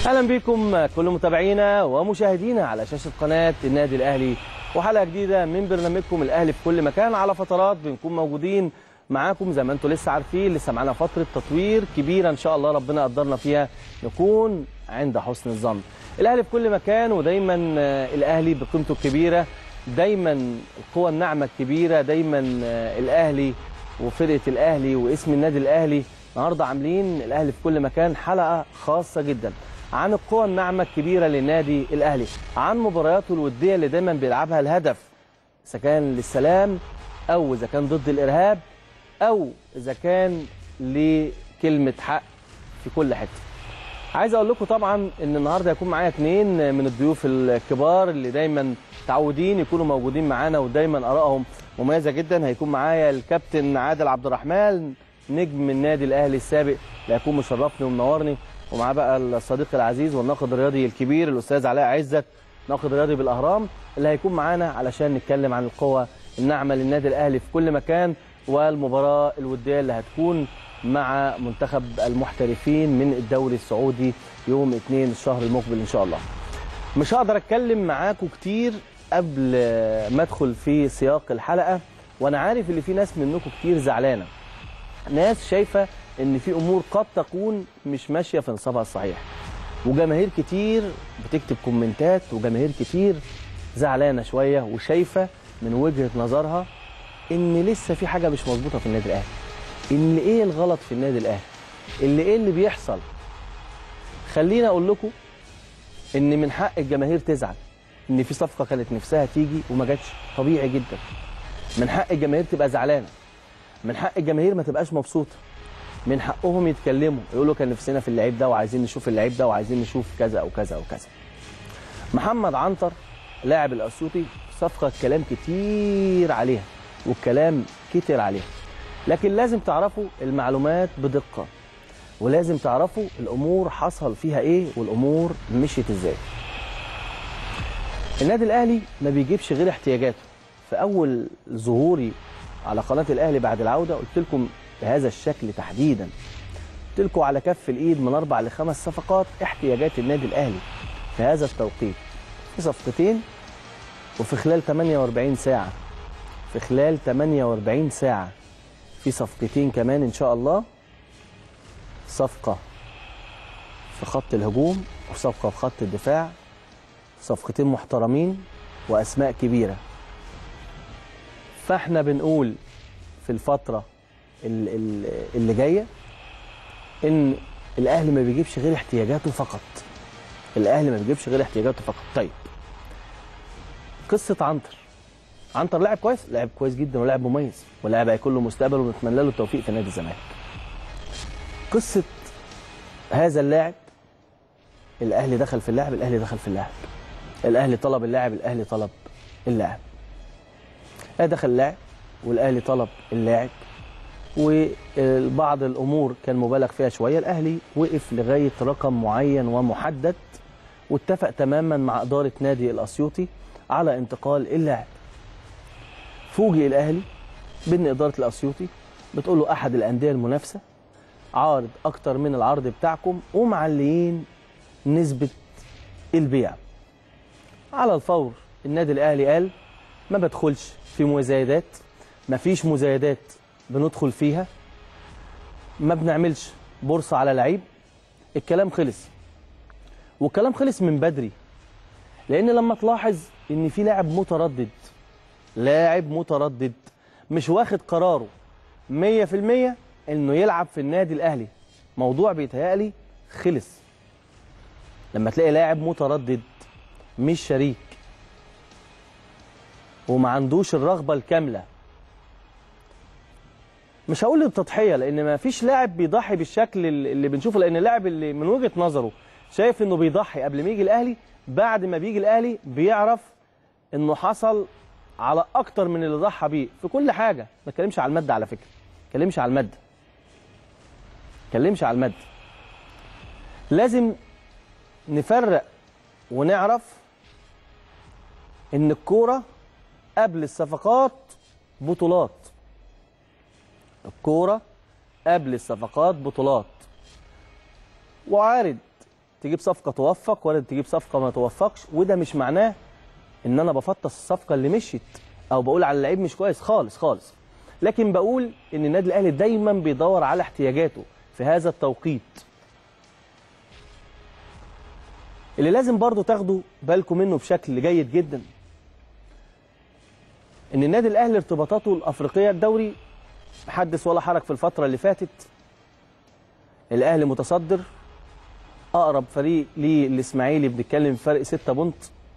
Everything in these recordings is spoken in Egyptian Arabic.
اهلا بكم كل متابعينا ومشاهدينا على شاشه قناه النادي الاهلي وحلقه جديده من برنامجكم الاهلي في كل مكان على فترات بنكون موجودين معاكم زي ما انتم لسه عارفين لسه معانا فتره تطوير كبيره ان شاء الله ربنا قدرنا فيها نكون عند حسن الظن الاهلي في كل مكان ودايما الاهلي بقيمته الكبيره دايما القوى الناعمه الكبيره دايما الاهلي وفرقه الاهلي واسم النادي الاهلي النهارده عاملين الاهلي في كل مكان حلقه خاصه جدا عن القوى الناعمه الكبيره للنادي الاهلي عن مبارياته الوديه اللي دايما بيلعبها الهدف اذا كان للسلام او اذا كان ضد الارهاب او اذا كان لكلمه حق في كل حته عايز اقول لكم طبعا ان النهارده هيكون معايا اثنين من الضيوف الكبار اللي دايما متعودين يكونوا موجودين معانا ودايما ارائهم مميزه جدا هيكون معايا الكابتن عادل عبد الرحمن نجم النادي الاهلي السابق اللي هيكون مشرفني ومنورني ومعاه بقى الصديق العزيز والناقد الرياضي الكبير الاستاذ علاء عزت ناقد رياضي بالاهرام اللي هيكون معانا علشان نتكلم عن القوه الناعمه للنادي الاهلي في كل مكان والمباراه الوديه اللي هتكون مع منتخب المحترفين من الدوري السعودي يوم 2 الشهر المقبل ان شاء الله. مش هقدر اتكلم معاكم كتير قبل ما ادخل في سياق الحلقه وانا عارف ان في ناس منكم كتير زعلانه. ناس شايفه ان في امور قد تكون مش ماشيه في نصابها الصحيح. وجماهير كتير بتكتب كومنتات وجماهير كتير زعلانه شويه وشايفه من وجهه نظرها ان لسه في حاجه مش مظبوطه في النادي الاهلي. ان ايه الغلط في النادي الاهلي اللي ايه اللي بيحصل خليني اقول لكم ان من حق الجماهير تزعل ان في صفقه كانت نفسها تيجي وما جاتش طبيعي جدا من حق الجماهير تبقى زعلانه من حق الجماهير ما تبقاش مبسوطه من حقهم يتكلموا يقولوا كان نفسنا في اللعيب ده وعايزين نشوف اللعيب ده وعايزين نشوف كذا او كذا او كذا محمد عنتر لاعب الاسيوطي صفقه كلام كتير عليها والكلام كتير عليها لكن لازم تعرفوا المعلومات بدقة ولازم تعرفوا الأمور حصل فيها إيه والأمور مشيت إزاي النادي الأهلي ما بيجيبش غير احتياجاته في أول ظهوري على قناة الأهلي بعد العودة قلت لكم بهذا الشكل تحديدا قلت لكم على كف الإيد من أربع لخمس صفقات احتياجات النادي الأهلي في هذا التوقيت في صفقتين وفي خلال 48 ساعة في خلال 48 ساعة في صفقتين كمان ان شاء الله صفقه في خط الهجوم وصفقه في خط الدفاع صفقتين محترمين واسماء كبيره فاحنا بنقول في الفتره اللي جايه ان الاهلي ما بيجيبش غير احتياجاته فقط الاهلي ما بيجيبش غير احتياجاته فقط طيب قصه عنتر عنتر لاعب كويس لاعب كويس جدا ولاعب مميز ولاعب هيكون له مستقبل ونتمنى له التوفيق في نادي الزمالك قصه هذا اللاعب الاهلي دخل في اللاعب الاهلي دخل في اللاعب الاهلي طلب اللاعب الاهلي طلب اللاعب الاهلي دخل اللاعب والاهلي طلب اللاعب وبعض الامور كان مبالغ فيها شويه الاهلي وقف لغايه رقم معين ومحدد واتفق تماما مع اداره نادي الاسيوطي على انتقال اللاعب فوجئ الاهلي بان اداره الاسيوطي بتقول له احد الانديه المنافسه عارض اكتر من العرض بتاعكم ومعليين نسبه البيع على الفور النادي الاهلي قال ما بدخلش في مزايدات ما فيش مزايدات بندخل فيها ما بنعملش بورصه على لعيب الكلام خلص والكلام خلص من بدري لان لما تلاحظ ان في لاعب متردد لاعب متردد مش واخد قراره 100% انه يلعب في النادي الاهلي موضوع بيتهيألي خلص لما تلاقي لاعب متردد مش شريك وما عندوش الرغبه الكامله مش هقول التضحيه لان ما فيش لاعب بيضحي بالشكل اللي بنشوفه لان اللاعب اللي من وجهه نظره شايف انه بيضحي قبل ما يجي الاهلي بعد ما بيجي الاهلي بيعرف انه حصل على اكتر من اللي ضحى بيه في كل حاجه ما اتكلمش على الماده على فكره ما اتكلمش على الماده ما اتكلمش على الماده لازم نفرق ونعرف ان الكوره قبل الصفقات بطولات الكوره قبل الصفقات بطولات وعارض تجيب صفقه توفق وارد تجيب صفقه ما توفقش وده مش معناه ان انا بفطس الصفقه اللي مشيت او بقول على اللعيب مش كويس خالص خالص لكن بقول ان النادي الاهلي دايما بيدور على احتياجاته في هذا التوقيت اللي لازم برضو تاخدوا بالكم منه بشكل جيد جدا ان النادي الاهلي ارتباطاته الافريقيه الدوري حدث ولا حرج في الفتره اللي فاتت الاهلي متصدر اقرب فريق ليه الاسماعيلي بنتكلم في فرق 6 بونت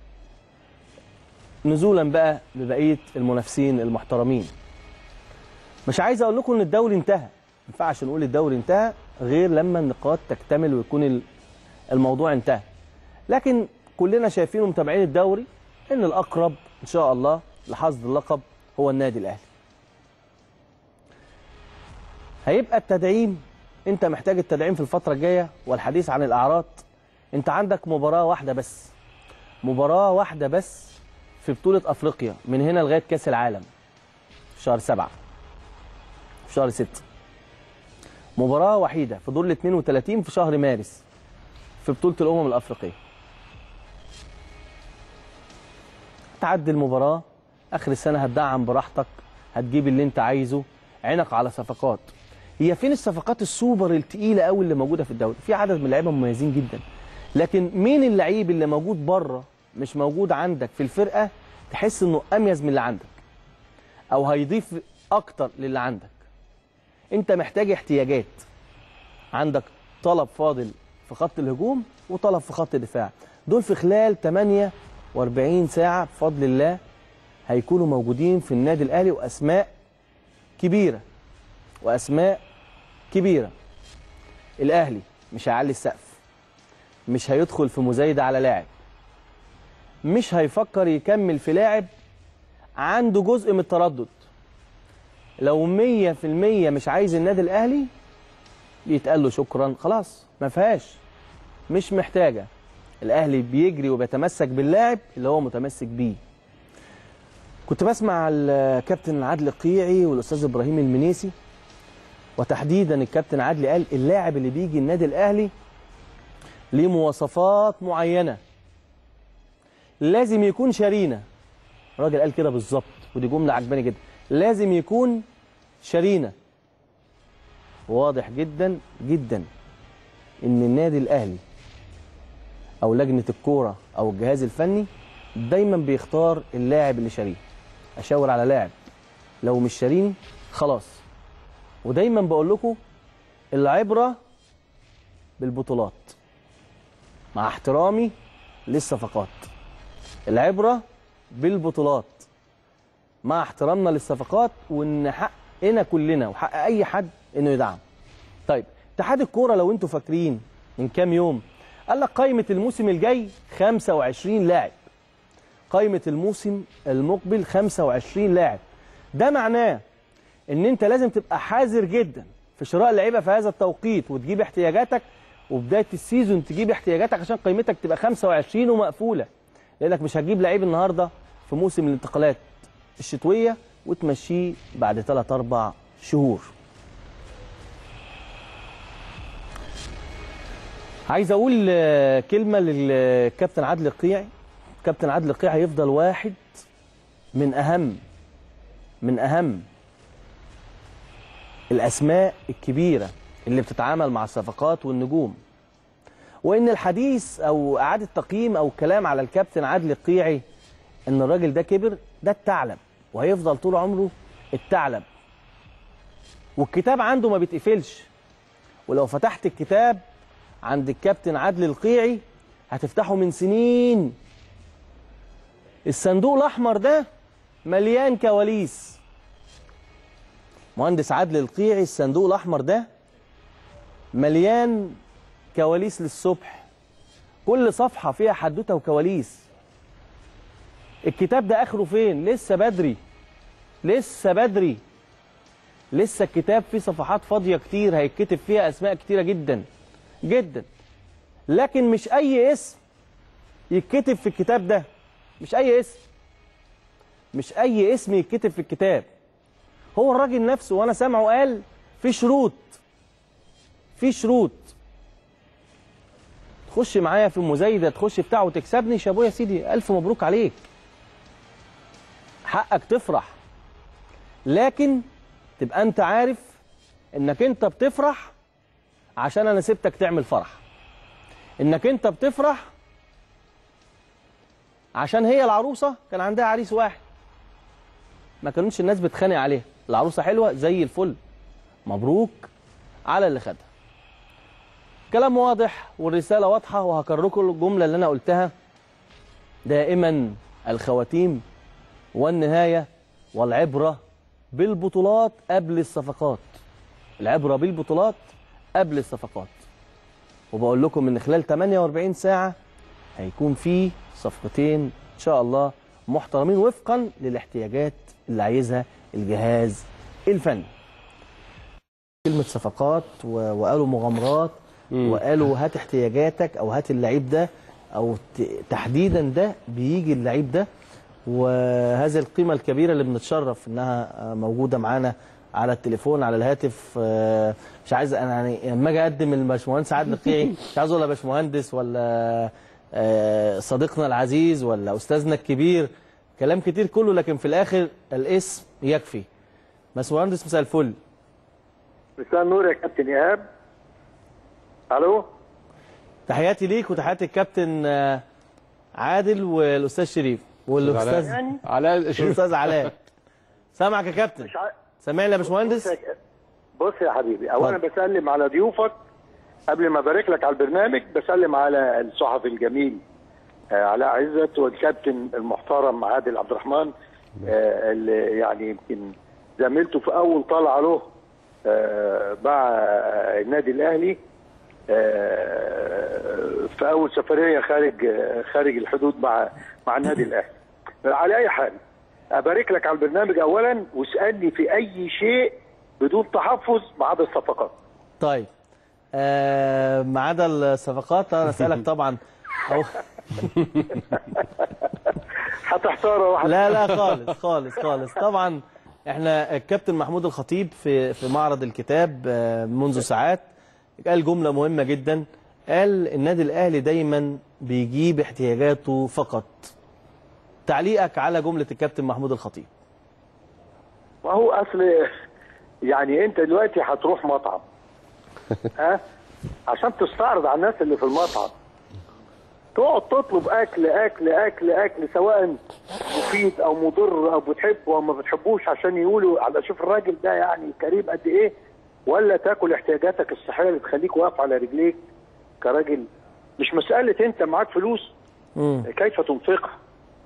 نزولا بقى ببقيه المنافسين المحترمين مش عايز اقول لكم ان الدوري انتهى ما ينفعش نقول الدوري انتهى غير لما النقاط تكتمل ويكون ال- الموضوع انتهى لكن كلنا شايفين ومتابعين الدوري ان الاقرب ان شاء الله لحصد اللقب هو النادي الاهلي هيبقى التدعيم انت محتاج التدعيم في الفتره الجايه والحديث عن الاعراض انت عندك مباراه واحده بس مباراه واحده بس في بطوله افريقيا من هنا لغايه كاس العالم في شهر سبعة في شهر ستة مباراة وحيدة في دور ال 32 في شهر مارس في بطولة الأمم الأفريقية تعدي المباراة آخر السنة هتدعم براحتك هتجيب اللي أنت عايزه عينك على صفقات هي فين الصفقات السوبر التقيلة قوي اللي موجودة في الدوري في عدد من اللعيبة مميزين جدا لكن مين اللعيب اللي موجود بره مش موجود عندك في الفرقة تحس انه اميز من اللي عندك او هيضيف اكتر للي عندك انت محتاج احتياجات عندك طلب فاضل في خط الهجوم وطلب في خط الدفاع دول في خلال 48 ساعة بفضل الله هيكونوا موجودين في النادي الأهلي وأسماء كبيرة وأسماء كبيرة الأهلي مش هيعلي السقف مش هيدخل في مزايدة على لاعب مش هيفكر يكمل في لاعب عنده جزء من التردد لو مية في المية مش عايز النادي الأهلي يتقال له شكرا خلاص ما فيهاش مش محتاجة الأهلي بيجري وبيتمسك باللاعب اللي هو متمسك بيه كنت بسمع الكابتن عادل قيعي والأستاذ إبراهيم المنيسي وتحديدا الكابتن عادل قال اللاعب اللي بيجي النادي الأهلي ليه مواصفات معينة لازم يكون شرينة الراجل قال كده بالظبط ودي جملة عجباني جدا لازم يكون شرينة واضح جدا جدا ان النادي الاهلي او لجنه الكوره او الجهاز الفني دايما بيختار اللاعب اللي شاريه اشاور على لاعب لو مش شاريني خلاص ودايما بقول لكم العبره بالبطولات مع احترامي للصفقات العبره بالبطولات مع احترامنا للصفقات وان حقنا كلنا وحق اي حد انه يدعم طيب اتحاد الكوره لو انتوا فاكرين من كام يوم قال لك قائمه الموسم الجاي 25 لاعب قائمه الموسم المقبل 25 لاعب ده معناه ان انت لازم تبقى حذر جدا في شراء اللعيبه في هذا التوقيت وتجيب احتياجاتك وبدايه السيزون تجيب احتياجاتك عشان قيمتك تبقى 25 ومقفوله لانك مش هتجيب لعيب النهارده في موسم الانتقالات الشتويه وتمشيه بعد 3 4 شهور عايز اقول آه، كلمه للكابتن عادل القيعي كابتن عادل القيعي هيفضل واحد من اهم من اهم الاسماء الكبيره اللي بتتعامل مع الصفقات والنجوم وان الحديث او اعاده تقييم او كلام على الكابتن عادل القيعي ان الراجل ده كبر ده الثعلب وهيفضل طول عمره الثعلب والكتاب عنده ما بيتقفلش ولو فتحت الكتاب عند الكابتن عادل القيعي هتفتحه من سنين الصندوق الاحمر ده مليان كواليس مهندس عادل القيعي الصندوق الاحمر ده مليان كواليس للصبح كل صفحه فيها حدوته وكواليس الكتاب ده اخره فين لسه بدري لسه بدري لسه الكتاب فيه صفحات فاضيه كتير هيتكتب فيها اسماء كتيره جدا جدا لكن مش اي اسم يتكتب في الكتاب ده مش اي اسم مش اي اسم يتكتب في الكتاب هو الراجل نفسه وانا سامعه قال في شروط في شروط تخش معايا في مزايده تخش بتاع وتكسبني شابوه يا سيدي الف مبروك عليك حقك تفرح لكن تبقى انت عارف انك انت بتفرح عشان انا سبتك تعمل فرح انك انت بتفرح عشان هي العروسه كان عندها عريس واحد ما كانوش الناس بتخانق عليها العروسه حلوه زي الفل مبروك على اللي خدها كلام واضح والرساله واضحه وهكرر لكم الجمله اللي انا قلتها دائما الخواتيم والنهايه والعبره بالبطولات قبل الصفقات العبره بالبطولات قبل الصفقات وبقول لكم ان خلال 48 ساعه هيكون في صفقتين ان شاء الله محترمين وفقا للاحتياجات اللي عايزها الجهاز الفني كلمه صفقات و- وقالوا مغامرات وقالوا هات احتياجاتك او هات اللعيب ده او ت- تحديدا ده بيجي اللعيب ده وهذه القيمه الكبيره اللي بنتشرف انها آه، موجوده معانا على التليفون على الهاتف آه، مش عايز انا يعني لما اجي اقدم الباشمهندس عادل نقيعي مش عايز ولا باشمهندس ولا آه، صديقنا العزيز ولا استاذنا الكبير كلام كتير كله لكن في الاخر الاسم يكفي باشمهندس مساء الفل مساء النور يا كابتن ايهاب الو تحياتي ليك وتحياتي الكابتن آه، عادل والاستاذ شريف والاستاذ يعني علاء شريف الاستاذ علاء سامعك يا كابتن مش ع... سامعني يا بص باشمهندس يا... بص يا حبيبي اولا اتفضل. بسلم على ضيوفك قبل ما ابارك لك على البرنامج بسلم على الصحفي الجميل آه علاء عزت والكابتن المحترم عادل عبد الرحمن آه اللي يعني يمكن زميلته في اول طلعه له آه مع النادي الاهلي آه في اول سفريه خارج آه خارج الحدود مع مع النادي الاهلي على اي حال ابارك لك على البرنامج اولا واسالني في اي شيء بدون تحفظ ما عدا الصفقات طيب آه ما عدا الصفقات انا اسالك طبعا أو هتحتار واحد لا لا خالص خالص خالص طبعا احنا الكابتن محمود الخطيب في في معرض الكتاب آه، منذ ساعات قال جمله مهمه جدا قال النادي الاهلي دايما بيجيب احتياجاته فقط تعليقك على جمله الكابتن محمود الخطيب ما هو اصل يعني انت دلوقتي هتروح مطعم ها عشان تستعرض على الناس اللي في المطعم تقعد تطلب اكل اكل اكل اكل سواء مفيد او مضر او بتحبه او ما بتحبوش عشان يقولوا على شوف الراجل ده يعني كريم قد ايه ولا تاكل احتياجاتك الصحيه اللي تخليك واقف على رجليك كراجل مش مساله انت معاك فلوس مم. كيف تنفقها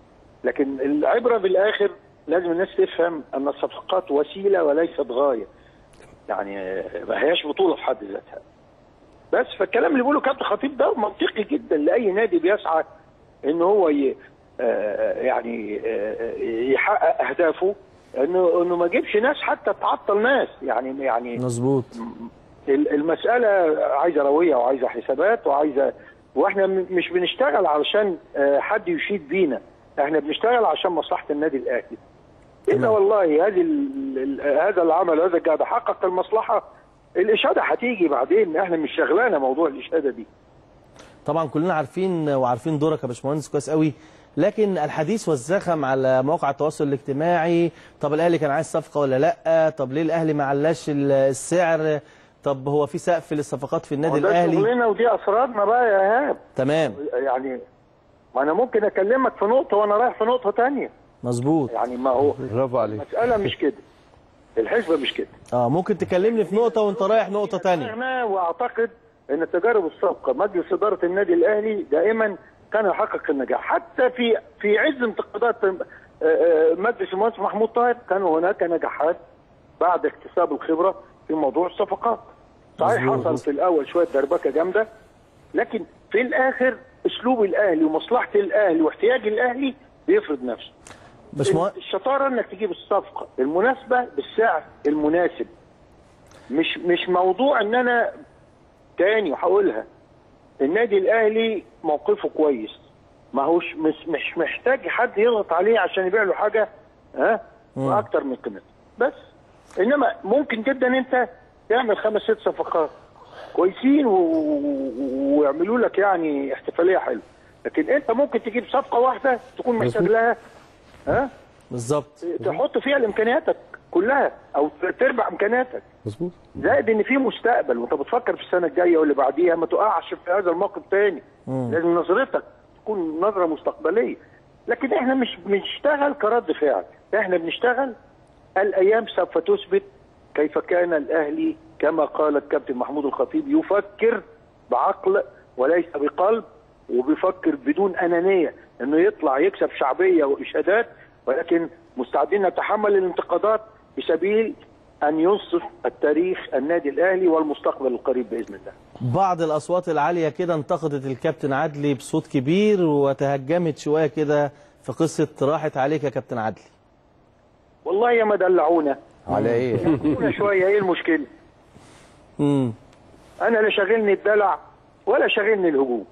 لكن العبرة بالآخر لازم الناس تفهم أن الصفقات وسيلة وليست غاية يعني ما هياش بطولة في حد ذاتها بس فالكلام اللي بيقوله كابتن خطيب ده منطقي جدا لأي نادي بيسعى إن هو ي... آه، يعني آه، يحقق أهدافه إنه إنه ما يجيبش ناس حتى تعطل ناس يعني يعني مظبوط ال- المسألة عايزة روية وعايزة حسابات وعايزة واحنا م- مش بنشتغل علشان آه، حد يشيد بينا احنا بنشتغل عشان مصلحة النادي الأهلي إلا تمام. والله هذه ال- ال- هذا العمل هذا قاعد حقق المصلحة الإشادة هتيجي بعدين احنا مش شغلانة موضوع الإشادة دي طبعا كلنا عارفين وعارفين دورك يا باشمهندس كويس قوي لكن الحديث والزخم على مواقع التواصل الاجتماعي طب الاهلي كان عايز صفقه ولا لا طب ليه الاهلي ما علاش ال- السعر طب هو في سقف للصفقات في النادي وده الاهلي شغلنا ودي أسرارنا بقى يا إيهاب تمام يعني ما أنا ممكن أكلمك في نقطة وأنا رايح في نقطة تانية مظبوط يعني ما هو برافو عليك المسألة مش كده الحسبة مش كده اه ممكن تكلمني في نقطه وانت رايح نقطه تانية انا واعتقد ان تجارب السابقه مجلس اداره النادي الاهلي دائما كان يحقق النجاح حتى في في عز انتقادات آه، آه، مجلس المهندس محمود طاهر كان هناك نجاحات بعد اكتساب الخبره في موضوع الصفقات صحيح مظبوط. حصل في الاول شويه دربكه جامده لكن في الاخر اسلوب الاهلي ومصلحه الاهلي واحتياج الاهلي بيفرض نفسه باشمهندس الشطاره انك تجيب الصفقه المناسبه بالسعر المناسب مش مش موضوع ان انا تاني وهقولها النادي الاهلي موقفه كويس ما هوش مش, مش محتاج حد يضغط عليه عشان يبيع له حاجه ها واكتر من قيمتها بس انما ممكن جدا انت تعمل خمس ست صفقات كويسين و- و- ويعملوا لك يعني احتفاليه حلوه لكن انت ممكن تجيب صفقه واحده تكون محتاج مظبوط. لها ها بالظبط تحط فيها امكانياتك كلها او تربع امكانياتك مظبوط زائد ان في مستقبل وانت بتفكر في السنه الجايه واللي بعديها ما تقعش في هذا الموقف تاني لازم نظرتك تكون نظره مستقبليه لكن احنا مش بنشتغل كرد فعل احنا بنشتغل الايام سوف تثبت كيف كان الاهلي كما قال الكابتن محمود الخطيب يفكر بعقل وليس بقلب وبيفكر بدون انانيه انه يطلع يكسب شعبيه واشادات ولكن مستعدين نتحمل الانتقادات بسبيل ان ينصف التاريخ النادي الاهلي والمستقبل القريب باذن الله. بعض الاصوات العاليه كده انتقدت الكابتن عدلي بصوت كبير وتهجمت شويه كده في قصه راحت عليك يا كابتن عدلي والله يا ما دلعونا على ايه؟ دلعونا شويه ايه المشكله؟ امم انا لا شاغلني الدلع ولا شاغلني الهجوم.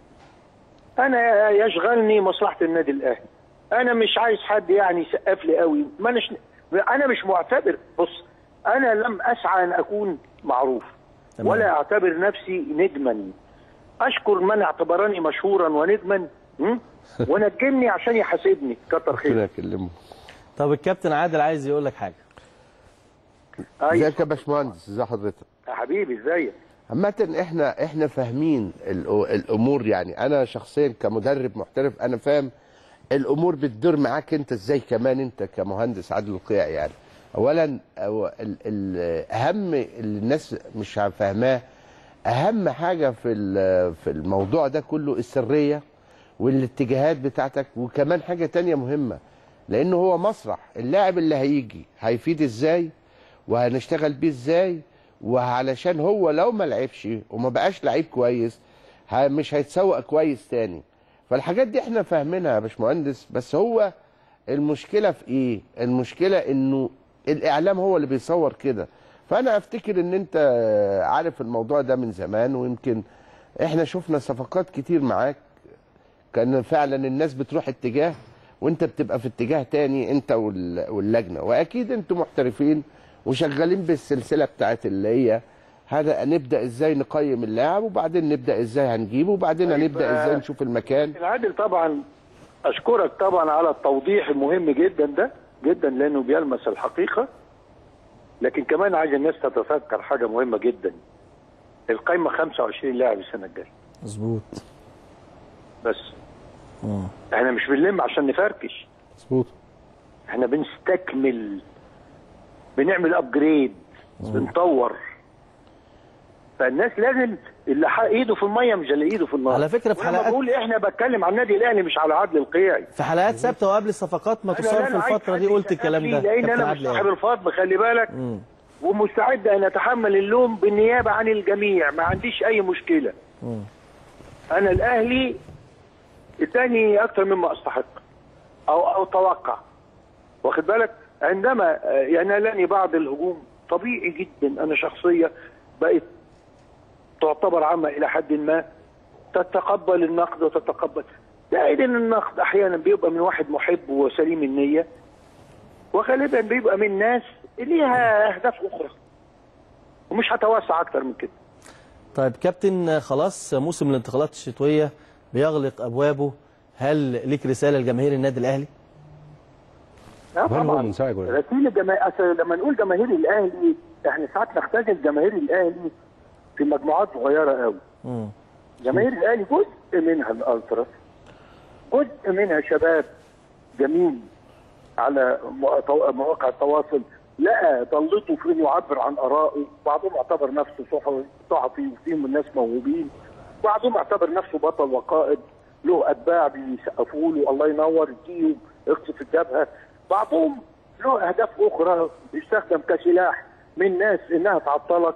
انا يشغلني مصلحه النادي الاهلي. انا مش عايز حد يعني يسقف لي قوي، ما أناش انا مش معتبر بص انا لم اسعى ان اكون معروف تمام. ولا اعتبر نفسي نجما. اشكر من اعتبرني مشهورا ونجما م? ونجمني عشان يحاسبني كتر خير كده اكلمه طب الكابتن عادل عايز يقول لك حاجه أيوة. ازيك يا باشمهندس ازي حضرتك يا حبيبي ازيك عامة احنا احنا فاهمين الأ- الامور يعني انا شخصيا كمدرب محترف انا فاهم الامور بتدور معاك انت ازاي كمان انت كمهندس عادل القيع يعني اولا أو ال- ال- اهم اللي الناس مش فاهماه اهم حاجه في ال- في الموضوع ده كله السريه والاتجاهات بتاعتك وكمان حاجه تانية مهمه لانه هو مسرح اللاعب اللي هيجي هيفيد ازاي وهنشتغل بيه ازاي وعلشان هو لو ما لعبش وما بقاش لعيب كويس ه- مش هيتسوق كويس تاني فالحاجات دي احنا فاهمينها يا باشمهندس بس هو المشكله في ايه المشكله انه الاعلام هو اللي بيصور كده فانا افتكر ان انت عارف الموضوع ده من زمان ويمكن احنا شفنا صفقات كتير معاك كان فعلا الناس بتروح اتجاه وانت بتبقى في اتجاه تاني انت وال- واللجنه واكيد انتوا محترفين وشغالين بالسلسله بتاعت اللي هي هذا نبدا ازاي نقيم اللاعب وبعدين نبدا ازاي هنجيبه وبعدين طيب، هنبدا آه، ازاي نشوف المكان العادل طبعا اشكرك طبعا على التوضيح المهم جدا ده جدا لانه بيلمس الحقيقه لكن كمان عايز الناس تتذكر حاجه مهمه جدا القايمه 25 لاعب السنه الجايه مظبوط بس احنا مش بنلم عشان نفركش مظبوط احنا بنستكمل بنعمل ابجريد بنطور فالناس لازم اللي ح- ايده في الميه مش اللي ايده في النار على فكرة في ولما حلقات- بقول احنا بتكلم عن النادي الاهلي مش على عدل القيعي في حلقات ثابته وقبل الصفقات ما أنا تصار لا في أنا عايز الفتره حد دي قلت يسقف الكلام لي، ده لان كابتن انا مش عادل صاحب يعني. الفضل خلي بالك مم. ومستعد ان اتحمل اللوم بالنيابه عن الجميع ما عنديش اي مشكله مم. انا الاهلي اداني اكثر مما استحق او او توقع واخد بالك عندما آه، ينالني بعض الهجوم طبيعي جدا انا شخصيه بقت تعتبر عامه الى حد ما تتقبل النقد وتتقبل زائد ان النقد احيانا بيبقى من واحد محب وسليم النيه وغالبا بيبقى من ناس ليها اهداف اخرى ومش هتوسع اكتر من كده طيب كابتن خلاص موسم الانتقالات الشتويه بيغلق ابوابه هل ليك رساله لجماهير النادي الاهلي؟ اه هل هو طبعا منسعج ولا لا؟ رسيل الجماهير أصل لما نقول جماهير الاهلي احنا ساعات نختزل جماهير الاهلي في مجموعات صغيره قوي مم. جماهير الاهلي جزء منها الالتراس جزء منها شباب جميل على مو- تو- مواقع التواصل لقى ضلته في انه يعبر عن ارائه بعضهم اعتبر نفسه صحفي صحفي وفيهم الناس موهوبين بعضهم اعتبر نفسه بطل وقائد له اتباع بيسقفوا له الله ينور اديهم اقصف الجبهه بعضهم له اهداف اخرى بيستخدم كسلاح من ناس انها تعطلك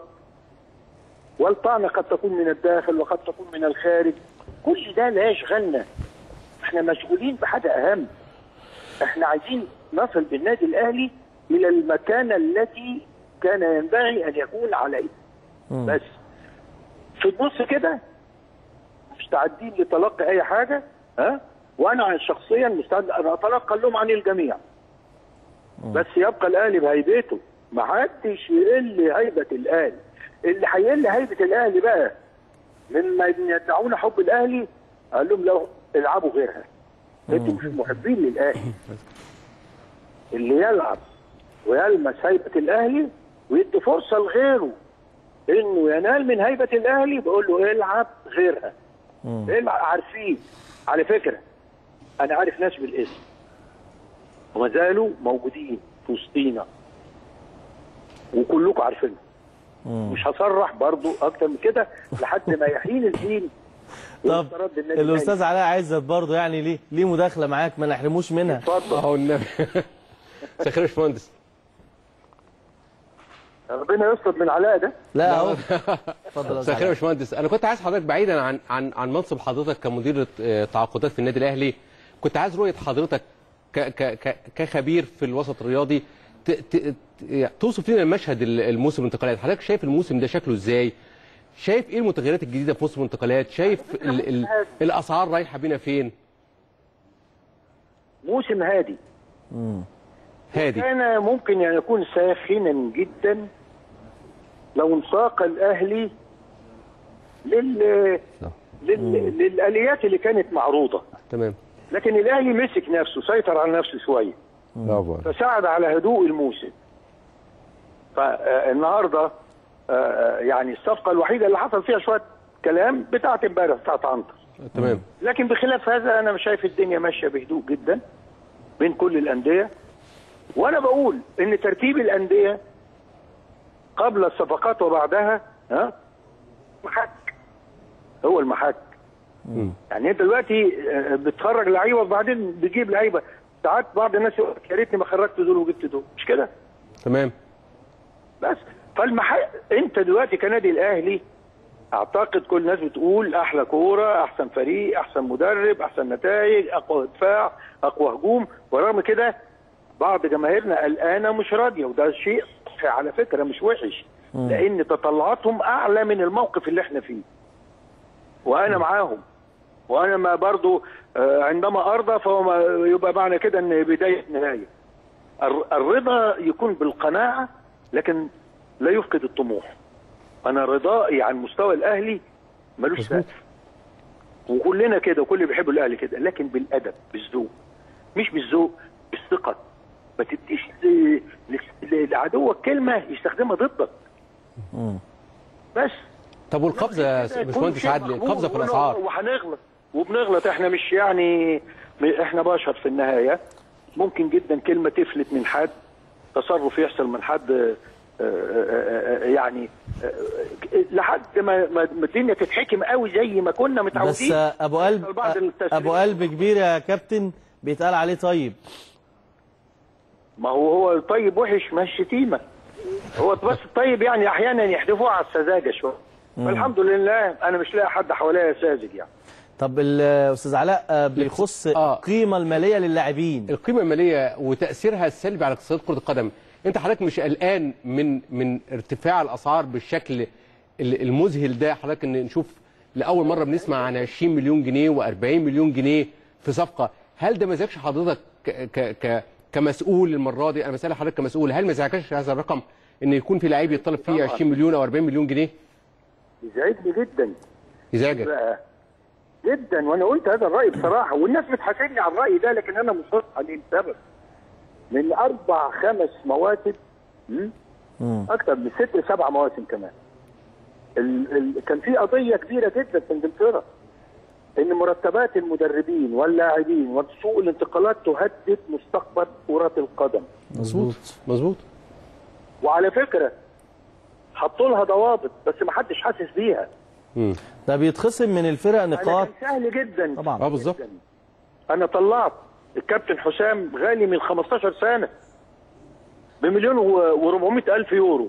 والطعنه قد تكون من الداخل وقد تكون من الخارج كل ده لا يشغلنا احنا مشغولين بحاجه اهم احنا عايزين نصل بالنادي الاهلي الى المكانه التي كان ينبغي ان يكون عليه مم. بس في النص كده مستعدين لتلقي اي حاجه ها وانا شخصيا مستعد ان اتلقى اللوم عن الجميع بس يبقى الاهلي بهيبته ما حدش يقل هيبه الاهلي اللي هيقل هيبه الاهلي بقى مما يدعون حب الاهلي قال لهم لو العبوا غيرها انتوا مش محبين للاهلي اللي يلعب ويلمس هيبه الاهلي ويدي فرصه لغيره انه ينال من هيبه الاهلي بقول له العب غيرها العب عارفين على فكره انا عارف ناس بالاسم وما زالوا موجودين في وسطينا وكلكم عارفينهم مش هصرح برضو اكتر من كده لحد ما يحين الدين طب ويسترد النادي الاستاذ علاء عزت برضه يعني ليه ليه مداخله معاك ما نحرموش منها اتفضل اهو النبي مساء الخير يا باشمهندس ربنا يستر من علاء ده لا اهو اتفضل يا مساء أستاذ الخير يا علاء. باشمهندس انا كنت عايز حضرتك بعيدا عن عن عن منصب حضرتك كمدير آه، تعاقدات في النادي الاهلي كنت عايز رؤيه حضرتك ك ك ك كخبير في الوسط الرياضي ت ت ت يعني توصف لنا المشهد ال- الموسم الانتقالات حضرتك شايف الموسم ده شكله ازاي شايف ايه المتغيرات الجديده في موسم الانتقالات شايف ال ال الاسعار رايحه بينا فين موسم هادي هادي كان ممكن ان يكون ساخنا جدا لو انساق الاهلي لل... لل... للاليات اللي كانت معروضه تمام لكن الاهلي مسك نفسه سيطر على نفسه شويه برافو فساعد على هدوء الموسم فالنهارده يعني الصفقه الوحيده اللي حصل فيها شويه كلام بتاعت امبارح بتاعت عنتر تمام لكن بخلاف هذا انا مش شايف الدنيا ماشيه بهدوء جدا بين كل الانديه وانا بقول ان ترتيب الانديه قبل الصفقات وبعدها ها محك هو المحك يعني انت دلوقتي آه، بتخرج لعيبه وبعدين بتجيب لعيبه ساعات بعض الناس يقول لك يا ريتني ما خرجت دول وجبت دول مش كده تمام بس فالمحق انت دلوقتي كنادي الاهلي اعتقد كل الناس بتقول احلى كوره احسن فريق احسن مدرب احسن نتائج اقوى دفاع اقوى هجوم ورغم كده بعض جماهيرنا قلقانه مش راضيه وده شيء صحي على فكره مش وحش لان تطلعاتهم اعلى من الموقف اللي احنا فيه وانا معاهم وانا ما برضو آه، عندما ارضى فهو ما- يبقى معنى كده ان بدايه نهايه الر- الرضا يكون بالقناعه لكن لا يفقد الطموح انا رضائي عن مستوى الاهلي ملوش سقف وكلنا كده وكل اللي بيحبوا الاهلي كده لكن بالادب بالذوق مش بالذوق بالثقه ما تديش ل- ل- لعدوك كلمه يستخدمها ضدك بس طب والقفزه يا كده يكون باشمهندس شيء عادل مقبول القفزه في ون- الاسعار وهنغلط وبنغلط احنا مش يعني م- احنا بشر في النهايه ممكن جدا كلمه تفلت من حد تصرف يحصل من حد آه، آه، آه، آه، يعني آه، لحد ما ما ما الدنيا تتحكم قوي زي ما كنا بس متعودين ابو قلب بعض التسريبات. ابو قلب كبير يا كابتن بيتقال عليه طيب ما هو هو الطيب وحش ما الشتيمه هو بس الطيب يعني احيانا يحدفوه على السذاجه شويه فالحمد لله انا مش لاقي حد حواليا ساذج يعني طب الاستاذ علاء آه، بيخص آه. القيمه الماليه للاعبين القيمه الماليه وتاثيرها السلبي على اقتصاد كره القدم انت حضرتك مش قلقان من من ارتفاع الاسعار بالشكل ال- المذهل ده حضرتك ان نشوف لاول مره بنسمع عن 20 مليون جنيه و40 مليون جنيه في صفقه هل ده ما زعجش حضرتك ك ك ك كمسؤول المره دي انا بسال حضرتك كمسؤول هل ما زعجكش هذا الرقم ان يكون في لعيب يطلب فيه طبعاً. 20 مليون او 40 مليون جنيه يزعجني جدا يزعجك بقى جدا وانا قلت هذا الراي بصراحه والناس بتحاسبني على الراي ده لكن انا مصر عليه لسبب من اربع خمس مواسم م? اكتر من ست سبع مواسم كمان ال ال كان في قضيه كبيره جدا في انجلترا ان مرتبات المدربين واللاعبين وسوق الانتقالات تهدد مستقبل كره القدم مظبوط مظبوط وعلى فكره حطوا لها ضوابط بس ما حدش حاسس بيها امم ده بيتخصم من الفرق أنا نقاط كان سهل جدا طبعا اه بالظبط جداً. انا طلعت الكابتن حسام غالي من 15 سنه بمليون و400 الف يورو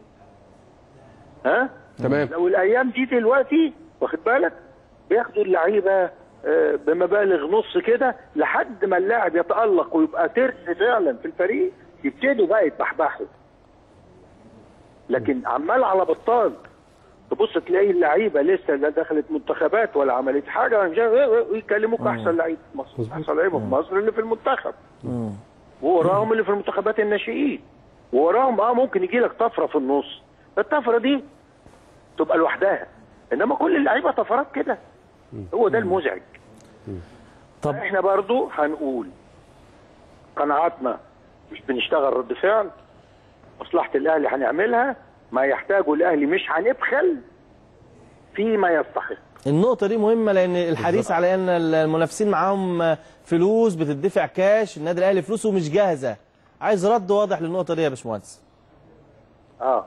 ها تمام لو الايام دي دلوقتي واخد بالك بياخدوا اللعيبه آه، بمبالغ نص كده لحد ما اللاعب يتالق ويبقى ترس فعلا في الفريق يبتدوا بقى يتبحبحوا لكن عمال على بطال تبص تلاقي اللعيبه لسه لا دخلت منتخبات ولا عملت حاجه مش عارف إيه، ويكلموك احسن لعيب في مصر احسن لعيبه في مصر اللي في المنتخب ووراهم اللي في المنتخبات الناشئين ووراهم اه ممكن يجي لك طفره في النص الطفره دي تبقى لوحدها انما كل اللعيبه طفرات كده هو ده المزعج طب احنا برضو هنقول قناعاتنا مش بنشتغل رد فعل مصلحه الاهلي هنعملها ما يحتاجه الاهلي مش هنبخل فيما يستحق النقطة دي مهمة لأن الحديث على أن المنافسين معاهم فلوس بتدفع كاش النادي الأهلي فلوسه مش جاهزة عايز رد واضح للنقطة دي يا باشمهندس اه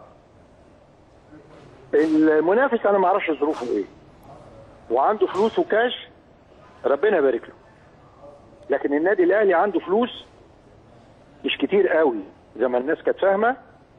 المنافس انا ما اعرفش ظروفه ايه وعنده فلوس وكاش ربنا يبارك له لكن النادي الاهلي عنده فلوس مش كتير قوي زي ما الناس كانت فاهمه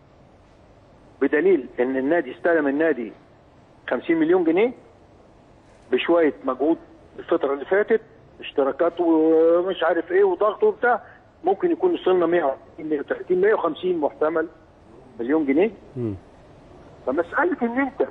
بدليل ان النادي استلم النادي 50 مليون جنيه بشويه مجهود الفتره اللي فاتت اشتراكات ومش عارف ايه وضغط وبتاع ممكن يكون وصلنا 120 130 150 محتمل مليون جنيه فمساله ان انت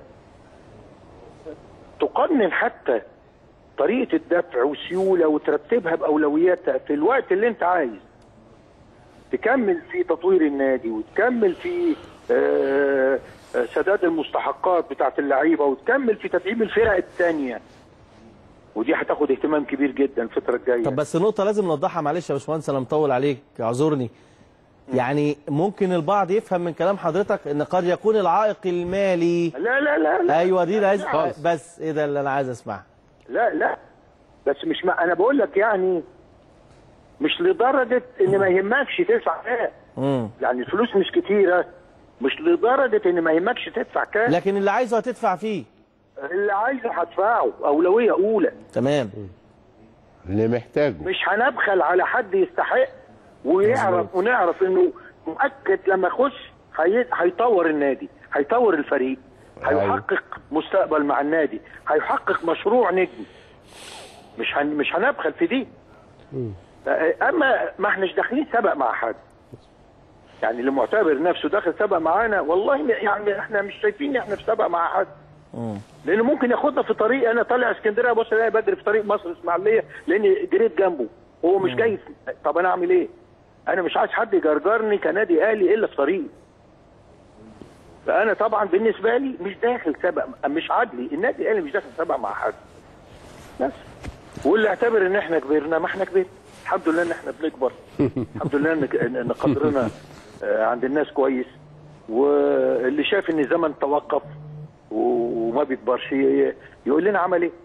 تقنن حتى طريقه الدفع وسيوله وترتبها باولوياتها في الوقت اللي انت عايز تكمل في تطوير النادي وتكمل في آه، آه، سداد المستحقات بتاعت اللعيبه وتكمل في تدعيم الفرق الثانيه ودي هتاخد اهتمام كبير جدا الفتره الجايه طب بس نقطة لازم نوضحها معلش يا باشمهندس أنا مطول عليك اعذرني يعني ممكن البعض يفهم من كلام حضرتك ان قد يكون العائق المالي لا لا لا لا ايوه دي عايز خالص. بس ايه ده اللي انا عايز اسمعه لا لا بس مش ما انا بقول لك يعني مش لدرجه ان ما يهمكش تدفع كام امم يعني الفلوس مش كتيره مش لدرجه ان ما يهمكش تدفع كام لكن اللي عايزه هتدفع فيه اللي عايزه هدفعه اولويه اولى تمام اللي محتاجه مش هنبخل على حد يستحق ويعرف ونعرف انه مؤكد لما يخش هي- هيطور النادي هيطور الفريق أيوة. هيحقق مستقبل مع النادي هيحقق مشروع نجم مش هن مش هنبخل في دي اما ما احناش داخلين سبق مع حد يعني اللي معتبر نفسه داخل سبق معانا والله م- يعني احنا مش شايفين ان احنا في سبق مع حد لانه ممكن ياخدنا في طريق انا طالع اسكندريه بص الاقي بجري في طريق مصر اسماعيليه لاني جريت جنبه هو مش جاي في- طب انا اعمل ايه؟ انا مش عايز حد يجرجرني كنادي اهلي الا في طريق فانا طبعا بالنسبه لي مش داخل سبق مش عدلي النادي الاهلي مش داخل سبق مع حد بس واللي اعتبر ان احنا كبرنا ما احنا كبرنا الحمد لله ان احنا بنكبر الحمد لله ان ان إن قدرنا آه، عند الناس كويس واللي شاف ان الزمن توقف و- وما بيكبرش ي- يقول لنا عمل ايه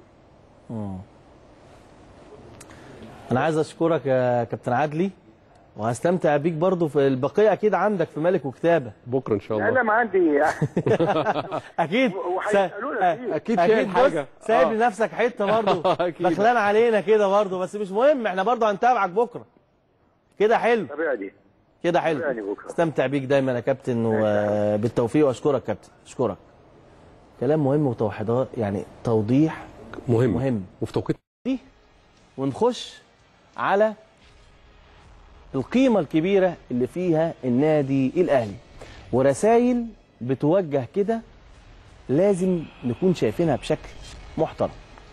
انا عايز اشكرك يا كابتن عدلي وهستمتع بيك برضو في البقيه اكيد عندك في ملك وكتابه بكره ان شاء الله انا ما عندي اكيد وهيسألونا كتير. اكيد شايل بص، حاجه سايب آه. لنفسك حته برضو أكيد. بخلان علينا كده برضو بس مش مهم احنا برضو هنتابعك بكره كده حلو طبيعي دي كده حلو يعني بكرة. استمتع بيك دايما يا كابتن وبالتوفيق واشكرك كابتن اشكرك كلام مهم وتوحيدات يعني توضيح مهم مهم. وفي توقيت دي ونخش على القيمة الكبيرة اللي فيها النادي الأهلي ورسائل بتوجه كده لازم نكون شايفينها بشكل محترم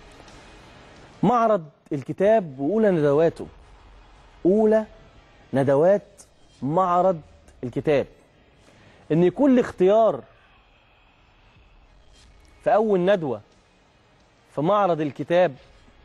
معرض الكتاب وأولى ندواته أولى ندوات معرض الكتاب إن يكون الاختيار في أول ندوة في معرض الكتاب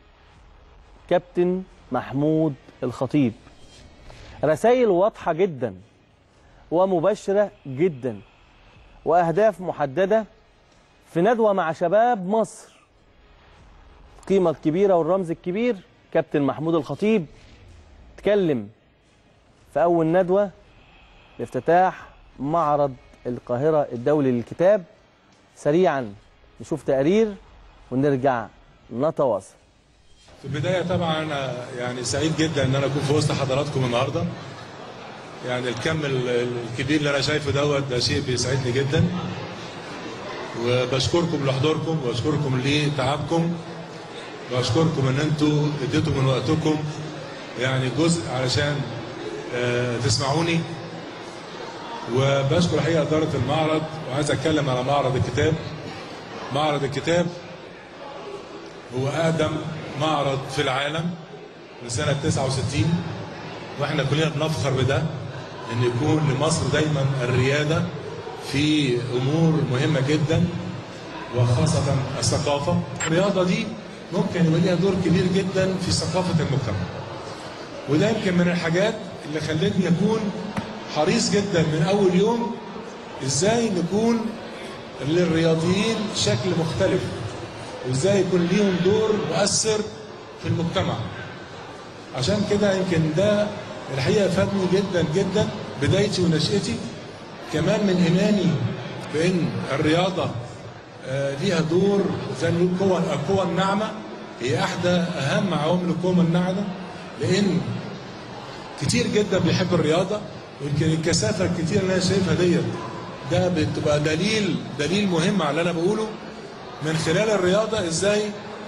كابتن محمود الخطيب رسائل واضحة جدا ومباشرة جدا وأهداف محددة في ندوة مع شباب مصر القيمة الكبيرة والرمز الكبير كابتن محمود الخطيب اتكلم في أول ندوة لافتتاح معرض القاهرة الدولي للكتاب سريعا نشوف تقرير ونرجع نتواصل في البداية طبعا أنا يعني سعيد جدا إن أنا أكون في وسط حضراتكم النهاردة. يعني الكم ال- الكبير اللي أنا شايفه دوت ده شيء بيسعدني جدا. وبشكركم لحضوركم وبشكركم لتعبكم. وأشكركم إن أنتوا اديتوا من وقتكم يعني جزء علشان آه، تسمعوني. وبشكر الحقيقة إدارة المعرض وعايز أتكلم على معرض الكتاب. معرض الكتاب هو أقدم معرض في العالم من سنة 69 واحنا كلنا بنفخر بده ان يكون لمصر دايما الريادة في امور مهمة جدا وخاصة الثقافة الرياضة دي ممكن يبقى ليها دور كبير جدا في ثقافة المجتمع وده يمكن من الحاجات اللي خلتني أكون حريص جدا من أول يوم إزاي نكون للرياضيين شكل مختلف وإزاي يكون ليهم دور مؤثر في المجتمع عشان كده يمكن ده الحقيقة فادني جدا جدا بدايتي ونشأتي كمان من إيماني بأن الرياضة آه، ليها دور زي ما نقول قوة القوة الناعمة هي أحدى أهم عوامل القوة الناعمة لأن كتير جدا بيحب الرياضة ويمكن الكثافة الكتير اللي أنا شايفها ديت ده بتبقى دليل دليل مهم على اللي أنا بقوله من خلال الرياضة إزاي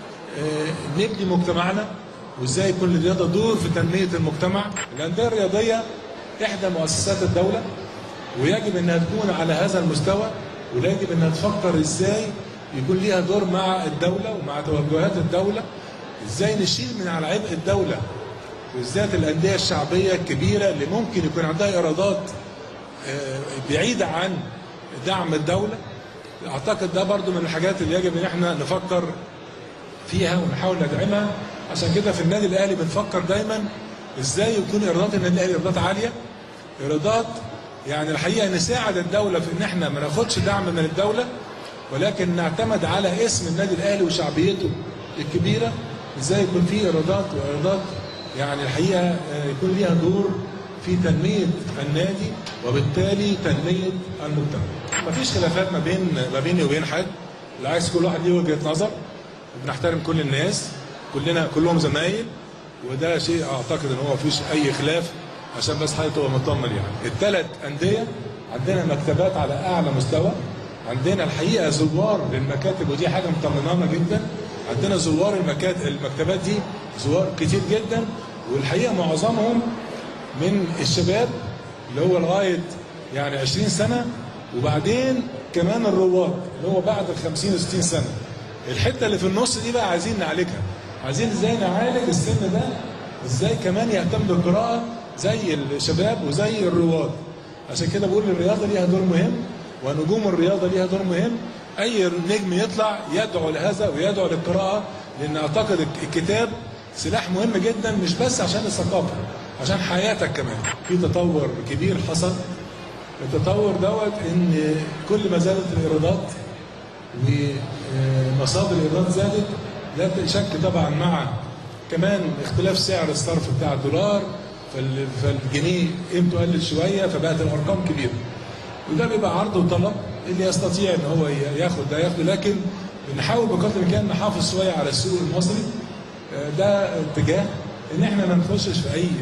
آه، نبني مجتمعنا وإزاي يكون للرياضة دور في تنمية المجتمع الأندية الرياضية إحدى مؤسسات الدولة ويجب انها تكون على هذا المستوى ويجب انها تفكر ازاي يكون ليها دور مع الدوله ومع توجهات الدوله ازاي نشيل من على عبء الدوله بالذات الانديه الشعبيه الكبيره اللي ممكن يكون عندها ايرادات آه، بعيده عن دعم الدوله اعتقد ده برضو من الحاجات اللي يجب ان احنا نفكر فيها ونحاول ندعمها عشان كده في النادي الاهلي بنفكر دايما ازاي يكون ايرادات النادي الاهلي ايرادات عاليه ايرادات يعني الحقيقه نساعد الدوله في ان احنا ما ناخدش دعم من الدوله ولكن نعتمد على اسم النادي الاهلي وشعبيته الكبيره ازاي يكون في ايرادات وايرادات يعني الحقيقه آه، يكون ليها دور في تنميه النادي وبالتالي تنميه المجتمع. مفيش خلافات ما بين ما بيني وبين حد بالعكس كل واحد ليه وجهه نظر وبنحترم كل الناس كلنا كلهم زمايل وده شيء اعتقد ان هو مفيش اي خلاف عشان بس حضرتك تبقى مطمن يعني الثلاث انديه عندنا مكتبات على اعلى مستوى عندنا الحقيقه زوار للمكاتب ودي حاجه مطمنانا جدا عندنا زوار المكاتب المكتبات دي زوار كتير جدا والحقيقه معظمهم من الشباب اللي هو لغايه يعني 20 سنه وبعدين كمان الرواد اللي هو بعد ال 50 و 60 سنه الحته اللي في النص دي بقى عايزين نعالجها عايزين ازاي نعالج السن ده ازاي كمان يهتم بالقراءه زي الشباب وزي الرواد عشان كده بقول الرياضه ليها دور مهم ونجوم الرياضه ليها دور مهم اي نجم يطلع يدعو لهذا ويدعو للقراءه لان اعتقد الكتاب سلاح مهم جدا مش بس عشان الثقافه عشان حياتك كمان في تطور كبير حصل التطور دوت ان كل ما زادت الايرادات ومصادر الايرادات زادت ده شك طبعا مع كمان اختلاف سعر الصرف بتاع الدولار فال- فالجنيه قيمته قلت شويه فبقت الارقام كبيره وده بيبقى عرض وطلب اللي يستطيع ان هو ياخد ده ياخد لكن بنحاول بقدر الامكان نحافظ شويه على السوق المصري آه، ده اتجاه ان احنا ما نخشش في اي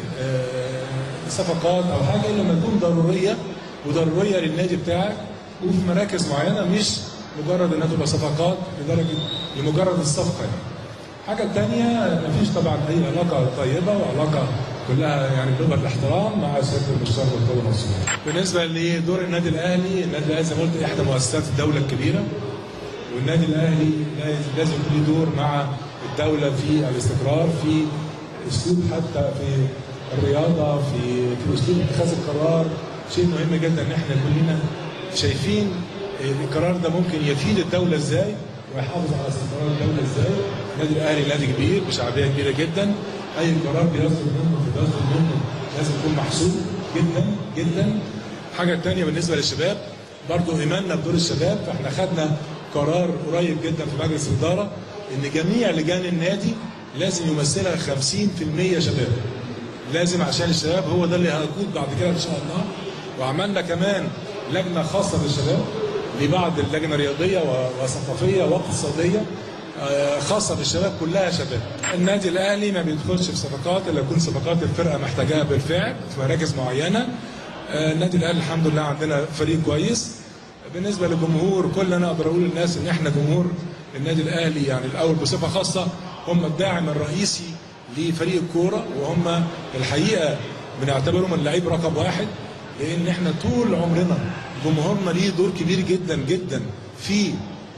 آه، صفقات او حاجه الا لما تكون ضروريه وضروريه للنادي بتاعك وفي مراكز معينه مش مجرد انها تبقى صفقات لدرجه لمجرد الصفقه يعني. الحاجه الثانيه مفيش طبعا اي علاقه طيبه وعلاقه كلها يعني بلغه الاحترام مع سياده المستشار مرتضى منصور. بالنسبه لدور النادي الاهلي، النادي الاهلي زي ما قلت احدى مؤسسات الدوله الكبيره والنادي الاهلي لازم لازم يكون له دور مع الدوله في الاستقرار في اسلوب حتى في الرياضه في في اسلوب اتخاذ القرار شيء مهم جدا ان احنا كلنا شايفين القرار ده ممكن يفيد الدوله ازاي ويحافظ على استقرار الدوله ازاي النادي الاهلي نادي كبير بشعبيه كبيره جدا اي قرار بيصدر منه بيصدر منه لازم يكون محسوب جدا جدا الحاجه الثانيه بالنسبه للشباب برضو ايماننا بدور الشباب فاحنا خدنا قرار قريب جدا في مجلس الاداره ان جميع لجان النادي لازم يمثلها 50% شباب لازم عشان الشباب هو ده اللي هيقود بعد كده ان شاء الله وعملنا كمان لجنه خاصه بالشباب لبعض اللجنه الرياضيه و- وثقافيه واقتصاديه آه، خاصه بالشباب كلها شباب. النادي الاهلي ما بيدخلش في صفقات الا يكون صفقات الفرقه محتاجاها بالفعل في مراكز معينه. آه، النادي الاهلي الحمد لله عندنا فريق كويس. بالنسبه للجمهور كل انا اقدر اقول للناس ان احنا جمهور النادي الاهلي يعني الاول بصفه خاصه هم الداعم الرئيسي لفريق الكوره وهم الحقيقه بنعتبرهم اللعيب رقم واحد لان احنا طول عمرنا جمهورنا ليه دور كبير جدا جدا في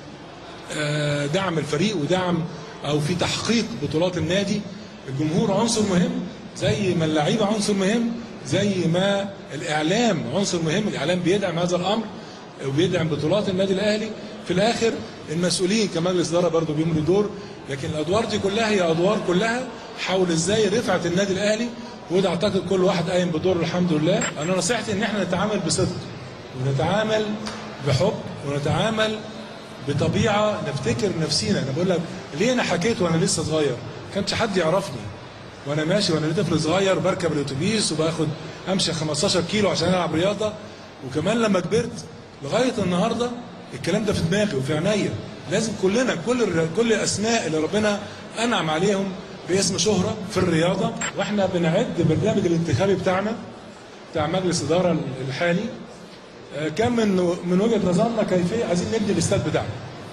آه، دعم الفريق ودعم او في تحقيق بطولات النادي الجمهور عنصر مهم زي ما اللعيبه عنصر مهم زي ما الاعلام عنصر مهم الاعلام بيدعم هذا الامر وبيدعم بطولات النادي الاهلي في الاخر المسؤولين كمجلس اداره برضه بيملوا دور لكن الادوار دي كلها هي ادوار كلها حول ازاي رفعه النادي الاهلي وده اعتقد كل واحد قايم بدور الحمد لله انا نصيحتي ان احنا نتعامل بصدق ونتعامل بحب ونتعامل بطبيعه نفتكر نفسينا انا بقول لك ليه انا حكيت وانا لسه صغير ما كانش حد يعرفني وانا ماشي وانا طفل صغير بركب الاتوبيس وباخد امشي 15 كيلو عشان العب رياضه وكمان لما كبرت لغايه النهارده الكلام ده في دماغي وفي عينيا لازم كلنا كل الر- كل الاسماء اللي ربنا انعم عليهم باسم شهره في الرياضه واحنا بنعد برنامج الانتخابي بتاعنا بتاع مجلس الاداره الحالي آه، كان من من وجهه نظرنا كيفيه عايزين نبني الاستاد بتاعنا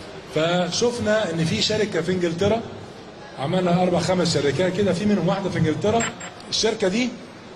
فشفنا ان في شركه في انجلترا عملنا اربع خمس شركات كده في منهم واحده في انجلترا الشركه دي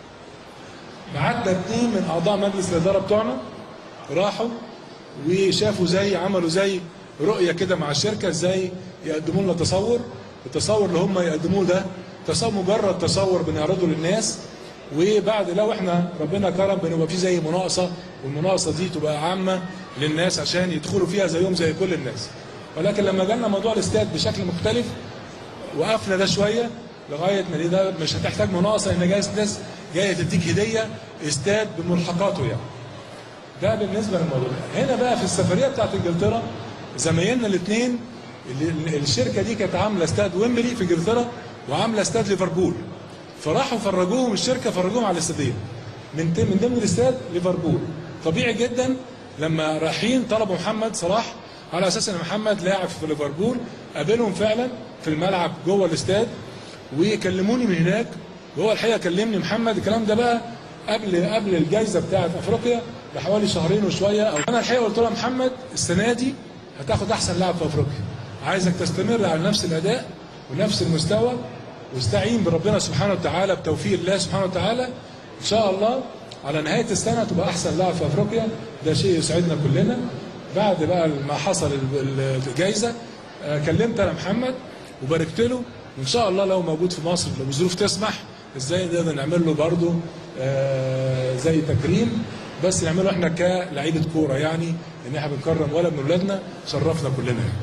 بعتنا اثنين من اعضاء مجلس الاداره بتوعنا راحوا وشافوا زي عملوا زي رؤيه كده مع الشركه ازاي يقدموا لنا تصور التصور اللي هم يقدموه ده تصور مجرد تصور بنعرضه للناس وبعد لو احنا ربنا كرم بنبقى في زي مناقصه والمناقصه دي تبقى عامه للناس عشان يدخلوا فيها زيهم زي كل الناس ولكن لما جالنا موضوع الاستاد بشكل مختلف وقفنا ده شويه لغايه ما دي ده مش هتحتاج مناقصه ان جاي ناس جايه تديك هديه استاد بملحقاته يعني ده بالنسبه للموضوع هنا بقى في السفريه بتاعت انجلترا زمايلنا الاثنين الشركه دي كانت عامله استاد ويمبلي في انجلترا وعامله استاد ليفربول فراحوا فرجوهم الشركه فرجوهم على الاستادين من من ضمن الاستاد ليفربول طبيعي جدا لما رايحين طلبوا محمد صلاح على اساس ان محمد لاعب في ليفربول قابلهم فعلا في الملعب جوه الاستاد وكلموني من هناك وهو الحقيقه كلمني محمد الكلام ده بقى قبل قبل الجائزه بتاعه افريقيا بحوالي شهرين وشويه او انا الحقيقه قلت له يا محمد السنه دي هتاخد احسن لاعب في افريقيا عايزك تستمر على نفس الاداء ونفس المستوى واستعين بربنا سبحانه وتعالى بتوفيق الله سبحانه وتعالى ان شاء الله على نهايه السنه تبقى احسن لاعب في افريقيا ده شيء يسعدنا كلنا بعد بقى ما حصل ال- ال- الجائزه آه، كلمت انا محمد وباركت له وان شاء الله لو موجود في مصر لو الظروف تسمح ازاي نقدر نعمل له برضه آه، زي تكريم بس نعمله احنا كلعيبه كوره يعني ان احنا بنكرم ولد من اولادنا شرفنا كلنا يعني.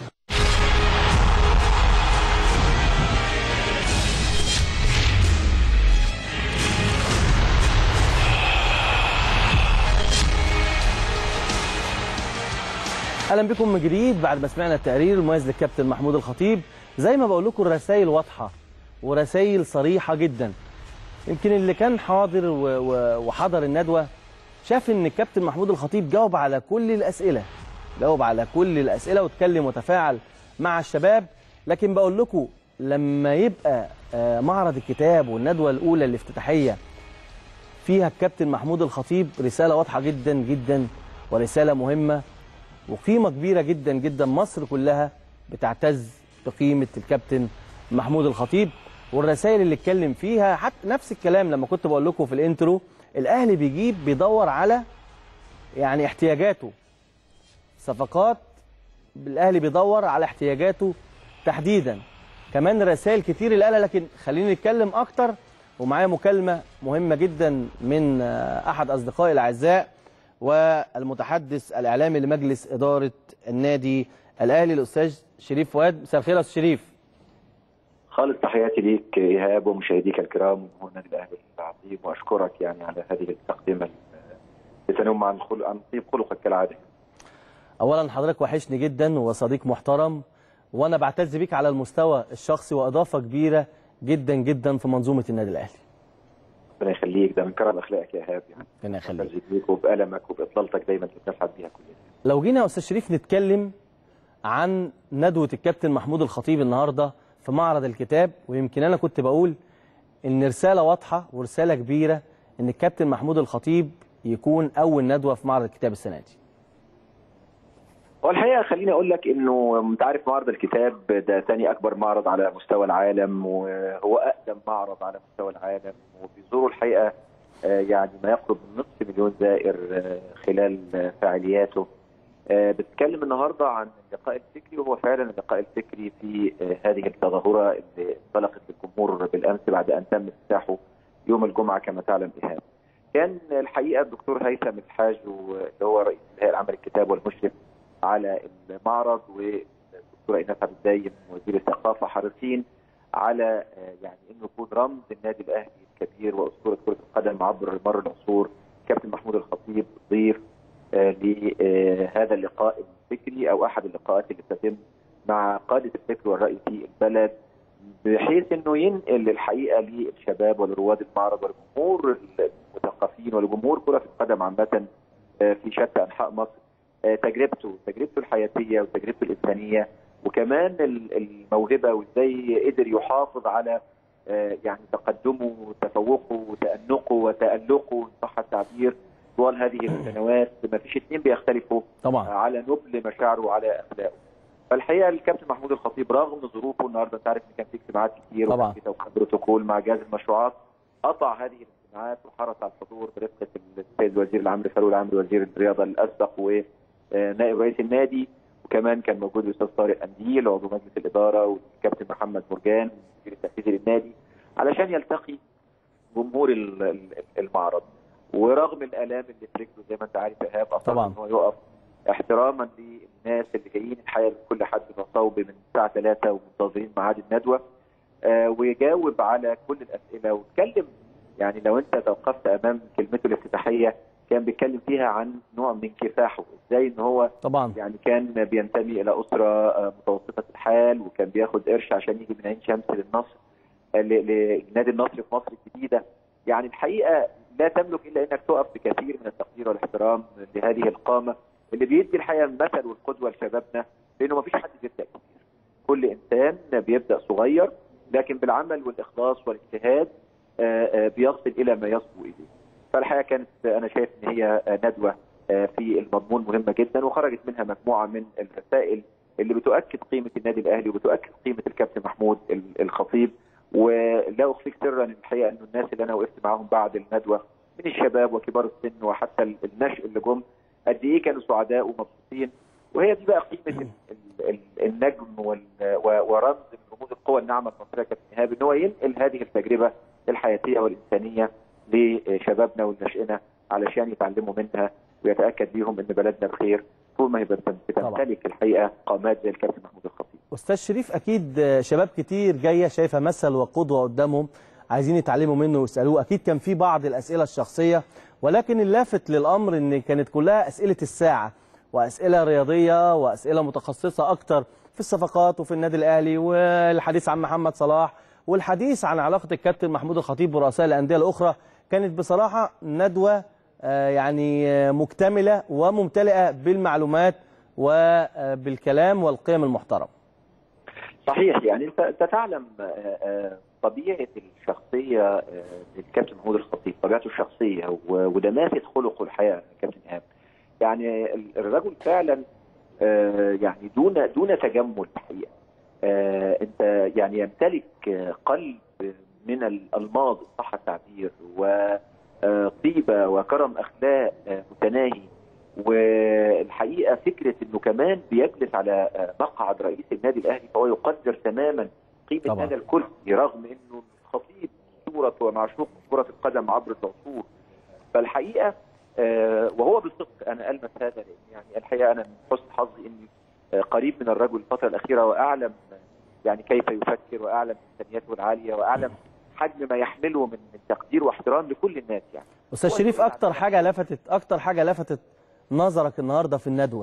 اهلا بكم من جديد بعد ما سمعنا التقرير المميز للكابتن محمود الخطيب زي ما بقول لكم الرسائل واضحه ورسائل صريحه جدا يمكن اللي كان حاضر و- و- وحضر الندوه شاف ان الكابتن محمود الخطيب جاوب على كل الاسئله جاوب على كل الاسئله واتكلم وتفاعل مع الشباب لكن بقول لكم لما يبقى آه، معرض الكتاب والندوه الاولى الافتتاحيه فيها الكابتن محمود الخطيب رساله واضحه جدا جدا ورساله مهمه وقيمه كبيره جدا جدا مصر كلها بتعتز بقيمه الكابتن محمود الخطيب والرسائل اللي اتكلم فيها حتى نفس الكلام لما كنت بقول لكم في الانترو الاهلي بيجيب بيدور على يعني احتياجاته صفقات الاهلي بيدور على احتياجاته تحديدا كمان رسائل كتير اللي قالها لكن خليني نتكلم اكتر ومعايا مكالمه مهمه جدا من آه، احد اصدقائي الاعزاء والمتحدث الاعلامي لمجلس اداره النادي الاهلي الاستاذ شريف فؤاد مساء الخير يا استاذ شريف خالص تحياتي ليك ايهاب ومشاهديك الكرام وجمهور النادي الاهلي العظيم واشكرك يعني على هذه التقدمه ال- لتنم عن خلق عن طيب خلقك كالعاده. اولا حضرتك وحشني جدا وصديق محترم وانا بعتز بيك على المستوى الشخصي واضافه كبيره جدا جدا في منظومه النادي الاهلي ربنا يخليك ده من كرم اخلاقك يا ايهاب يعني. ربنا يخليك بعتز بيك وبألمك وبإطلالتك دايما اللي بنسعد بيها كلنا. لو جينا يا استاذ شريف نتكلم عن ندوه الكابتن محمود الخطيب النهارده في معرض الكتاب ويمكن انا كنت بقول ان رساله واضحه ورساله كبيره ان الكابتن محمود الخطيب يكون اول ندوه في معرض الكتاب السنه دي هو الحقيقه خليني اقول لك انه انت عارف معرض الكتاب ده ثاني اكبر معرض على مستوى العالم وهو اقدم معرض على مستوى العالم وبيزوروا الحقيقه آه، يعني ما يقرب من نصف مليون زائر آه، خلال آه، فعالياته آه، بتتكلم النهارده عن اللقاء الفكري وهو فعلا اللقاء الفكري في آه، هذه التظاهره اللي انطلقت للجمهور بالامس بعد ان تم افتتاحه يوم الجمعه كما تعلم ايهاب. كان الحقيقه الدكتور هيثم الحاج اللي هو رئيس الهيئه العامه للكتاب والمشرف على المعرض الدكتوره ايناس عبد الدايم وزير الثقافه حريصين على آه، يعني انه يكون رمز النادي الاهلي الكبير واسطوره كره القدم عبر مر العصور كابتن محمود الخطيب ضيف آه، لهذا اللقاء الفكري او احد اللقاءات اللي بتتم مع قاده الفكر والراي في البلد بحيث انه ينقل الحقيقه للشباب ولرواد المعرض ولجمهور المثقفين ولجمهور كره القدم عامه آه، في شتى انحاء مصر آه، تجربته تجربته الحياتيه وتجربته الانسانيه وكمان ال- الموهبه وازاي قدر يحافظ على آه، يعني تقدمه وتفوقه وتأنقه وتألقه إن صح التعبير طوال هذه السنوات ما فيش اثنين بيختلفوا طبعا على نبل مشاعره وعلى اخلاقه. فالحقيقه الكابتن محمود الخطيب رغم ظروفه النهارده انت عارف ان كان في اجتماعات كتير طبعا. وكان في توقيع بروتوكول مع جهاز المشروعات قطع هذه الاجتماعات وحرص على الحضور برفقه السيد وزير العمرو فاروق العمري وزير الرياضه الاسبق ونائب رئيس النادي وكمان كان موجود الاستاذ طارق قنديل عضو مجلس الاداره والكابتن محمد مرجان المدير التنفيذي للنادي علشان يلتقي جمهور ال- ال- المعرض ورغم الالام اللي في رجله زي ما انت عارف ايهاب اصر طبعاً. ان هو يقف احتراما للناس اللي جايين الحقيقه كل حد وصوب من الساعه 3 ومنتظرين ميعاد الندوه آه ويجاوب على كل الاسئله واتكلم يعني لو انت توقفت امام كلمته الافتتاحيه كان بيتكلم فيها عن نوع من كفاحه ازاي ان هو طبعا يعني كان بينتمي الى اسره آه، متوسطه الحال وكان بياخد قرش عشان يجي من عين شمس للنصر آه، ل- لنادي النصر في مصر الجديده يعني الحقيقه لا تملك الا انك تقف بكثير من التقدير والاحترام لهذه القامه اللي بيدي الحقيقه المثل والقدوه لشبابنا لانه ما فيش حد بيبدا كبير كل انسان بيبدا صغير لكن بالعمل والاخلاص والاجتهاد آه، آه، بيصل الى ما يصبو اليه فالحقيقه كانت انا شايف ان هي آه، ندوه آه، في المضمون مهمه جدا وخرجت منها مجموعه من الرسائل اللي بتؤكد قيمه النادي الاهلي وبتؤكد قيمه الكابتن محمود ال- الخطيب ولا اخفيك سرا الحقيقه انه الناس اللي انا وقفت معاهم بعد الندوه من الشباب وكبار السن وحتى ال- النشء اللي جم قد ايه كانوا سعداء ومبسوطين وهي دي بقى قيمه ال- ال- ال- النجم وال- و- ورمز من رموز القوى الناعمه المصريه كابتن ايهاب ان هو ينقل هذه التجربه الحياتيه والانسانيه لشبابنا ونشئنا علشان يتعلموا منها ويتاكد بيهم ان بلدنا بخير طول ما هي بتم- بتمتلك الحقيقه قامات زي الكابتن محمود الخطيب. استاذ شريف اكيد شباب كتير جايه شايفه مثل وقدوه قدامهم عايزين يتعلموا منه ويسالوه اكيد كان في بعض الاسئله الشخصيه ولكن اللافت للامر ان كانت كلها اسئله الساعه واسئله رياضيه واسئله متخصصه اكتر في الصفقات وفي النادي الاهلي والحديث عن محمد صلاح والحديث عن علاقه الكابتن محمود الخطيب ورؤساء الانديه الاخرى كانت بصراحه ندوه آه، يعني آه، مكتمله وممتلئه بالمعلومات وبالكلام والقيم المحترمه صحيح يعني انت انت تعلم آه، آه، طبيعه الشخصيه آه، للكابتن محمود الخطيب طبيعته الشخصيه و- ودماثه خلقه الحقيقه كابتن ايهاب يعني ال- الرجل فعلا آه، يعني دون دون تجمل الحقيقه آه، انت يعني يمتلك آه، قلب من الالماظ صح التعبير وطيبه وكرم اخلاق آه، متناهي والحقيقه فكره انه كمان بيجلس على آه، مقعد رئيس النادي الاهلي فهو يقدر تماما قيمه طبعاً. هذا الكرسي رغم انه الخطيب صوره ومعشوق كره القدم عبر العصور فالحقيقه آه، وهو بالصدق انا المس هذا لان يعني الحقيقه انا من حسن حظي اني آه، قريب من الرجل الفتره الاخيره واعلم آه، يعني كيف يفكر واعلم امكانياته العاليه واعلم حجم ما يحمله من من تقدير واحترام لكل الناس يعني استاذ هو شريف يقول اكتر على- حاجه لفتت اكتر حاجه لفتت نظرك النهارده في الندوه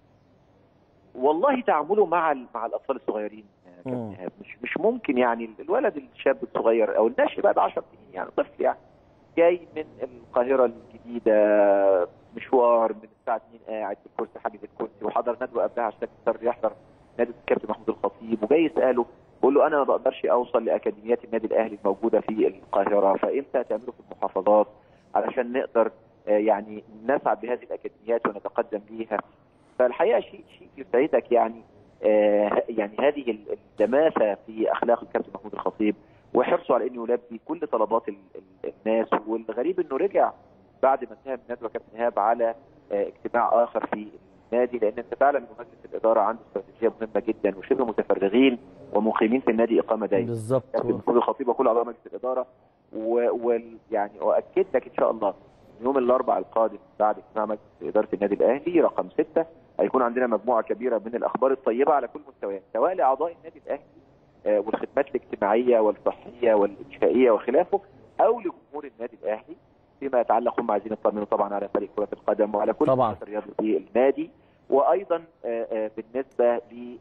والله تعامله مع ال- مع الاطفال الصغيرين يا مم. كابتن إيهاب. مش مش ممكن يعني الولد الشاب الصغير او الناشئ بعد 10 سنين يعني طفل يعني جاي من القاهره الجديده مشوار من الساعه 2 قاعد في الكرسي حاجز الكرسي وحضر ندوه قبلها عشان يضطر يحضر نادي الكابتن محمود الخطيب وجاي يساله بقول له انا ما بقدرش اوصل لاكاديميات النادي الاهلي الموجوده في القاهره فامتى هتعملوا في المحافظات علشان نقدر آه، يعني نسعد بهذه الاكاديميات ونتقدم ليها فالحقيقه شيء شيء يسعدك يعني آه يعني هذه الدماثه في اخلاق الكابتن محمود الخطيب وحرصه على انه يلبي كل طلبات ال- ال- الناس والغريب انه رجع بعد ما انتهى من الندوه كابتن ايهاب على آه اجتماع اخر في النادي لان انت تعلم ان مجلس الاداره عنده استراتيجيه مهمه جدا وشبه متفرغين ومقيمين في النادي اقامه دائمه بالظبط كابتن محمود الخطيب وكل اعضاء مجلس الاداره ويعني اؤكد لك ان شاء الله يوم الاربعاء القادم بعد اجتماع مجلس اداره النادي الاهلي رقم سته هيكون عندنا مجموعه كبيره من الاخبار الطيبه على كل مستويات سواء لاعضاء النادي الاهلي آه، والخدمات الاجتماعيه والصحيه والانشائيه وخلافه او لجمهور النادي الاهلي فيما يتعلق هم عايزين يطمنوا طبعا على فريق كره القدم وعلى كل طبعاً. النشاط الرياضي في النادي وايضا آه، آه، بالنسبه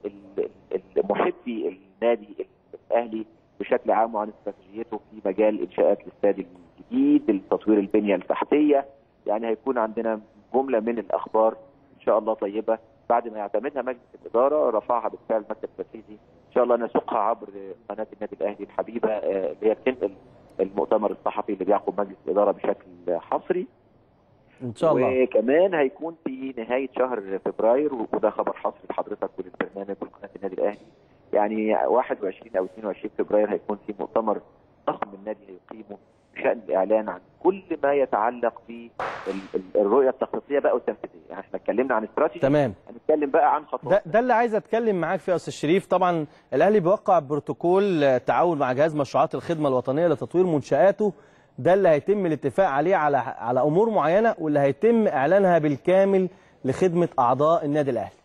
لمحبي النادي الاهلي بشكل عام وعن استراتيجيته في مجال انشاءات الاستاد الجديد لتطوير البنيه التحتيه يعني هيكون عندنا جمله من الاخبار ان شاء الله طيبه بعد ما يعتمدها مجلس الاداره رفعها بالفعل المكتب التنفيذي ان شاء الله نسوقها عبر قناه النادي الاهلي الحبيبه آه، اللي هي بتنقل المؤتمر الصحفي اللي بيعقب مجلس الاداره بشكل حصري ان شاء الله وكمان هيكون في نهايه شهر فبراير وده خبر حصري لحضرتك وللبرنامج ولقناه النادي الاهلي يعني 21 او 22 فبراير هيكون في مؤتمر ضخم النادي هيقيمه بشان الاعلان عن كل ما يتعلق بالرؤيه التخطيطيه بقى والتنفيذيه يعني احنا اتكلمنا عن استراتيجي تمام هنتكلم بقى عن ده, خطوات ده اللي عايز اتكلم معاك فيه يا استاذ شريف طبعا الاهلي بيوقع بروتوكول آه، تعاون مع جهاز مشروعات الخدمه الوطنيه لتطوير منشاته ده اللي هيتم الاتفاق عليه على على امور معينه واللي هيتم اعلانها بالكامل لخدمه اعضاء النادي الاهلي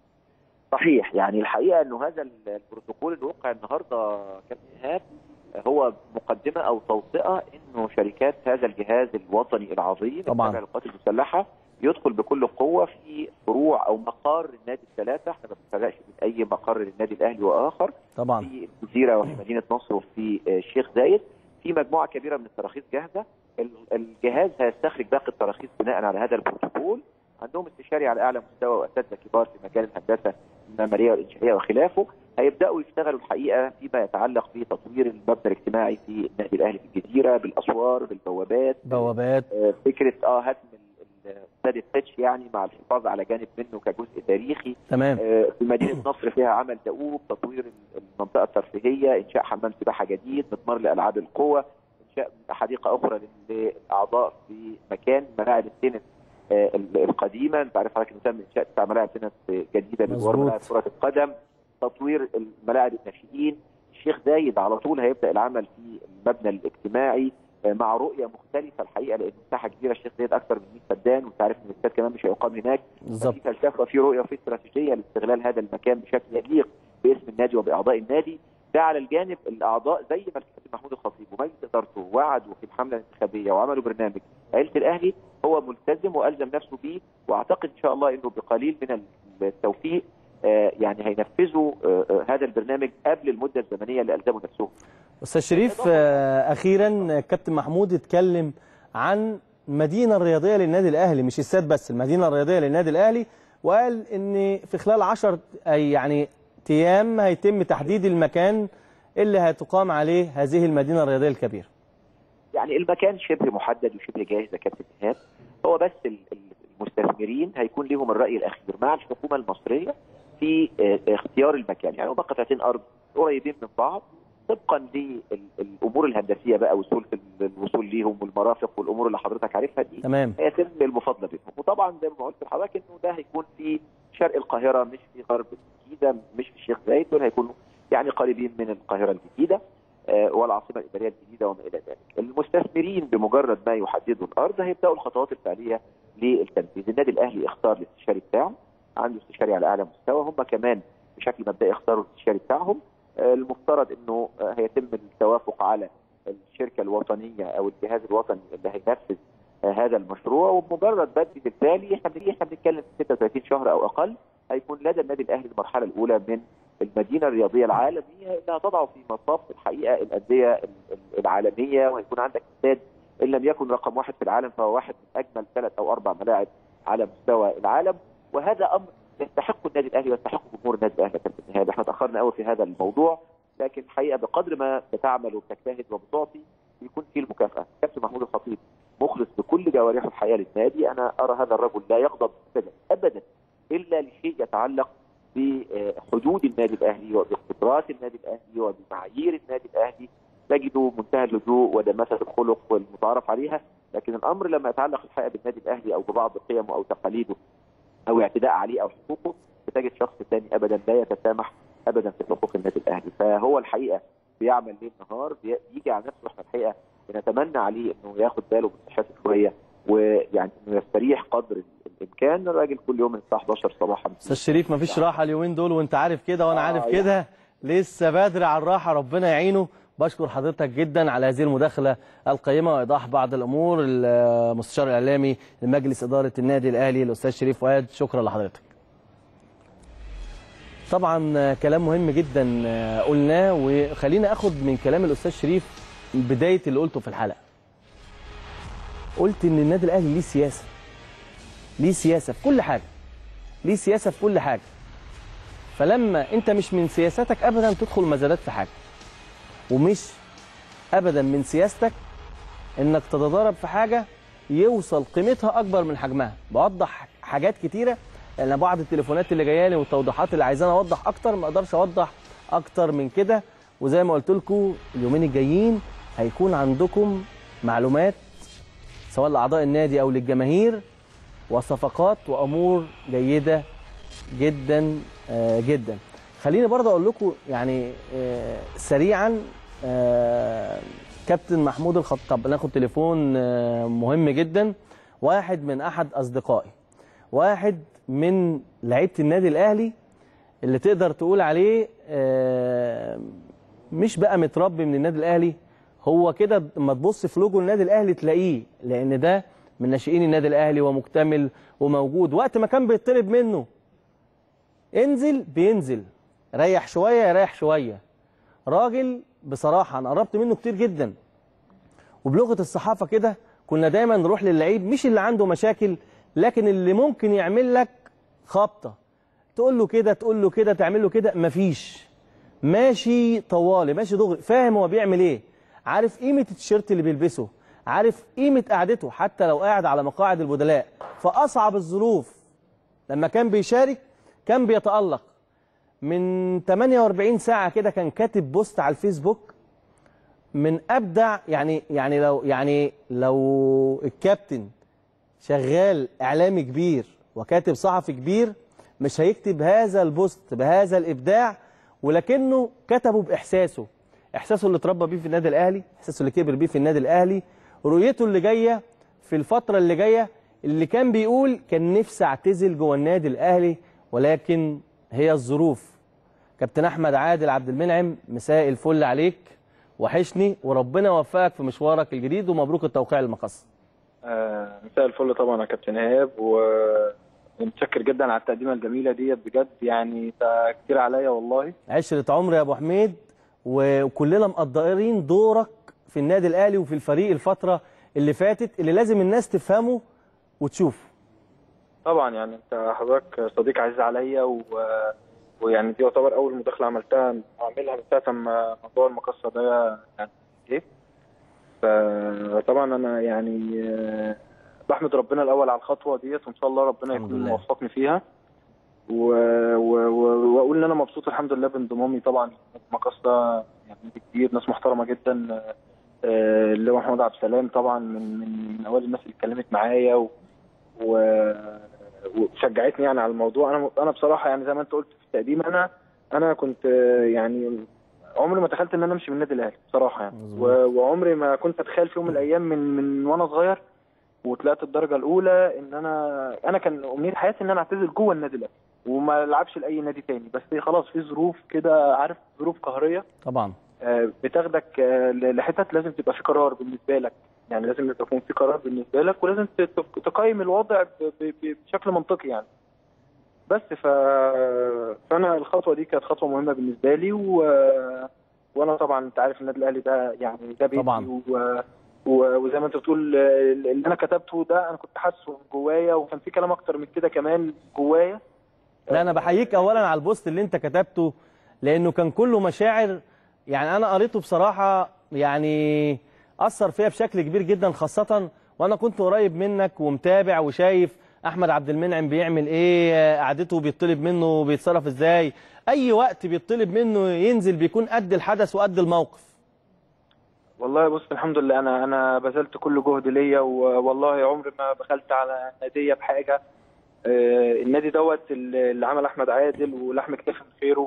صحيح يعني الحقيقه انه هذا البروتوكول اللي وقع النهارده كابتن ايهاب هو مقدمه او توطئه انه شركات هذا الجهاز الوطني العظيم طبعاً. التابع للقوات المسلحه يدخل بكل قوه في فروع او مقار النادي الثلاثه احنا ما بنفرقش بين اي مقر للنادي الاهلي واخر طبعا في الجزيره وفي مدينه نصر وفي آه، الشيخ زايد في مجموعه كبيره من التراخيص جاهزه ال- الجهاز هيستخرج باقي التراخيص بناء على هذا البروتوكول عندهم استشاري على اعلى مستوى واساتذه كبار في مجال الهندسه المعماريه والانشائيه وخلافه هيبداوا يشتغلوا الحقيقه فيما يتعلق بتطوير المبنى الاجتماعي في النادي الاهلي في الجزيره بالاسوار بالبوابات بوابات آه، فكره اه هدم ال- ال- استاد التتش يعني مع الحفاظ على جانب منه كجزء تاريخي تمام آه، في مدينه نصر فيها عمل دؤوب تطوير المنطقه الترفيهيه انشاء حمام سباحه جديد مضمار لالعاب القوى انشاء حديقه اخرى للاعضاء في مكان ملاعب التنس آه، ال- القديمه انت عارف حضرتك انه تم انشاء تسع ملاعب تنس جديده بجوار مظبوط. ملاعب كره القدم تطوير الملاعب الناشئين الشيخ زايد على طول هيبدا العمل في المبنى الاجتماعي آه، مع رؤيه مختلفه الحقيقه لان مساحه كبيره الشيخ زايد اكثر من 100 فدان وانت عارف ان الاستاد كمان مش هيقام هناك بالظبط في فلسفه وفي رؤيه وفي استراتيجيه لاستغلال هذا المكان بشكل يليق باسم النادي وباعضاء النادي ده على الجانب الاعضاء زي ما الكابتن محمود الخطيب ومجلس ادارته وعدوا في الحمله الانتخابيه وعملوا برنامج عيله الاهلي هو ملتزم والزم نفسه بيه واعتقد ان شاء الله انه بقليل من التوفيق آه، يعني هينفذوا آه، آه، هذا البرنامج قبل المده الزمنيه اللي الزموا نفسهم استاذ شريف آه، اخيرا كابتن محمود اتكلم عن المدينه الرياضيه للنادي الاهلي مش الساد بس المدينه الرياضيه للنادي الاهلي وقال ان في خلال 10 اي يعني ايام هيتم تحديد المكان اللي هتقام عليه هذه المدينه الرياضيه الكبيره يعني المكان شبه محدد وشبه جاهز يا كابتن ايهاب هو بس ال- ال- المستثمرين هيكون لهم الراي الاخير مع الحكومه المصريه في آه، اختيار المكان يعني هم قطعتين ارض قريبين من بعض طبقا للامور الهندسيه بقى وسهوله ال- الوصول ليهم والمرافق والامور اللي حضرتك عارفها دي تمام هيتم المفاضله بينهم وطبعا زي ما قلت لحضرتك انه ده هيكون في شرق القاهره مش في غرب الجيزه مش في الشيخ زايد دول هيكونوا يعني قريبين من القاهره الجديده آه، والعاصمه الاداريه الجديده وما الى ذلك. المستثمرين بمجرد ما يحددوا الارض هيبداوا الخطوات الفعليه للتنفيذ، النادي الاهلي اختار الاستشاري بتاعه عنده استشاري على اعلى مستوى هم كمان بشكل مبدئي اختاروا الاستشاري بتاعهم آه، المفترض انه آه، هيتم التوافق على الشركه الوطنيه او الجهاز الوطني اللي هينفذ آه، هذا المشروع وبمجرد بدء بالتالي احنا بنيجي احنا بنتكلم في 36 شهر او اقل هيكون لدى النادي الاهلي المرحله الاولى من المدينه الرياضيه العالميه اللي هتضع في مصاف الحقيقه الانديه ال- ال- العالميه وهيكون عندك استاد ان لم يكن رقم واحد في العالم فهو واحد من اجمل ثلاث او اربع ملاعب على مستوى العالم وهذا امر يستحق النادي الاهلي ويستحق جمهور النادي الاهلي يا كابتن ايهاب احنا تاخرنا قوي في هذا الموضوع لكن الحقيقه بقدر ما بتعمل وبتجتهد وبتعطي بيكون في المكافاه كابتن محمود الخطيب مخلص بكل جوارحه الحقيقه للنادي انا ارى هذا الرجل لا يغضب ابدا ابدا الا لشيء يتعلق بحدود النادي الاهلي وباختبارات النادي الاهلي وبمعايير النادي الاهلي تجده منتهى الهدوء ودماسه الخلق والمتعارف عليها لكن الامر لما يتعلق الحقيقه بالنادي الاهلي او ببعض قيمه او تقاليده او اعتداء عليه او حقوقه بتجد شخص ثاني ابدا لا يتسامح ابدا في حقوق النادي الاهلي فهو الحقيقه بيعمل ليل نهار بي- بيجي على نفسه احنا الحقيقه بنتمنى عليه انه ياخد باله من صحته شويه ويعني انه يستريح قدر ال- الامكان الراجل كل يوم الساعه 11 صباحا استاذ شريف مفيش راحه اليومين دول وانت عارف كده وانا آه، عارف يعني. كده لسه بدري على الراحه ربنا يعينه بشكر حضرتك جدا على هذه المداخله القيمه وايضاح بعض الامور المستشار الاعلامي لمجلس اداره النادي الاهلي الاستاذ شريف فؤاد شكرا لحضرتك طبعا كلام مهم جدا قلناه وخلينا اخد من كلام الاستاذ شريف بدايه اللي قلته في الحلقه قلت ان النادي الاهلي ليه سياسه ليه سياسه في كل حاجه ليه سياسه في كل حاجه فلما انت مش من سياستك ابدا تدخل مزادات في حاجه ومش ابدا من سياستك انك تتضارب في حاجه يوصل قيمتها اكبر من حجمها بوضح حاجات كتيره لان بعض التليفونات اللي جايه لي والتوضيحات اللي عايزاني اوضح اكتر ما اقدرش اوضح اكتر من كده وزي ما قلت لكم اليومين الجايين هيكون عندكم معلومات سواء لاعضاء النادي او للجماهير وصفقات وامور جيده جدا آه، جدا خليني برضه اقول لكم يعني آه، سريعا آه، كابتن محمود الخطاب ناخد تليفون آه، مهم جدا واحد من احد اصدقائي واحد من لعيبه النادي الاهلي اللي تقدر تقول عليه آه، مش بقى متربي من النادي الاهلي هو كده لما تبص في لوجو النادي الاهلي تلاقيه لان ده من ناشئين النادي الاهلي ومكتمل وموجود وقت ما كان بيطلب منه انزل بينزل ريح شويه يريح شويه راجل بصراحه انا قربت منه كتير جدا وبلغه الصحافه كده كنا دايما نروح للعيب مش اللي عنده مشاكل لكن اللي ممكن يعمل لك خبطه تقول له كده تقول له كده تعمل له كده مفيش ماشي طوالي ماشي دغري فاهم هو بيعمل ايه عارف قيمه التيشيرت اللي بيلبسه عارف قيمه قعدته حتى لو قاعد على مقاعد البدلاء فاصعب الظروف لما كان بيشارك كان بيتالق من 48 ساعه كده كان كاتب بوست على الفيسبوك من ابدع يعني يعني لو يعني لو الكابتن شغال اعلامي كبير وكاتب صحفي كبير مش هيكتب هذا البوست بهذا الابداع ولكنه كتبه باحساسه احساسه اللي اتربى بيه في النادي الاهلي احساسه اللي كبر بيه في النادي الاهلي رؤيته اللي جايه في الفتره اللي جايه اللي كان بيقول كان نفسي اعتزل جوه النادي الاهلي ولكن هي الظروف كابتن احمد عادل عبد المنعم مساء الفل عليك وحشني وربنا يوفقك في مشوارك الجديد ومبروك التوقيع المقص آه، مساء الفل طبعا يا كابتن ايهاب ومتشكر جدا على التقديمه الجميله ديت بجد يعني ده كتير عليا والله عشرة عمر يا ابو حميد وكلنا مقدرين دورك في النادي الاهلي وفي الفريق الفتره اللي فاتت اللي لازم الناس تفهمه وتشوفه طبعا يعني انت حضرتك صديق عزيز عليا و... ويعني دي يعتبر اول مداخله عملتها اعملها من ساعه ما موضوع المقصه ده يعني جه فطبعا انا يعني آه، بحمد ربنا الاول على الخطوه ديت وان شاء الله ربنا الحمد يكون لله. موفقني فيها و... و... و... واقول ان انا مبسوط الحمد لله بانضمامي طبعا مقصه يعني كتير ناس محترمه جدا آه، اللي هو محمود عبد السلام طبعا من من من اوائل الناس اللي اتكلمت معايا و... و... وشجعتني يعني على الموضوع انا انا بصراحه يعني زي ما انت قلت في التقديم انا انا كنت آه، يعني عمري ما تخيلت ان انا امشي من النادي الاهلي بصراحه يعني مظبوط. و... وعمري ما كنت اتخيل في يوم من الايام من من وانا صغير وطلعت الدرجه الاولى ان انا انا كان امنيه حياتي ان انا اعتزل جوه النادي الاهلي وما العبش لاي نادي تاني بس خلاص في ظروف كده عارف ظروف قهريه طبعا آه، بتاخدك آه، ل- لحتت لازم تبقى في قرار بالنسبه لك يعني لازم يبقى يكون في قرار بالنسبه لك ولازم ت- ت- تقيم الوضع ب- ب- ب- بشكل منطقي يعني بس ف... فانا الخطوه دي كانت خطوه مهمه بالنسبه لي و... وانا طبعا انت عارف النادي الاهلي ده يعني ده بيتي طبعا. و... و... وزي ما انت بتقول آه، اللي انا كتبته ده انا كنت حاسه من جوايا وكان في كلام اكتر من كده كمان جوايا لا انا بحييك اولا على البوست اللي انت كتبته لانه كان كله مشاعر يعني انا قريته بصراحه يعني اثر فيا بشكل كبير جدا خاصه وانا كنت قريب منك ومتابع وشايف احمد عبد المنعم بيعمل ايه قعدته بيطلب منه بيتصرف ازاي اي وقت بيطلب منه ينزل بيكون قد الحدث وقد الموقف والله بص الحمد لله انا انا بذلت كل جهد ليا والله عمري ما بخلت على ناديه بحاجه آه، النادي دوت اللي عمل احمد عادل ولحم كتاف من خيره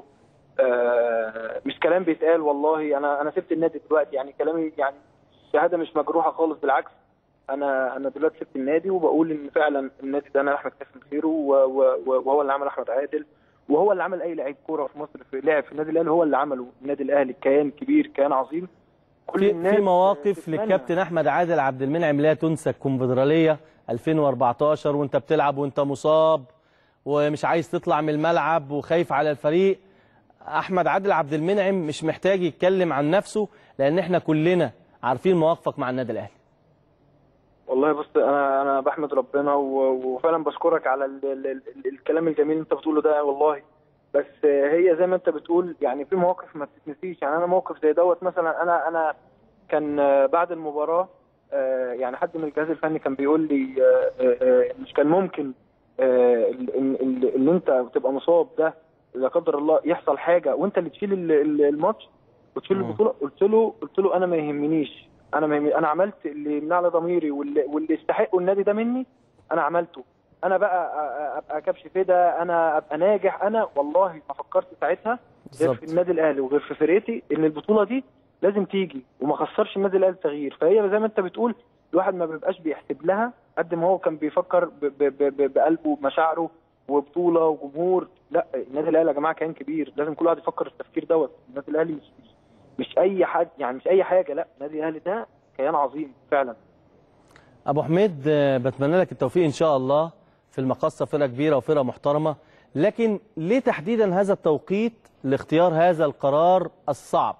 آه، مش كلام بيتقال والله انا انا سبت النادي دلوقتي يعني كلامي يعني شهاده مش مجروحه خالص بالعكس انا انا دلوقتي سبت النادي وبقول ان فعلا النادي ده انا احمد كاسم خيره و- و- و- وهو اللي عمل احمد عادل وهو اللي عمل اي لعيب كوره في مصر في لعب في النادي الاهلي هو اللي عمله النادي الاهلي كيان كبير كيان عظيم كل في الناس في مواقف تتمنى. للكابتن احمد عادل عبد المنعم لا تنسى الكونفدراليه 2014 وانت بتلعب وانت مصاب ومش عايز تطلع من الملعب وخايف على الفريق احمد عادل عبد المنعم مش محتاج يتكلم عن نفسه لان احنا كلنا عارفين مواقفك مع النادي الاهلي والله بص انا انا بحمد ربنا و- وفعلا بشكرك على ال ال ال الكلام الجميل اللي انت بتقوله ده والله بس هي زي ما انت بتقول يعني في مواقف ما بتتنسيش يعني انا موقف زي دوت مثلا انا انا كان بعد المباراه آه، يعني حد من الجهاز الفني كان بيقول لي آه، آه، آه، مش كان ممكن آه، ال- ال- ال- اللي انت تبقى مصاب ده لا قدر الله يحصل حاجه وانت اللي تشيل ال- ال- الماتش وتشيل مم. البطوله قلت له قلت له انا ما يهمنيش انا ما يهمني انا عملت اللي من على ضميري واللي, واللي يستحقه النادي ده مني انا عملته انا بقى أ- أ- ابقى كبش فدا انا ابقى ناجح انا والله ما فكرت ساعتها غير بالظبط في النادي الاهلي وغير في فرقتي ان البطوله دي لازم تيجي وما خسرش النادي الاهلي تغيير فهي زي ما انت بتقول الواحد ما بيبقاش بيحسب لها قد ما هو كان بيفكر ب- ب- ب- بقلبه وبمشاعره وبطوله وجمهور لا النادي الاهلي يا جماعه كان كبير لازم كل واحد يفكر التفكير دوت النادي الاهلي مش مش, مش اي حاجه يعني مش اي حاجه لا النادي الاهلي ده كيان عظيم فعلا ابو حميد آه، بتمنى لك التوفيق ان شاء الله في المقصه فرقه كبيره وفرقه محترمه لكن ليه تحديدا هذا التوقيت لاختيار هذا القرار الصعب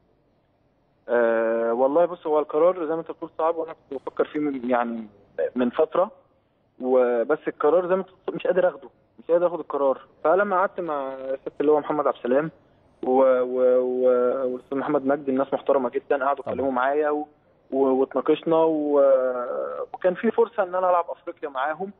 أه والله بص هو القرار زي ما انت بتقول صعب وانا كنت بفكر فيه من يعني من فتره وبس القرار زي ما انت بتقول مش قادر اخده مش قادر اخد القرار فلما قعدت مع الست اللي هو محمد عبد السلام و- و- و- والاستاذ محمد مجدي الناس محترمه جدا قعدوا طبعا. اتكلموا معايا و- و- واتناقشنا و- وكان في فرصه ان انا العب افريقيا معاهم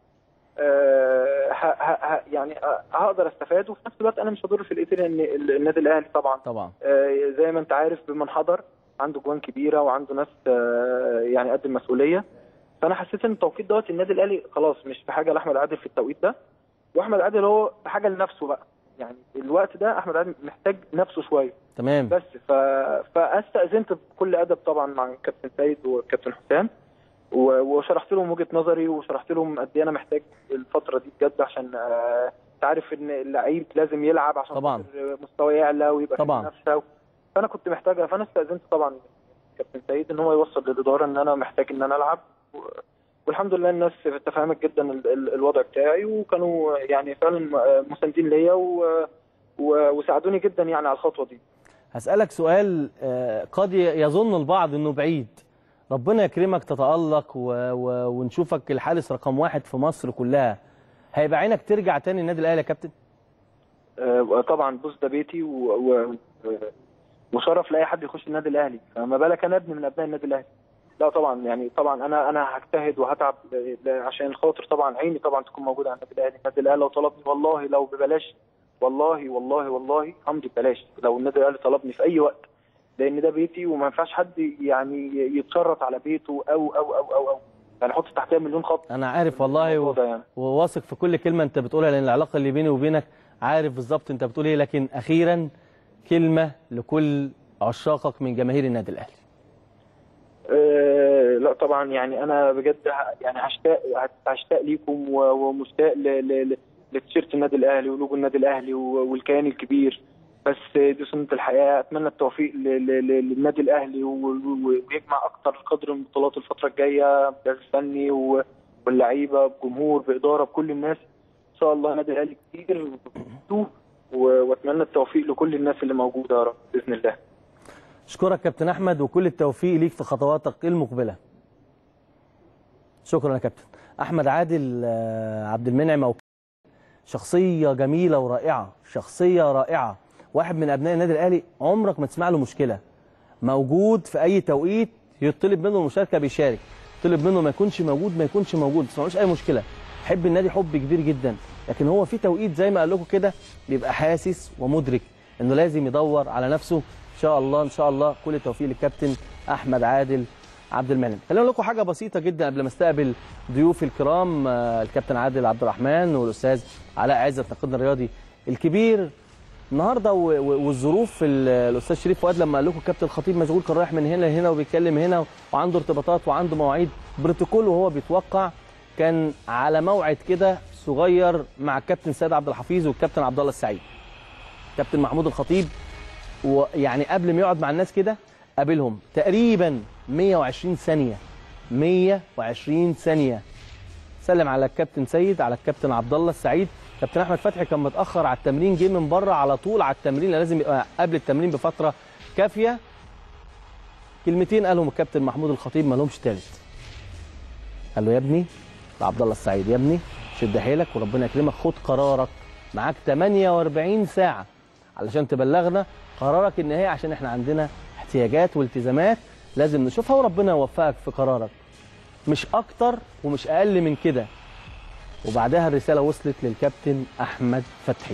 أه ه- ه- ه- يعني أه، هقدر استفاد وفي نفس الوقت انا مش هضر في الايتين ان النادي الاهلي طبعا طبعا آه، زي ما انت عارف بمن حضر عنده جوان كبيره وعنده ناس آه، يعني قد المسؤوليه فانا حسيت ان التوقيت دوت النادي الاهلي خلاص مش في حاجه لاحمد عادل في التوقيت ده واحمد عادل هو في حاجه لنفسه بقى يعني الوقت ده احمد عادل محتاج نفسه شويه تمام بس ف... فاستاذنت بكل ادب طبعا مع كابتن سيد وكابتن حسام و- وشرحت لهم وجهه نظري وشرحت لهم قد ايه انا محتاج الفتره دي بجد عشان آه، تعرف ان اللعيب لازم يلعب عشان طبعا. خاطر مستواه يعلى ويبقى في طبعا. منافسه فانا كنت محتاجها فانا استاذنت طبعا كابتن سيد ان هو يوصل للاداره ان انا محتاج ان انا العب و- والحمد لله الناس تفهمت جدا ال- ال- الوضع بتاعي وكانوا يعني فعلا مساندين ليا و- و- وساعدوني جدا يعني على الخطوه دي هسألك سؤال آه، قد ي- يظن البعض انه بعيد ربنا يكرمك تتألق و... و... ونشوفك الحارس رقم واحد في مصر كلها هيبقى عينك ترجع تاني النادي الاهلي يا كابتن آه، طبعا بص ده بيتي و... و... وشرف لاي حد يخش النادي الاهلي فما بالك انا ابن من ابناء النادي الاهلي لا طبعا يعني طبعا انا انا هجتهد وهتعب ل- ل- عشان خاطر طبعا عيني طبعا تكون موجوده على النادي الاهلي النادي الاهلي لو طلبني والله لو ببلاش والله والله والله همضي ببلاش لو النادي الاهلي طلبني في اي وقت لان ده بيتي وما ينفعش حد يعني يتشرط على بيته او او او او, أو. يعني حط تحتها مليون خط انا عارف والله و... الموضوع ده يعني. وواثق في كل كلمه انت بتقولها لان العلاقه اللي بيني وبينك عارف بالظبط انت بتقول ايه لكن اخيرا كلمه لكل عشاقك من جماهير النادي الاهلي آه، لا طبعا يعني انا بجد ه- يعني هشتاق هشتاق ليكم و- ومشتاق ل- ل- ل- لتيشيرت النادي الاهلي ولوجو النادي الاهلي و- والكيان الكبير بس دي سنه الحياه اتمنى التوفيق ل- ل- ل- للنادي الاهلي و- و- ويجمع اكتر قدر من البطولات الفتره الجايه بالجهاز الفني و- واللعيبه بجمهور باداره بكل الناس ان شاء الله النادي الاهلي كتير و- واتمنى التوفيق لكل الناس اللي موجوده يا رب باذن الله اشكرك كابتن احمد وكل التوفيق ليك في خطواتك المقبله شكرا يا كابتن احمد عادل آه، عبد المنعم أو شخصيه جميله ورائعه شخصيه رائعه واحد من ابناء النادي الاهلي عمرك ما تسمع له مشكله موجود في اي توقيت يطلب منه المشاركه بيشارك يطلب منه ما يكونش موجود ما يكونش موجود ما تسمعوش اي مشكله حب النادي حب كبير جدا لكن هو في توقيت زي ما قال لكم كده بيبقى حاسس ومدرك انه لازم يدور على نفسه ان شاء الله ان شاء الله كل التوفيق للكابتن احمد عادل عبد المنعم خلينا نقول لكم حاجه بسيطه جدا قبل ما استقبل ضيوفي الكرام آه، الكابتن عادل عبد الرحمن والاستاذ علاء عزت ناقدنا الرياضي الكبير النهارده و- و- والظروف ال- الاستاذ شريف فؤاد لما قال لكم كابتن الخطيب مشغول كان رايح من هنا لهنا وبيتكلم هنا وعنده ارتباطات وعنده مواعيد بروتوكول وهو بيتوقع كان على موعد كده صغير مع الكابتن سيد عبد الحفيظ والكابتن عبد الله السعيد كابتن محمود الخطيب ويعني قبل ما يقعد مع الناس كده قابلهم تقريبا 120 ثانيه 120 ثانيه سلم على الكابتن سيد على الكابتن عبد الله السعيد كابتن احمد فتحي كان متاخر على التمرين جه من بره على طول على التمرين لازم يبقى قبل التمرين بفتره كافيه كلمتين قالهم الكابتن محمود الخطيب ما لهمش تالت قال له يا ابني لعبد الله السعيد يا ابني شد حيلك وربنا يكرمك خد قرارك معاك 48 ساعه علشان تبلغنا قرارك النهائي عشان احنا عندنا احتياجات والتزامات لازم نشوفها وربنا يوفقك في قرارك مش اكتر ومش اقل من كده وبعدها الرساله وصلت للكابتن احمد فتحي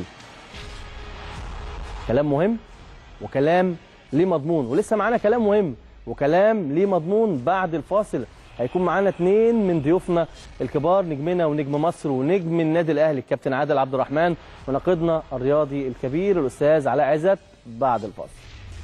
كلام مهم وكلام ليه مضمون ولسه معانا كلام مهم وكلام ليه مضمون بعد الفاصل هيكون معانا اثنين من ضيوفنا الكبار نجمنا ونجم مصر ونجم النادي الاهلي الكابتن عادل عبد الرحمن وناقدنا الرياضي الكبير الاستاذ علاء عزت بعد الفاصل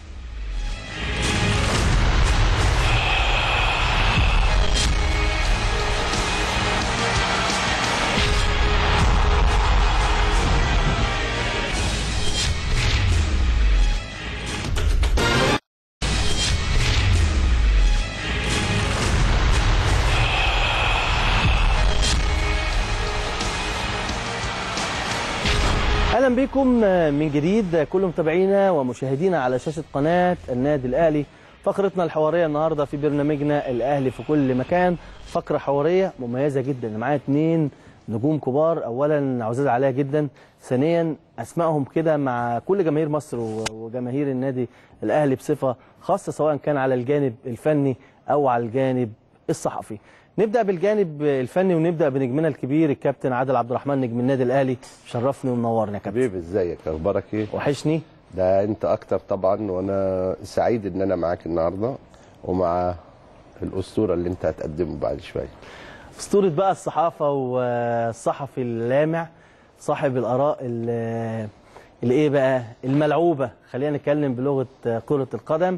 اهلا بكم من جديد كل متابعينا ومشاهدينا على شاشه قناه النادي الاهلي فقرتنا الحواريه النهارده في برنامجنا الاهلي في كل مكان فقره حواريه مميزه جدا معايا اثنين نجوم كبار اولا عزاز عليا جدا ثانيا اسمائهم كده مع كل جماهير مصر و- وجماهير النادي الاهلي بصفه خاصه سواء كان على الجانب الفني او على الجانب الصحفي نبدا بالجانب الفني ونبدا بنجمنا الكبير الكابتن عادل عبد الرحمن نجم النادي الاهلي شرفني ومنورني يا كابتن حبيبي ازيك اخبارك ايه وحشني ده انت اكتر طبعا وانا سعيد ان انا معاك النهارده ومع الاسطوره اللي انت هتقدمه بعد شويه اسطوره بقى الصحافه والصحفي اللامع صاحب الاراء ال- الايه بقى الملعوبه خلينا نتكلم بلغه كره القدم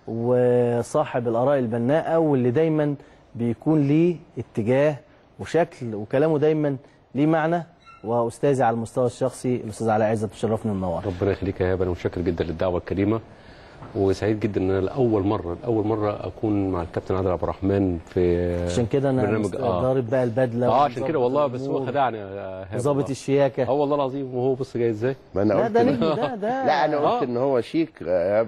وصاحب الاراء البناءه واللي دايما بيكون ليه اتجاه وشكل وكلامه دايما ليه معنى واستاذي على المستوى الشخصي الاستاذ علاء عزت مشرفني ومنور ربنا يخليك يا هبه انا متشكر جدا للدعوه الكريمه وسعيد جدا ان انا لاول مره لاول مره اكون مع الكابتن عادل عبد الرحمن في عشان كده انا برنامج مست- اه ضارب بقى البدله اه عشان كده ومظبط والله بس هو الأمور خدعني يا هبه وظابط والله. الشياكه اه والله العظيم وهو بص جاي ازاي ما انا لا قلت ده إن- نجم ده ده لا انا قلت آه. ان هو شيك ايهاب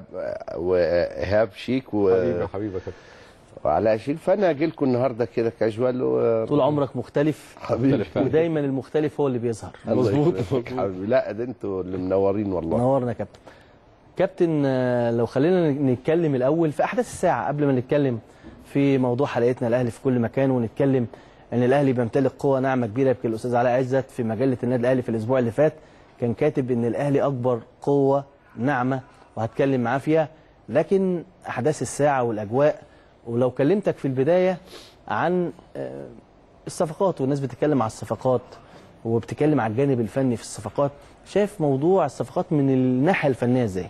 وايهاب شيك و... حبيبي حبيبي يا كابتن وعلاء شيك فانا اجي لكم النهارده كده كاجوال و... طول عمرك مختلف حبيبي مختلف فعلا. ودايما المختلف هو اللي بيظهر الله مظبوط، يكرمك مظبوط. حبيبي لا ده انتوا اللي منورين والله نورنا يا كابتن كابتن آه، لو خلينا نتكلم الاول في احداث الساعه قبل ما نتكلم في موضوع حلقتنا الاهلي في كل مكان ونتكلم ان الاهلي بيمتلك قوه ناعمه كبيره يمكن الاستاذ علاء عزت في مجله النادي الاهلي في الاسبوع اللي فات كان كاتب ان الاهلي اكبر قوه ناعمه وهتكلم معاه فيها لكن احداث الساعه والاجواء ولو كلمتك في البدايه عن آه، الصفقات والناس بتتكلم على الصفقات وبتتكلم على الجانب الفني في الصفقات شايف موضوع الصفقات من الناحيه الفنيه ازاي؟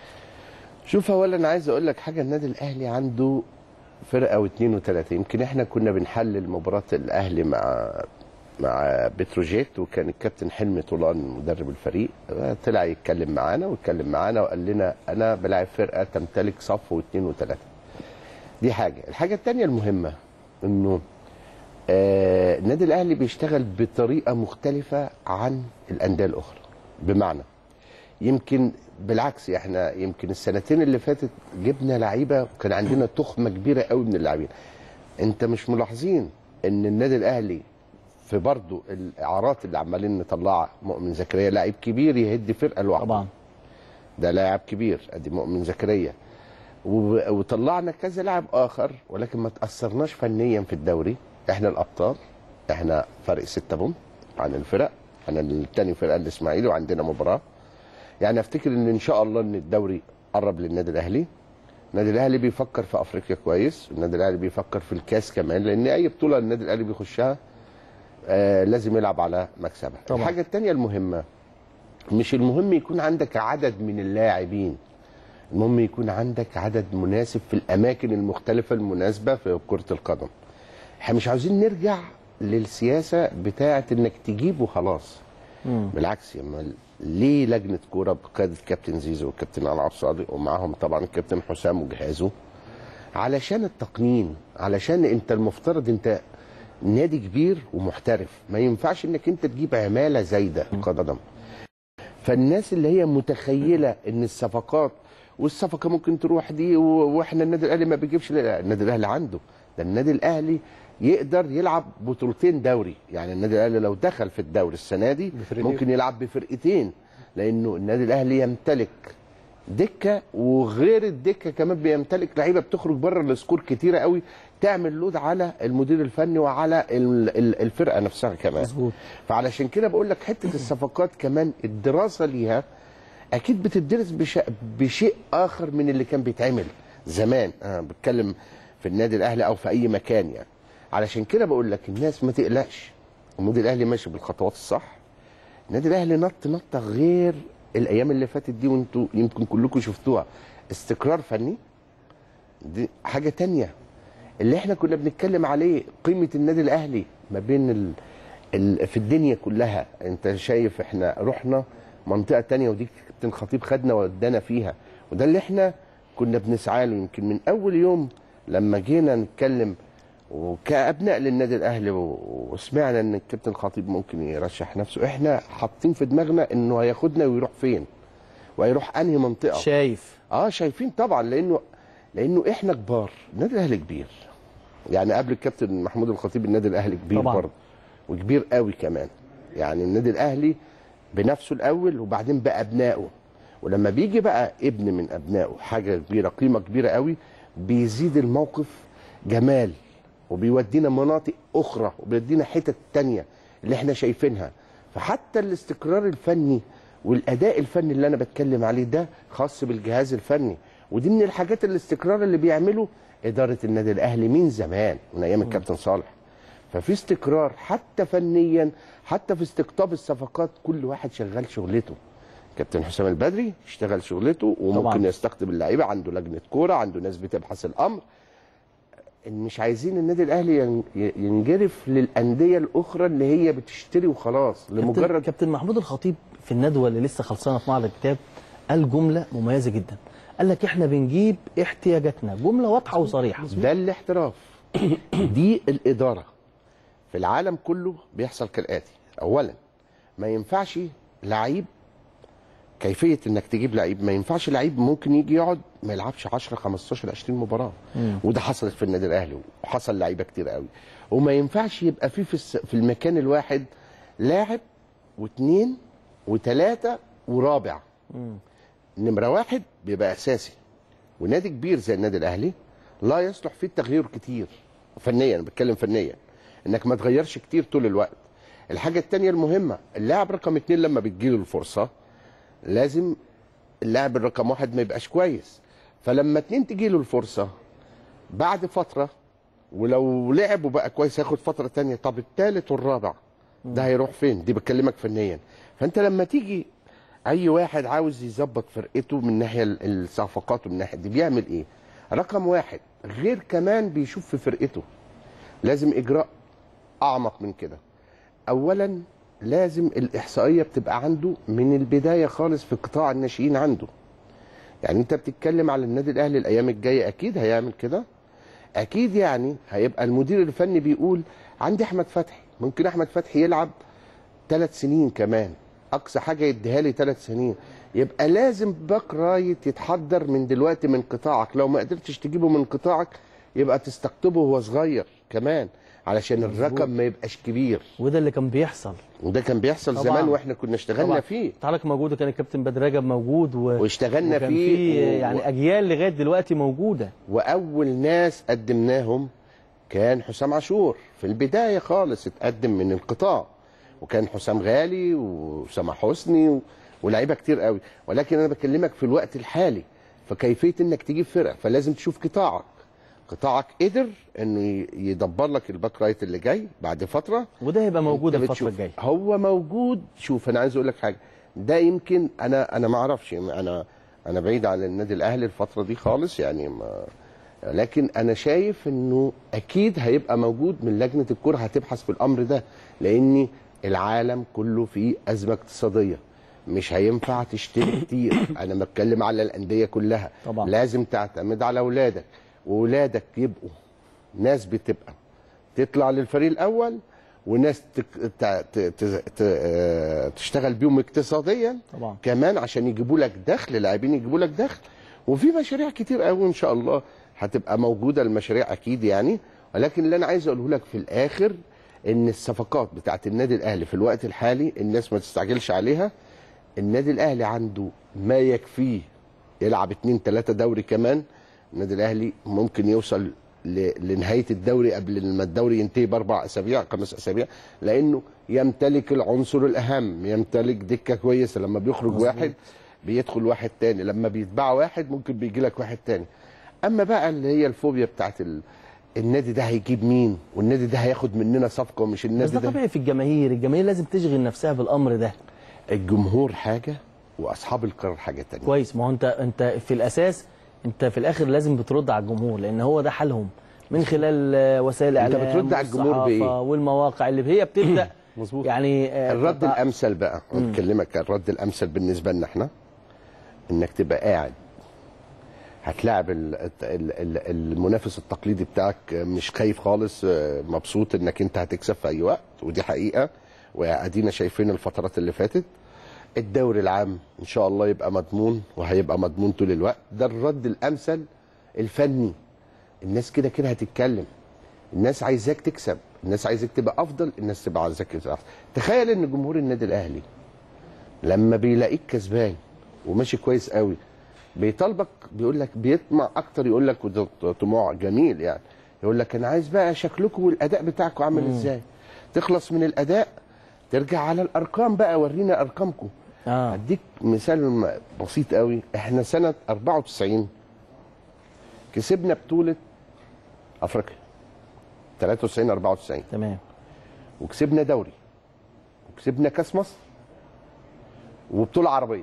شوف اولا انا عايز اقول لك حاجه النادي الاهلي عنده فرقه واثنين وثلاثه يمكن احنا كنا بنحلل مباراه الاهلي مع مع بتروجيت وكان الكابتن حلمي طولان مدرب الفريق طلع يتكلم معانا واتكلم معانا وقال لنا انا بلاعب فرقه تمتلك صف واثنين وثلاثه دي حاجه الحاجه الثانيه المهمه انه آه، النادي الاهلي بيشتغل بطريقه مختلفه عن الانديه الاخرى بمعنى يمكن بالعكس احنا يمكن السنتين اللي فاتت جبنا لعيبه وكان عندنا تخمه كبيره قوي من اللاعبين انت مش ملاحظين ان النادي الاهلي في برضه الاعارات اللي عمالين نطلعها مؤمن زكريا لاعب كبير يهد فرقه لوحده طبعا ده لاعب كبير ادي مؤمن زكريا و- وطلعنا كذا لاعب اخر ولكن ما تاثرناش فنيا في الدوري احنا الابطال احنا فرق ستة بونت عن الفرق احنا الثاني فرقه الاسماعيلي وعندنا مباراه يعني افتكر ان ان شاء الله ان الدوري قرب للنادي الاهلي النادي الاهلي بيفكر في افريقيا كويس النادي الاهلي بيفكر في الكاس كمان لان اي بطوله النادي الاهلي بيخشها آه لازم يلعب على مكسبها طبعا. الحاجه الثانيه المهمه مش المهم يكون عندك عدد من اللاعبين المهم يكون عندك عدد مناسب في الاماكن المختلفه المناسبه في كره القدم احنا مش عاوزين نرجع للسياسه بتاعه انك تجيب وخلاص بالعكس يا ليه لجنه كوره بقياده الكابتن زيزو والكابتن العاب صادق ومعاهم طبعا الكابتن حسام وجهازه علشان التقنين علشان انت المفترض انت نادي كبير ومحترف ما ينفعش انك انت تجيب عماله زايده قدم فالناس اللي هي متخيله ان الصفقات والصفقه ممكن تروح دي و- واحنا النادي الاهلي ما بيجيبش لا النادي الاهلي عنده ده النادي الاهلي يقدر يلعب بطولتين دوري يعني النادي الاهلي لو دخل في الدوري السنه دي بفرقتين. ممكن يلعب بفرقتين لانه النادي الاهلي يمتلك دكه وغير الدكه كمان بيمتلك لعيبه بتخرج بره السكور كتيره قوي تعمل لود على المدير الفني وعلى ال- ال- الفرقه نفسها كمان مظبوط. فعلشان كده بقول لك حته الصفقات كمان الدراسه ليها اكيد بتدرس بش... بشيء اخر من اللي كان بيتعمل زمان انا بتكلم في النادي الاهلي او في اي مكان يعني علشان كده بقول لك الناس ما تقلقش النادي الاهلي ماشي بالخطوات الصح النادي الاهلي نط نطه غير الايام اللي فاتت دي وانتوا يمكن كلكم شفتوها استقرار فني دي حاجه تانية اللي احنا كنا بنتكلم عليه قيمه النادي الاهلي ما بين ال... ال... في الدنيا كلها انت شايف احنا رحنا منطقه تانية ودي كابتن خطيب خدنا ودانا فيها وده اللي احنا كنا بنسعى له يمكن من اول يوم لما جينا نتكلم وكابناء للنادي الاهلي و- وسمعنا ان الكابتن خطيب ممكن يرشح نفسه احنا حاطين في دماغنا انه هياخدنا ويروح فين وهيروح انهي منطقه شايف اه شايفين طبعا لانه لانه احنا كبار النادي الاهلي كبير يعني قبل الكابتن محمود الخطيب النادي الاهلي كبير طبعاً. برضه وكبير قوي كمان يعني النادي الاهلي بنفسه الاول وبعدين بابنائه ولما بيجي بقى ابن من ابنائه حاجه كبيره قيمه كبيره قوي بيزيد الموقف جمال وبيودينا مناطق اخرى وبيودينا حتت تانية اللي احنا شايفينها فحتى الاستقرار الفني والاداء الفني اللي انا بتكلم عليه ده خاص بالجهاز الفني ودي من الحاجات الاستقرار اللي بيعمله اداره النادي الاهلي من زمان من ايام الكابتن صالح ففي استقرار حتى فنيا حتى في استقطاب الصفقات كل واحد شغال شغلته كابتن حسام البدري اشتغل شغلته وممكن طبعاً. يستقطب اللعيبه عنده لجنه كوره عنده ناس بتبحث الامر مش عايزين النادي الاهلي ين- ينجرف للانديه الاخرى اللي هي بتشتري وخلاص كابتن, لمجرد كابتن محمود الخطيب في الندوه اللي لسه خلصانه في معرض الكتاب قال جمله مميزه جدا قال لك احنا بنجيب احتياجاتنا جمله واضحه وصريحه ده الاحتراف دي الاداره في العالم كله بيحصل كالاتي اولا ما ينفعش لعيب كيفيه انك تجيب لعيب ما ينفعش لعيب ممكن يجي يقعد ما يلعبش 10 15 20 مباراه وده حصلت في النادي الاهلي وحصل لعيبه كتير قوي وما ينفعش يبقى في في, الس- في المكان الواحد لاعب واثنين وثلاثه ورابع نمره واحد بيبقى اساسي ونادي كبير زي النادي الاهلي لا يصلح فيه التغيير كتير فنيا أنا بتكلم فنيا انك ما تغيرش كتير طول الوقت الحاجه الثانيه المهمه اللاعب رقم اتنين لما بتجيله الفرصه لازم اللاعب الرقم واحد ما يبقاش كويس فلما اتنين تجيله الفرصه بعد فتره ولو لعب وبقى كويس هياخد فتره تانية طب الثالث والرابع ده هيروح فين دي بكلمك فنيا فانت لما تيجي اي واحد عاوز يظبط فرقته من ناحيه ال- الصفقات ومن ناحيه دي بيعمل ايه رقم واحد غير كمان بيشوف في فرقته لازم اجراء اعمق من كده اولا لازم الاحصائيه بتبقى عنده من البدايه خالص في قطاع الناشئين عنده يعني انت بتتكلم على النادي الاهلي الايام الجايه اكيد هيعمل كده اكيد يعني هيبقى المدير الفني بيقول عندي احمد فتحي ممكن احمد فتحي يلعب ثلاث سنين كمان اقصى حاجه يديها لي ثلاث سنين يبقى لازم باك رايت يتحضر من دلوقتي من قطاعك لو ما قدرتش تجيبه من قطاعك يبقى تستقطبه وهو صغير كمان علشان الرقم ما يبقاش كبير وده اللي كان بيحصل وده كان بيحصل طبعاً. زمان واحنا كنا اشتغلنا طبعاً. فيه حضرتك موجود وكان الكابتن بدر رجب موجود و... واشتغلنا وكان فيه في و- يعني اجيال لغايه دلوقتي موجوده واول ناس قدمناهم كان حسام عاشور في البدايه خالص اتقدم من القطاع وكان حسام غالي وسامح حسني و... ولاعيبه كتير قوي ولكن انا بكلمك في الوقت الحالي فكيفيه انك تجيب فرقه فلازم تشوف قطاعك قطاعك قدر انه ي- يدبر لك الباك رايت اللي جاي بعد فتره وده هيبقى موجود أنت الفتره بتشوف. الجايه هو موجود شوف انا عايز اقول لك حاجه ده يمكن انا انا ما اعرفش انا انا بعيد عن النادي الاهلي الفتره دي خالص يعني ما لكن انا شايف انه اكيد هيبقى موجود من لجنه الكره هتبحث في الامر ده لان العالم كله فيه ازمه اقتصاديه مش هينفع تشتري كتير انا بتكلم على الانديه كلها طبعا. لازم تعتمد على اولادك واولادك يبقوا ناس بتبقى تطلع للفريق الاول وناس تك... ت... ت... ت... ت... آه، تشتغل بيهم اقتصاديا طبعا. كمان عشان يجيبوا لك دخل لاعبين يجيبوا لك دخل وفي مشاريع كتير قوي ان شاء الله هتبقى موجوده المشاريع اكيد يعني ولكن اللي انا عايز اقوله لك في الاخر ان الصفقات بتاعت النادي الاهلي في الوقت الحالي الناس ما تستعجلش عليها النادي الاهلي عنده ما يكفيه يلعب اتنين تلاته دوري كمان النادي الاهلي ممكن يوصل ل- لنهايه الدوري قبل ما الدوري ينتهي باربع اسابيع خمس اسابيع لانه يمتلك العنصر الاهم يمتلك دكه كويسه لما بيخرج مظبوط. واحد بيدخل واحد تاني لما بيتباع واحد ممكن بيجي لك واحد تاني اما بقى اللي هي الفوبيا بتاعت ال... النادي ده هيجيب مين والنادي ده هياخد مننا صفقه ومش بس النادي ده ده طبيعي في الجماهير الجماهير لازم تشغل نفسها بالامر ده الجمهور حاجه واصحاب القرار حاجه تانية كويس ما هو انت انت في الاساس انت في الاخر لازم بترد على الجمهور لان هو ده حالهم من خلال آه، وسائل انت الاعلام بترد على الجمهور والصحافة بإيه؟ والمواقع اللي هي بتبدا مظبوط. يعني آه، الرد تبقى- الامثل بقى بكلمك عن الرد الامثل بالنسبه لنا احنا انك تبقى قاعد هتلاعب ال- ال- ال- المنافس التقليدي بتاعك مش خايف خالص اه، مبسوط انك انت هتكسب في اي وقت ودي حقيقه وادينا شايفين الفترات اللي فاتت الدوري العام ان شاء الله يبقى مضمون وهيبقى مضمون طول الوقت ده الرد الامثل الفني الناس كده كده هتتكلم الناس عايزاك تكسب الناس عايزاك تبقى افضل الناس تبقى عايزاك تبقى أحسن. تخيل ان جمهور النادي الاهلي لما بيلاقيك كسبان وماشي كويس قوي بيطالبك بيقول لك بيطمع اكتر يقول لك وده طموع جميل يعني يقول لك انا عايز بقى شكلكم والاداء بتاعكم عامل ازاي تخلص من الاداء ترجع على الارقام بقى ورينا ارقامكم اه هديك مثال م- بسيط قوي احنا سنه 94 كسبنا بطوله افريقيا 93 94 تمام وكسبنا دوري وكسبنا كاس مصر وبطوله عربيه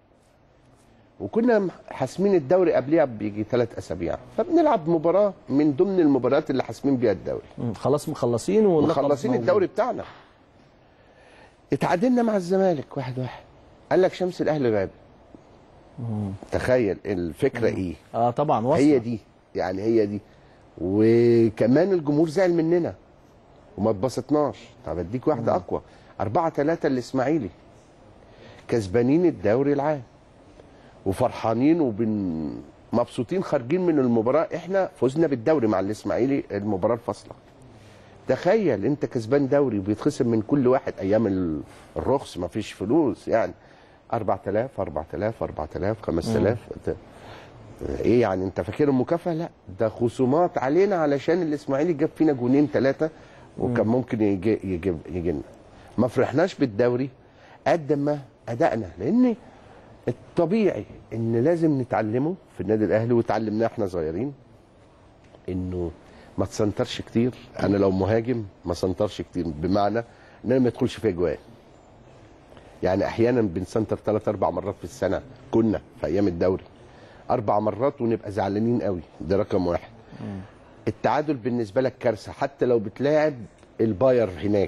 وكنا حاسمين الدوري قبلها بيجي ثلاث اسابيع فبنلعب مباراه من ضمن المباريات اللي حاسمين بيها الدوري مم، خلاص مخلصين واللقب مخلصين موجود. الدوري بتاعنا اتعادلنا مع الزمالك واحد واحد قال لك شمس الاهلي غاب تخيل الفكره ايه اه طبعا وصل هي دي يعني هي دي وكمان الجمهور زعل مننا وما اتبسطناش طب اديك واحده اقوى 4 3 الاسماعيلي كسبانين الدوري العام وفرحانين وبن مبسوطين خارجين من المباراه احنا فزنا بالدوري مع الاسماعيلي المباراه الفاصله تخيل انت كسبان دوري وبيتخصم من كل واحد ايام ال- الرخص ما فيش فلوس يعني 4000 4000 4000 5000 ت- ايه يعني انت فاكر المكافاه لا ده خصومات علينا علشان الاسماعيلي جاب فينا جونين ثلاثه وكان ممكن يجي يجيب يجي لنا ما فرحناش بالدوري قد ما ادائنا لان الطبيعي ان لازم نتعلمه في النادي الاهلي وتعلمناه احنا صغيرين انه ما تسنترش كتير انا لو مهاجم ما سنترش كتير بمعنى ان انا ما يدخلش فيا جوان يعني احيانا بنسنتر ثلاث اربع مرات في السنه كنا في ايام الدوري اربع مرات ونبقى زعلانين قوي ده رقم واحد التعادل بالنسبه لك كارثه حتى لو بتلاعب الباير هناك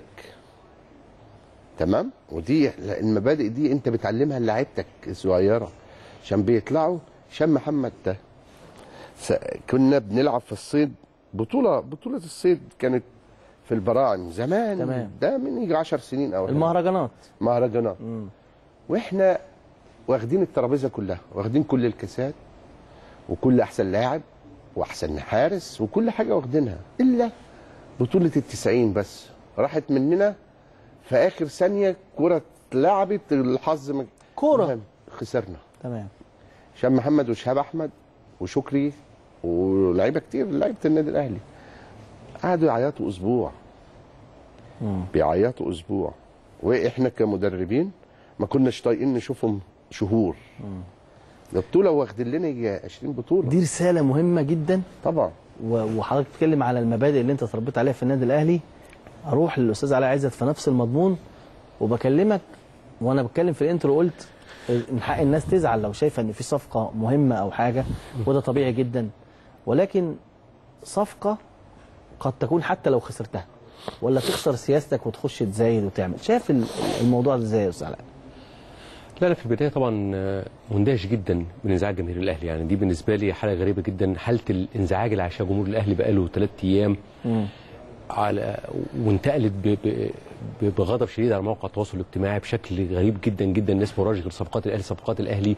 تمام ودي المبادئ دي انت بتعلمها لعيبتك الصغيره عشان بيطلعوا هشام محمد ده س- كنا بنلعب في الصيد بطوله بطوله الصيد كانت في البراعم زمان تمام. ده من يجي 10 سنين او المهرجانات مهرجانات واحنا واخدين الترابيزه كلها واخدين كل الكاسات وكل احسن لاعب واحسن حارس وكل حاجه واخدينها الا بطوله التسعين بس راحت مننا في اخر ثانيه كره اتلعبت الحظ ما كورة. المهم، خسرنا تمام هشام محمد وشهاب احمد وشكري ولاعيبه كتير لعيبه النادي الاهلي قعدوا يعيطوا اسبوع بيعيطوا اسبوع واحنا كمدربين ما كناش طايقين نشوفهم شهور ده بطوله واخدين لنا يجي 20 بطوله دي رساله مهمه جدا طبعا و- وحضرتك بتتكلم على المبادئ اللي انت اتربيت عليها في النادي الاهلي اروح للاستاذ علاء عزت في نفس المضمون وبكلمك وانا بتكلم في الانترو قلت من حق الناس تزعل لو شايفه ان في صفقه مهمه او حاجه وده طبيعي جدا ولكن صفقه قد تكون حتى لو خسرتها ولا تخسر سياستك وتخش تزايد وتعمل شايف ال- الموضوع ده ازاي يا استاذ علاء لا لا في البدايه طبعا آه، مندهش جدا من انزعاج جماهير الاهلي يعني دي بالنسبه لي حاله غريبه جدا حاله الانزعاج اللي عاشها جمهور الاهلي بقاله ثلاث ايام على وانتقلت ب- ب- ب- بغضب شديد على مواقع التواصل الاجتماعي بشكل غريب جدا جدا الناس مراجع غير صفقات الاهلي صفقات الاهلي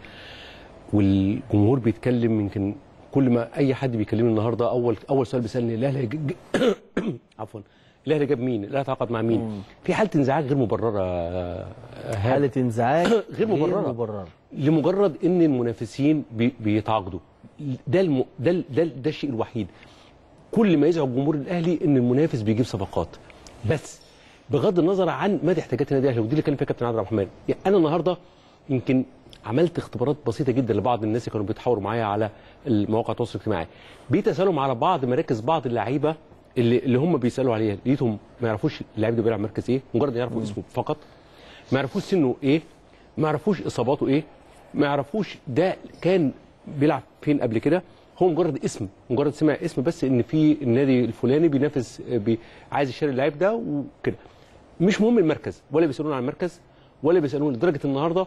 والجمهور بيتكلم يمكن كل ما اي حد بيكلمني النهارده اول اول سؤال بيسالني الاهلي ج- ج- عفوا الاهلي جاب مين؟ الاهلي تعاقد مع مين؟ في حاله انزعاج غير مبرره آه، هذا. حاله انزعاج غير مبررة. مبرره لمجرد ان المنافسين بي بيتعاقدوا ده الم... ده ال- ده, ال- ده الشيء الوحيد كل ما يزعج جمهور الاهلي ان المنافس بيجيب صفقات بس بغض النظر عن مدى احتياجات النادي الاهلي ودي اللي كان فيها كابتن عادل عبد الرحمن يعني انا النهارده يمكن عملت اختبارات بسيطه جدا لبعض الناس اللي كانوا بيتحاوروا معايا على المواقع التواصل الاجتماعي بقيت اسالهم على بعض مراكز بعض اللعيبه اللي, اللي هم بيسالوا عليها لقيتهم ما يعرفوش اللعيب ده بيلعب مركز ايه مجرد يعرفوا اسمه فقط ما يعرفوش سنه ايه ما يعرفوش اصاباته ايه ما يعرفوش ده كان بيلعب فين قبل كده هو مجرد اسم مجرد سمع اسم بس ان في النادي الفلاني بينافس بي عايز يشتري اللعيب ده وكده مش مهم المركز ولا بيسالون عن المركز ولا بيسالون لدرجه النهارده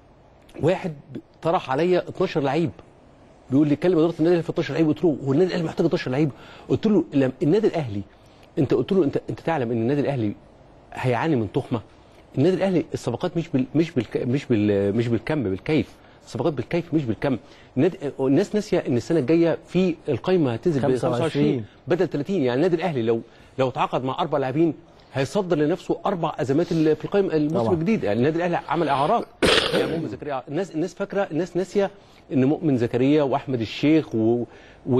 واحد طرح عليا 12 لعيب بيقول لي كلم اداره النادي الاهلي في 12 لعيب قلت له هو النادي الاهلي محتاج 12 لعيب قلت له لم- النادي الاهلي انت قلت له انت انت تعلم ان النادي الاهلي هيعاني من تخمه النادي الاهلي الصفقات مش بال مش بال مش بال مش بالكم بالكيف الصفقات بالكيف مش بالكم النادي الناس ناسيه ان السنه الجايه في القايمه هتنزل ب 25 25 بدل 30 يعني النادي الاهلي لو لو تعاقد مع اربع لاعبين هيصدر لنفسه اربع ازمات ال- في القائمه الموسم طبعا. الجديد يعني النادي الاهلي عمل اعارات يعني مؤمن زكريا الناس الناس فاكره الناس ناسيه ان مؤمن زكريا واحمد الشيخ و, و...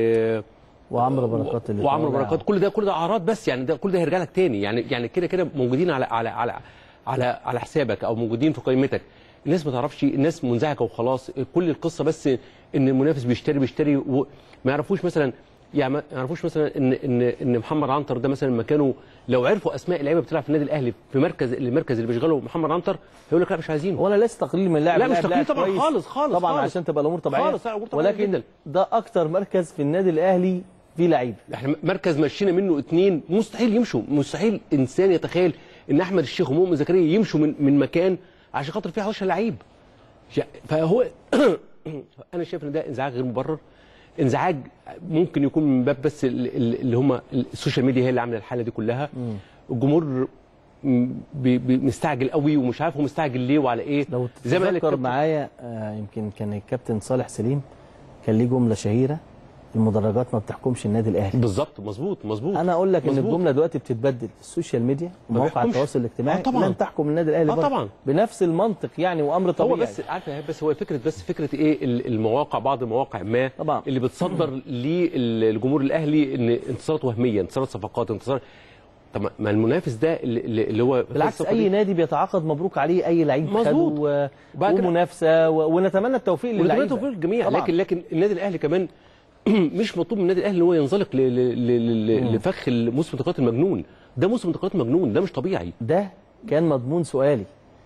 وعمرو بركات اللي وعمرو طالع. بركات كل ده كل ده اعراض بس يعني ده كل ده هيرجع لك تاني يعني يعني كده كده موجودين على على على على على حسابك او موجودين في قائمتك الناس ما تعرفش الناس منزعجه وخلاص كل القصه بس ان المنافس بيشتري بيشتري وما يعرفوش مثلا يعني ما يعرفوش مثلا ان ان ان محمد عنتر ده مثلا مكانه لو عرفوا اسماء اللعيبه بتلعب في النادي الاهلي في مركز المركز اللي بيشغله محمد عنتر هيقول لك لا مش عايزينه ولا ليس تقليل من اللاعب لا، مش لاعب- تقليل لاعب طبعاً كويس. خالص- خالص- طبعا خالص. عشان تبقى الامور طبيعيه خالص، لا، الأمور طبيعية ولكن جداً. ده اكتر مركز في النادي الاهلي فيه لعيب احنا مركز مشينا منه اتنين مستحيل يمشوا مستحيل انسان يتخيل ان احمد الشيخ ومؤمن زكريا يمشوا من من مكان عشان خاطر فيه 11 لعيب شا- فهو انا شايف ان ده انزعاج غير مبرر انزعاج ممكن يكون من باب بس ال- ال- اللي هم السوشيال ميديا هي اللي عامله الحاله دي كلها الجمهور م- بي- بي- مستعجل قوي ومش عارف هو مستعجل ليه وعلى ايه لو زي ما قال تتذكر الكابتن- معايا آه، يمكن كان الكابتن صالح سليم كان ليه جمله شهيره المدرجات ما بتحكمش النادي الاهلي بالظبط مظبوط مظبوط انا اقول لك ان مظبوط. الجمله دلوقتي بتتبدل السوشيال ميديا ما ومواقع بيحكمش. التواصل الاجتماعي آه طبعاً. لن تحكم النادي الاهلي آه برضه. طبعاً. بنفس المنطق يعني وامر طبيعي هو بس عارف يا إيهاب، بس هو فكره بس فكره ايه ال- المواقع بعض المواقع ما طبعاً. اللي بتصدر للجمهور الاهلي ان انتصارات وهميه انتصارات صفقات انتصار طب ما- ما المنافس ده اللي, اللي هو بالعكس الصفقة اي دي- نادي بيتعاقد مبروك عليه اي لعيب مظبوط. خده و... وبعد كده- ومنافسه و... ونتمنى التوفيق ونتمنى للعيبه التوفيق للجميع طبعاً. لكن لكن النادي الاهلي كمان مش مطلوب من النادي الاهلي ان هو ينزلق ل- ل- ل- ل- لفخ الموسم الانتقالات المجنون ده موسم انتقالات مجنون ده مش طبيعي ده كان مضمون سؤالي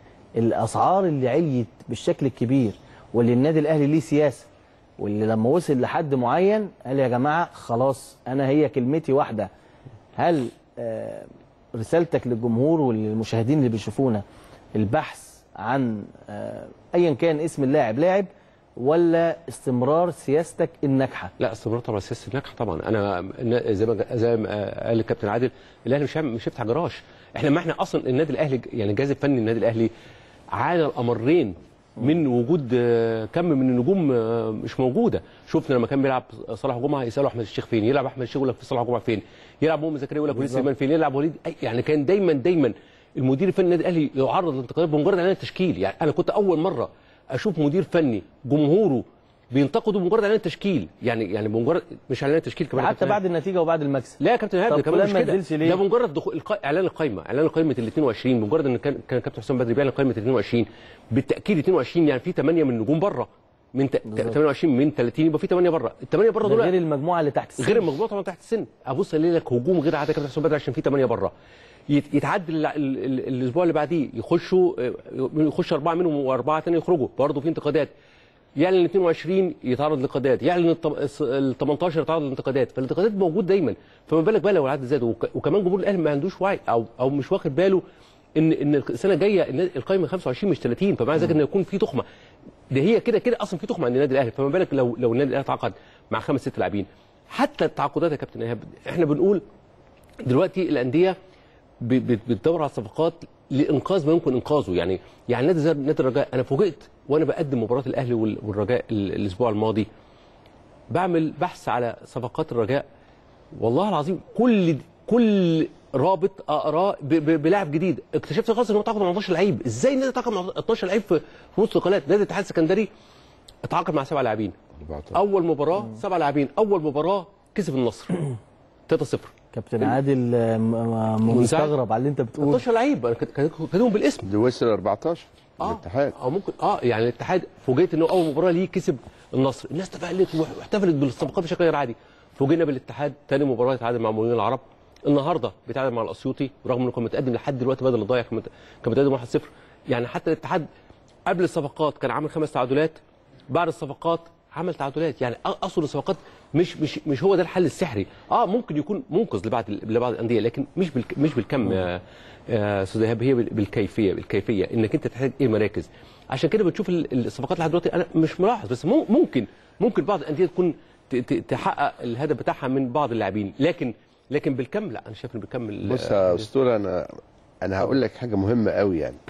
الاسعار اللي عليت بالشكل الكبير واللي النادي الاهلي ليه سياسه واللي لما وصل لحد معين قال يا جماعه خلاص انا هي كلمتي واحده هل آه، رسالتك للجمهور وللمشاهدين اللي بيشوفونا البحث عن آه، ايا كان اسم اللاعب لاعب ولا استمرار سياستك الناجحه لا استمرار طبعا سياسه النجاح طبعا انا إن- زي ما زي ما قال الكابتن عادل الاهلي مش هيعمل- مش هيفتح جراج احنا ما احنا اصلا النادي الاهلي يعني الجهاز الفني النادي الاهلي عانى الامرين من وجود آه، كم من النجوم آه، مش موجوده شفنا لما كان بيلعب صلاح جمعه يسالوا احمد الشيخ فين يلعب احمد الشيخ يقول لك في صلاح جمعه فين يلعب مؤمن زكريا يقول لك وليد سليمان فين يلعب وليد أي- يعني كان دايما دايما المدير الفني النادي الاهلي يعرض للانتقادات بمجرد اعلان التشكيل يعني انا كنت اول مره اشوف مدير فني جمهوره بينتقدوا بمجرد اعلان التشكيل يعني يعني بمجرد مش اعلان التشكيل كمان يا حتى كابتن بعد النتيجه وبعد المكسب لا يا كابتن طب هادي كمان فلان مش ما كده نزلش ليه؟ ده بمجرد دخول الق... اعلان القائمه اعلان قائمه ال 22 بمجرد ان كان كان كابتن حسام بدري بيعلن قائمه ال 22 بالتاكيد 22 يعني في 8 من النجوم بره من ت... 28 من 30 يبقى في 8 بره ال 8 بره ده دول غير المجموعه اللي تحت السن. غير المجموعه طبعا تحت السن ابص الاقي لك هجوم غير عاده كابتن حسام بدري عشان في 8 بره يت- يتعدل ال- ال- ال- الاسبوع اللي بعديه يخشوا آه، يخش اربعه منهم واربعه ثانيه يخرجوا برضه في انتقادات يعلن 22 يتعرض لانتقادات يعلن ال 18 يتعرض لانتقادات فالانتقادات موجود دايما فما بالك بقى لو العدد زاد وك- وكمان جمهور الاهلي ما عندوش وعي او او مش واخد باله ان ان السنه الجايه النا- القائمه 25 مش 30 فمعنى ذلك ان يكون في تخمه ده هي كده كده اصلا في تخمه عند النادي الاهلي فما بالك لو لو النادي الاهلي تعاقد مع خمس ست لاعبين حتى التعاقدات يا كابتن ايهاب احنا بنقول دلوقتي الانديه ب- ب- بتدور على صفقات لانقاذ ما يمكن انقاذه يعني يعني نادي زي نادي الرجاء انا فوجئت وانا بقدم مباراه الاهلي وال- والرجاء ال- الاسبوع الماضي بعمل بحث على صفقات الرجاء والله العظيم كل كل رابط اقراه ب- ب- بلاعب جديد اكتشفت خلاص ان هو تعاقد مع 12 لعيب ازاي النادي تعاقد مع 12 لعيب في في وسط القناه نادي الاتحاد السكندري اتعاقد مع سبع لاعبين 14 اول مباراه سبع لاعبين اول مباراه كسب النصر 3-0 كابتن عادل آه، م- م- منزعج. مستغرب على اللي انت بتقول 12 لعيب أنا كنت- كنت- كاتبهم بالاسم دي وصل 14 الاتحاد او ممكن اه يعني الاتحاد فوجئت انه اول مباراه ليه كسب النصر الناس تفائلت واحتفلت بالصفقات بشكل غير عادي فوجئنا بالاتحاد ثاني مباراه يتعادل مع مولين العرب النهارده بيتعادل مع الاسيوطي رغم انه كان متقدم لحد دلوقتي بدل الضايع كان مت- كان متقدم 1-0 يعني حتى الاتحاد قبل الصفقات كان عامل خمس تعادلات بعد الصفقات عمل تعادلات يعني أ- اصل الصفقات مش مش مش هو ده الحل السحري اه ممكن يكون منقذ لبعض لبعض الانديه لكن مش بالك مش بالكم يا يا استاذ ايهاب هي بال- بالكيفيه بالكيفيه انك انت تحتاج ايه مراكز عشان كده بتشوف ال- الصفقات لحد دلوقتي انا مش ملاحظ بس مم- ممكن ممكن بعض الانديه تكون ت- ت- تحقق الهدف بتاعها من بعض اللاعبين لكن لكن بالكم لا انا شايف انه بالكم ال- بص يا اسطوره انا انا هقول لك حاجه مهمه قوي يعني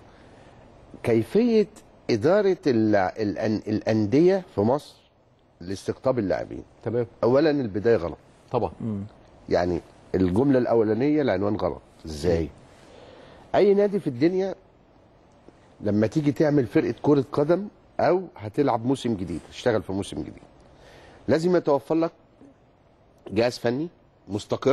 كيفيه اداره الع- الأن- الانديه في مصر لاستقطاب اللاعبين تمام اولا البدايه غلط طبعا يعني الجمله الاولانيه العنوان غلط ازاي اي نادي في الدنيا لما تيجي تعمل فرقه كره قدم او هتلعب موسم جديد تشتغل في موسم جديد لازم يتوفر لك جهاز فني مستقر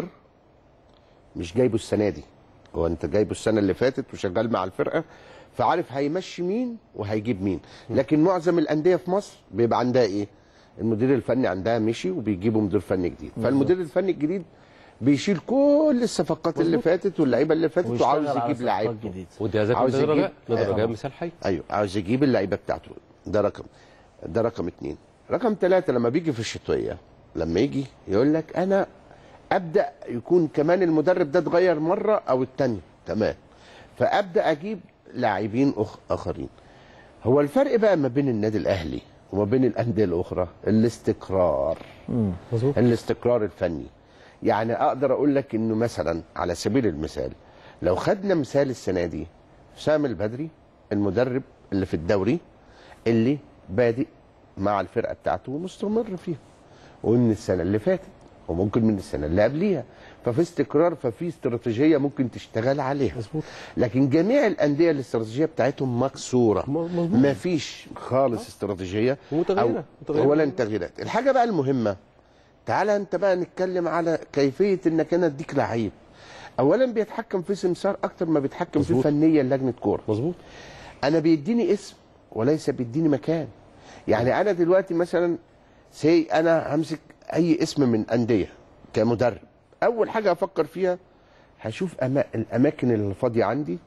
مش جايبه السنه دي هو انت جايبه السنه اللي فاتت وشغال مع الفرقه فعارف هيمشي مين وهيجيب مين لكن معظم الانديه في مصر بيبقى عندها ايه المدير الفني عندها مشي وبيجيبوا مدير فني جديد فالمدير الفني الجديد بيشيل كل الصفقات اللي فاتت واللعيبه اللي فاتت ويشتغل وعاوز على يجيب صفقات لعيب جديدة. ودي ذاك عاوز نادي يجيب- الرجاء نادي أيوة. الرجاء مثال حي ايوه عاوز يجيب اللعيبه بتاعته ده رقم ده رقم اتنين رقم ثلاثة لما بيجي في الشتوية لما يجي يقول لك انا ابدا يكون كمان المدرب ده اتغير مرة او التانية تمام فابدا اجيب لاعبين أخ... اخرين هو الفرق بقى ما بين النادي الاهلي وما بين الانديه الاخرى الاستقرار مظبوط الاستقرار الفني يعني اقدر اقول لك انه مثلا على سبيل المثال لو خدنا مثال السنه دي سام البدري المدرب اللي في الدوري اللي بادئ مع الفرقه بتاعته ومستمر فيها ومن السنه اللي فاتت وممكن من السنه اللي قبليها ففي استقرار ففي استراتيجيه ممكن تشتغل عليها مظبوط. لكن جميع الانديه الاستراتيجيه بتاعتهم مكسوره مظبوط. ما فيش خالص استراتيجيه ومتغيرة. أو- متغيرة. ولا تغييرات الحاجه بقى المهمه تعالى انت بقى نتكلم على كيفيه انك انا اديك لعيب اولا بيتحكم في سمسار اكتر ما بيتحكم في مظبوط. فنيا لجنه كوره مظبوط انا بيديني اسم وليس بيديني مكان يعني انا دلوقتي مثلا سي انا همسك اي اسم من انديه كمدرب اول حاجه افكر فيها هشوف أما الاماكن الفاضيه عندي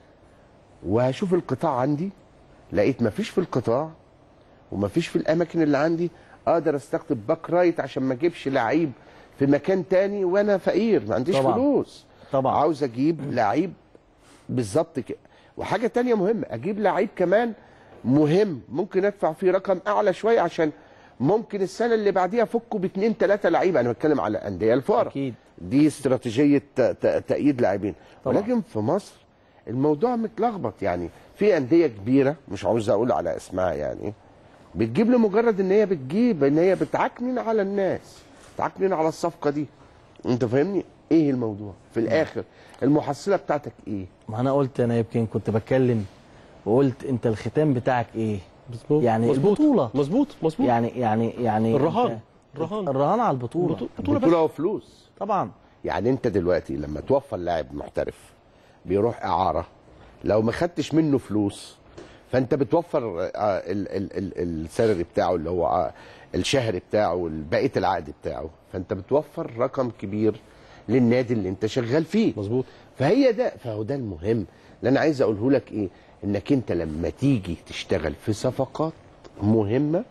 وهشوف القطاع عندي لقيت مفيش في القطاع ومفيش في الاماكن اللي عندي اقدر استقطب باك رايت عشان ما اجيبش لعيب في مكان تاني وانا فقير ما عنديش طبعاً. فلوس طبعاً. عاوز اجيب لعيب بالظبط كده وحاجه تانية مهمه اجيب لعيب كمان مهم ممكن ادفع فيه رقم اعلى شويه عشان ممكن السنه اللي بعديها افكه باثنين ثلاثه لعيبه انا بتكلم على انديه الفقراء أكيد. دي استراتيجيه ت- ت- تأييد لاعبين طبعاً. ولكن في مصر الموضوع متلخبط يعني في انديه كبيره مش عاوز اقول على اسمها يعني بتجيب لمجرد ان هي بتجيب ان هي بتعكنن على الناس بتعكنن على الصفقه دي انت فاهمني ايه الموضوع في الاخر المحصله بتاعتك ايه ما انا قلت انا يمكن كنت بتكلم وقلت انت الختام بتاعك ايه مظبوط يعني مظبوط. البطولة. مظبوط مظبوط يعني يعني يعني الرهان. أنت- الرهان. الرهان على البطوله بطولة بس. بطوله وفلوس طبعا يعني انت دلوقتي لما توفر لاعب محترف بيروح اعاره لو ما خدتش منه فلوس فانت بتوفر آه، ال- ال- ال- السالري بتاعه اللي هو آه، الشهري بتاعه بقيه العقد بتاعه فانت بتوفر رقم كبير للنادي اللي انت شغال فيه مظبوط فهي ده فهو ده المهم اللي انا عايز اقوله لك ايه انك انت لما تيجي تشتغل في صفقات مهمه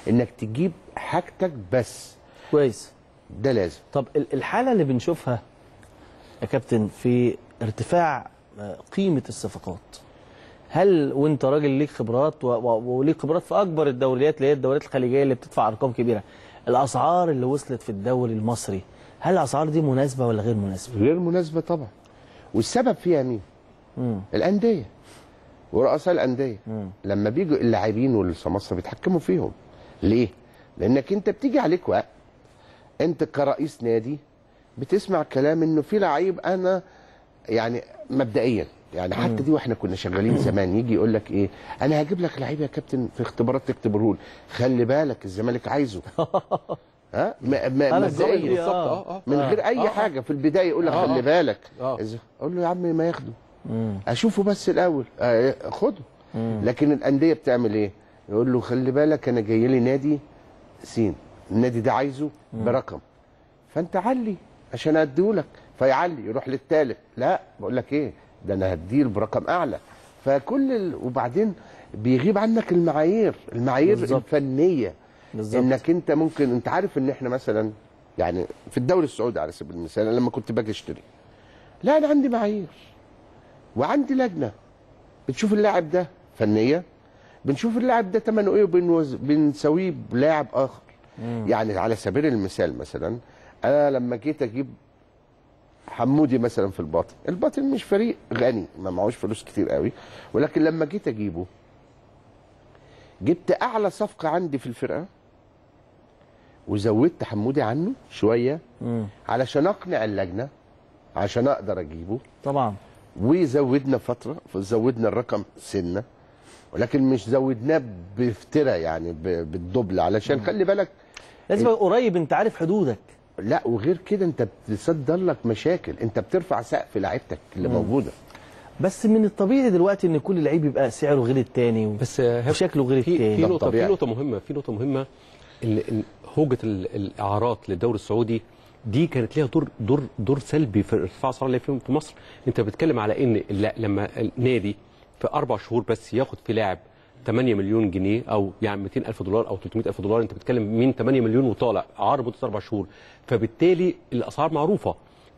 انك تجيب حاجتك بس كويس ده لازم طب ال- الحاله اللي بنشوفها يا كابتن في ارتفاع آه، قيمه الصفقات هل وانت راجل ليك خبرات و- و- وليك خبرات في اكبر الدوريات اللي هي الدوريات الخليجيه اللي بتدفع ارقام كبيره الاسعار اللي وصلت في الدوري المصري هل الاسعار دي مناسبه ولا غير مناسبه غير مناسبه طبعا والسبب فيها مين؟ مم. الانديه ورؤساء الانديه لما بيجوا اللاعبين والسماسره بيتحكموا فيهم ليه؟ لانك انت بتيجي عليك وقت انت كرئيس نادي بتسمع كلام انه في لعيب انا يعني مبدئيا يعني حتى دي واحنا كنا شغالين زمان يجي يقول لك ايه انا هجيب لك لعيب يا كابتن في اختبارات تكتبه لي خلي بالك الزمالك عايزه ها ما ما أنا مبدئيا الزمالك دي، آه. اه اه من غير اي حاجه في البدايه يقول لك آه، خلي آه. بالك آه. إذا- اقول له يا عم ما ياخده اشوفه بس الاول آه، خده لكن الانديه بتعمل ايه يقول له خلي بالك انا جاي لي نادي سين النادي ده عايزه برقم فانت علي عشان اديهولك فيعلي يروح للثالث لا بقول لك ايه ده انا هديله برقم اعلى فكل ال... وبعدين بيغيب عنك المعايير المعايير بالظبط. الفنيه بالظبط. انك انت ممكن انت عارف ان احنا مثلا يعني في الدوري السعودي على سبيل المثال أنا لما كنت باجي اشتري لا انا عندي معايير وعندي لجنه بتشوف اللاعب ده فنيه بنشوف اللاعب ده ثمنه ايه وبنوز- بنساويه بلاعب اخر يعني على سبيل المثال مثلا انا لما جيت اجيب حمودي مثلا في الباطن الباطن مش فريق غني ما معهوش فلوس كتير قوي ولكن لما جيت اجيبه جبت اعلى صفقه عندي في الفرقه وزودت حمودي عنه شويه علشان اقنع اللجنه عشان اقدر اجيبه طبعا وزودنا فتره فزودنا الرقم سنه ولكن مش زودناه بافتراء يعني ب- بالدبل علشان خلي بالك لازم يبقى قريب انت عارف حدودك لا وغير كده انت بتصدر لك مشاكل انت بترفع سقف لعيبتك اللي موجوده بس من الطبيعي دلوقتي ان كل لعيب يبقى سعره غير التاني و- بس آه، وشكله غير في في التاني نقطه في طبيعي. نقطه مهمه في نقطه مهمه ان ان هوجه ال- الاعارات للدوري السعودي دي كانت ليها دور دور دور سلبي في ارتفاع اسعار اللعب في مصر انت بتتكلم على ان لا- لما النادي في اربع شهور بس ياخد في لاعب 8 مليون جنيه او يعني 200 الف دولار او 300 الف دولار انت بتتكلم مين 8 مليون وطالع عار مده اربع شهور فبالتالي الاسعار معروفه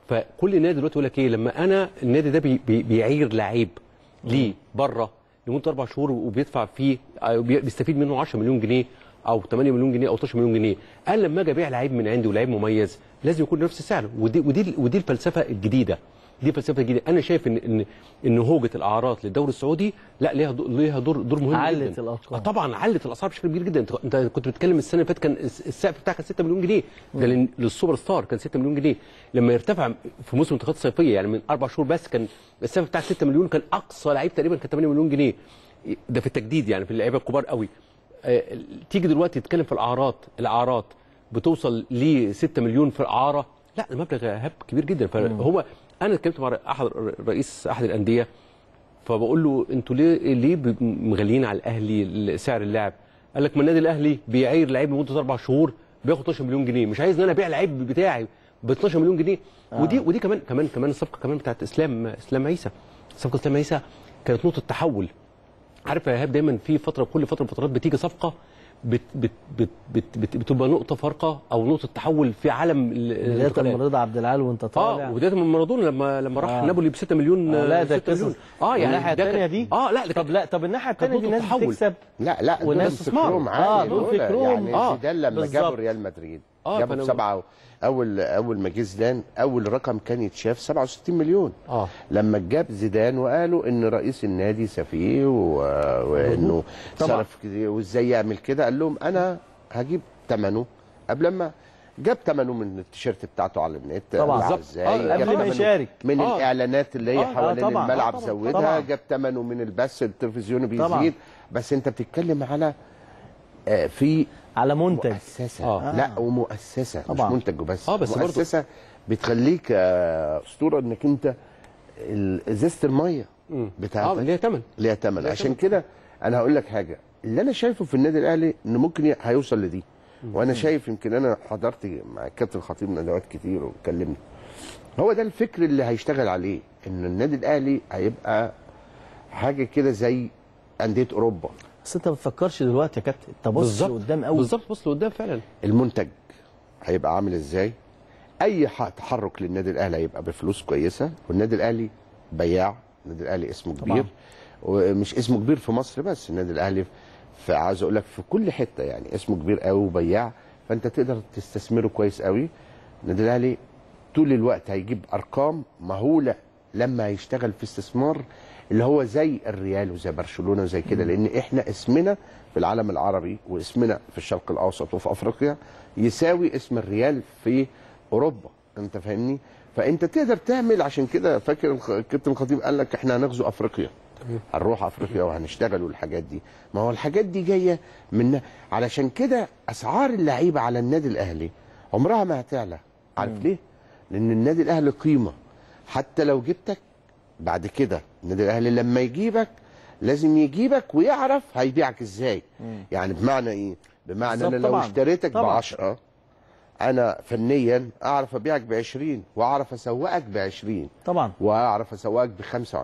فكل نادي دلوقتي يقول لك ايه لما انا النادي ده بي بي بيعير لعيب ليه بره لمده اربع شهور وبيدفع فيه أو بي- بيستفيد منه 10 مليون جنيه او 8 مليون جنيه او 12 مليون جنيه انا لما اجي ابيع لعيب من عندي ولعيب مميز لازم يكون نفس السعر ودي ودي ودي الفلسفه الجديده دي فلسفه جديده انا شايف ان ان ان هوجه الاعارات للدوري السعودي لا ليها دور ليها دور دور مهم علت جدا الأرقام. آه طبعا علت الاسعار بشكل كبير جدا انت انت كنت بتتكلم السنه اللي فاتت كان الس- السقف بتاعك كان 6 مليون جنيه ده لل- للسوبر ستار كان 6 مليون جنيه لما يرتفع في موسم الانتقالات الصيفيه يعني من اربع شهور بس كان السقف بتاعك 6 مليون كان اقصى لعيب تقريبا كان 8 مليون جنيه ده في التجديد يعني في اللعيبه الكبار قوي آه، تيجي دلوقتي تتكلم في الاعارات الاعارات بتوصل ل 6 مليون في الاعاره لا المبلغ هب كبير جدا فهو انا اتكلمت مع احد رئيس احد الانديه فبقول له انتوا ليه ليه ب- مغليين على الاهلي سعر اللاعب؟ قال لك ما النادي الاهلي بيعير لعيب لمده اربع شهور بياخد 12 مليون جنيه مش عايز ان انا ابيع لعيب بتاعي ب 12 مليون جنيه آه. ودي ودي كمان كمان كمان الصفقه كمان بتاعت اسلام اسلام عيسى صفقه اسلام عيسى كانت نقطه تحول عارف يا ايهاب دايما في فتره كل فتره من فترات بتيجي صفقه بت بت بت بت بت بتبقى نقطه فارقه او نقطه تحول في عالم ال- بدايه الانتقالات. من رضا عبد العال وانت طالع اه وبدايه من مارادونا لما لما راح آه. نابولي ب 6 مليون آه، لا، ده 6 مليون قصص. اه يعني والناحية ده التانية كان- دي؟ اه لا ده طب لا طب الناحيه كانت الثانيه دي نقطة ناس تحول. بتكسب لا لا دول وناس فكرهم استثمار. عالي آه، دول دول. فكرهم. يعني آه، زيدان لما بالظبط. جابوا ريال مدريد آه، جابوا فأنا- بسبعه اول اول ما جه زيدان اول رقم كان يتشاف 67 مليون اه لما جاب زيدان وقالوا ان رئيس النادي سفيه و... وانه طبعا. صرف كده وازاي يعمل كده قال لهم انا هجيب ثمنه قبل ما جاب ثمنه من التيشيرت بتاعته على النت طبعا. قال بالظبط. ازاي آه، جاب قبل ما تمنه يشارك. من آه. الاعلانات اللي هي آه، آه، حوالين طبعا. الملعب آه، طبعا. زودها طبعا. جاب ثمنه من البث التلفزيوني طبعا. بيزيد بس انت بتتكلم على آه، في على منتج مؤسسه آه. لا ومؤسسه طبعا. مش منتج وبس آه، بس برضو- مؤسسه بتخليك آه، اسطوره انك انت ال- ازازه الميه اه بتاعتك ليها ثمن ليها ثمن عشان كده انا هقول لك حاجه اللي انا شايفه في النادي الاهلي انه ممكن ي- هيوصل لدي وانا شايف يمكن انا حضرت مع الكابتن الخطيب ندوات كتير واتكلمنا هو ده الفكر اللي هيشتغل عليه ان النادي الاهلي هيبقى حاجه كده زي انديه اوروبا بس انت ما بتفكرش دلوقتي يا كابتن انت بص قدام قوي بالظبط بص لقدام فعلا المنتج هيبقى عامل ازاي اي ح- تحرك للنادي الاهلي هيبقى بفلوس كويسه والنادي الاهلي بياع النادي الاهلي اسمه طبعاً. كبير ومش اسمه كبير في مصر بس النادي الاهلي في عايز اقول لك في كل حته يعني اسمه كبير قوي وبياع فانت تقدر تستثمره كويس قوي النادي الاهلي طول الوقت هيجيب ارقام مهوله لما هيشتغل في استثمار اللي هو زي الريال وزي برشلونه وزي كده لان احنا اسمنا في العالم العربي واسمنا في الشرق الاوسط وفي افريقيا يساوي اسم الريال في اوروبا انت فاهمني فانت تقدر تعمل عشان كده فاكر الخ- الكابتن الخطيب قال لك احنا هنغزو افريقيا هنروح افريقيا وهنشتغل والحاجات دي ما هو الحاجات دي جايه من علشان كده اسعار اللعيبه على النادي الاهلي عمرها ما هتعلى عارف ليه لان النادي الاهلي قيمه حتى لو جبتك بعد كده النادي الاهلي لما يجيبك لازم يجيبك ويعرف هيبيعك ازاي يعني بمعنى ايه بمعنى انا بالظبط لو طبعاً. اشتريتك ب طبعاً. 10 انا فنيا اعرف ابيعك ب 20 واعرف اسوقك ب 20 طبعا واعرف اسوقك ب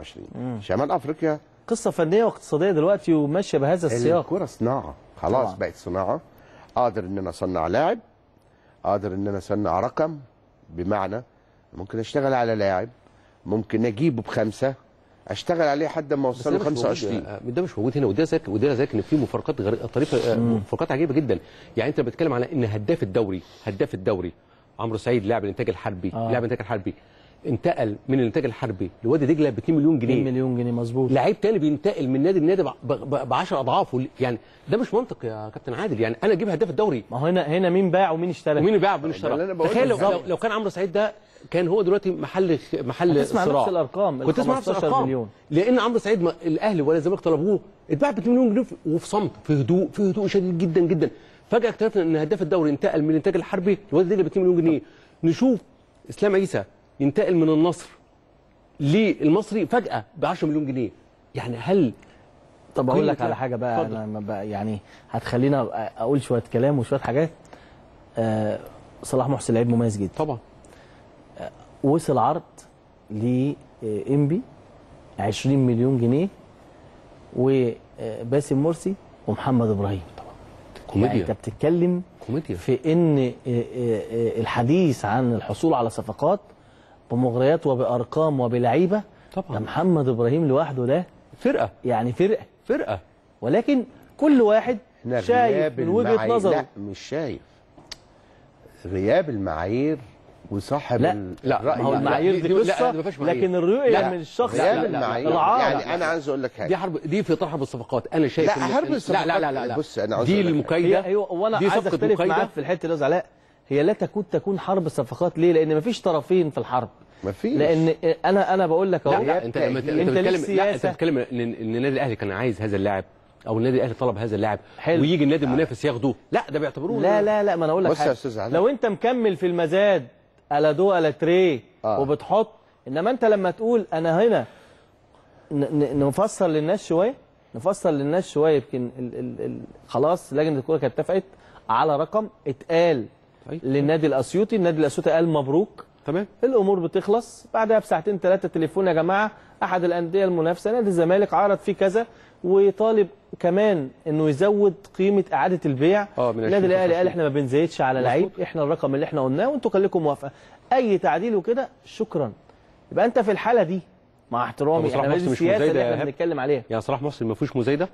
25 شمال افريقيا قصه فنيه واقتصاديه دلوقتي وماشيه بهذا السياق الكرة صناعة خلاص طبعاً. بقت صناعة اقدر ان انا اصنع لاعب اقدر ان انا اصنع رقم بمعنى ممكن اشتغل على لاعب ممكن اجيبه بخمسة اشتغل عليه لحد ما بس اوصله ده مش موجود- 25 آه، ده مش موجود هنا وده ذاك وده ذاك ان في مفارقات غري... طريقه آه، مفارقات عجيبه جدا يعني انت بتتكلم على ان هداف الدوري هداف الدوري عمرو سعيد لاعب الانتاج الحربي آه. لاعب الانتاج الحربي انتقل من الانتاج الحربي لوادي دجله ب 2 مليون 2 جنيه مليون جنيه مظبوط لعيب تاني بينتقل من نادي لنادي ب 10 اضعافه يعني ده مش منطق يا كابتن عادل يعني انا اجيب هداف الدوري ما هو هنا هنا مين باع ومين اشترى ومين باع ومين اللي أنا اشترى بقوله تخيل لو, بالظبط. لو, لو كان عمرو سعيد ده كان هو دلوقتي محل محل هتسمع صراع نفس الأرقام، ال كنت تسمع نفس 15 الارقام مليون. لان عمرو سعيد ما الاهلي ولا الزمالك طلبوه اتباع ب 2 مليون جنيه وفي صمت في هدوء في هدوء شديد جدا جدا فجاه اكتشفنا ان هداف الدوري انتقل من الانتاج الحربي لوادي دجله ب 2 مليون جنيه نشوف اسلام عيسى ينتقل من النصر للمصري فجاه ب 10 مليون جنيه يعني هل طب اقول قيمة لك على لا. حاجه بقى اتفضل. انا ما بقى يعني هتخلينا أبقى اقول شويه كلام وشويه حاجات آه صلاح محسن لعيب مميز جدا طبعا وصل عرض لانبي 20 مليون جنيه وباسم مرسي ومحمد ابراهيم طبعا يعني انت كوميديا بتتكلم كوميديا في ان آه، آه، آه، الحديث عن الحصول على صفقات بمغريات وبارقام وبلعيبه طبعاً. ده محمد ابراهيم لوحده ده فرقه يعني فرقه فرقه ولكن كل واحد احنا شايف غياب من وجهه المعايير- نظره لا مش شايف غياب المعايير وصاحب لا، ال- لا الرأي ما هو لا، المعايير دي- دي دي- لا، قصه دي ما فيهاش معايير. لكن الرؤيه لا، من الشخص غياب لا، لا، لا، المعايير العار. يعني انا عايز اقول لك حاجه دي حرب دي في طرح حرب الصفقات انا شايف لا، إن- حرب لا الصفقات- لا لا لا, لا. بص، أنا عاوز دي أقول لك المكايده هي ايوه وانا دي عايز صفقة اختلف مكايدة. معاك في الحته دي يا زعلاء هي لا تكاد تكون حرب صفقات ليه؟ لان مفيش طرفين في الحرب مفيش لان انا انا بقول لك لا, اهو لا انت لما أنت انت ليك بتتكلم لا انت سياسة. بتتكلم ان ان النادي الاهلي كان عايز هذا اللاعب او النادي الاهلي طلب هذا اللاعب حلو. ويجي النادي المنافس ياخده لا ده بيعتبروه لا لا لا ما انا اقول لك بص يا حاجة. أستاذ علاء. لو انت مكمل في المزاد الا دو الا تري آه. وبتحط انما انت لما تقول انا هنا ن- ن- نفسر للناس شويه نفسر للناس شويه يمكن ال ال ال خلاص لجنه الكوره كانت اتفقت على رقم اتقال طيب. للنادي الاسيوطي النادي الاسيوطي قال مبروك تمام الامور بتخلص بعدها بساعتين ثلاثه تليفون يا جماعه احد الانديه المنافسه نادي الزمالك عرض فيه كذا وطالب كمان انه يزود قيمه اعاده البيع آه، من 20 النادي الاهلي قال 25. احنا ما بنزيدش على لعيب احنا الرقم اللي احنا قلناه وانتوا كان لكم موافقه اي تعديل وكده شكرا يبقى انت في الحاله دي مع احترامي أبو صلاح احنا دي محسن مش السياسه مزايدة اللي يا احنا إيهاب؟ بنتكلم عليها يعني صلاح محسن ما فيهوش مزايده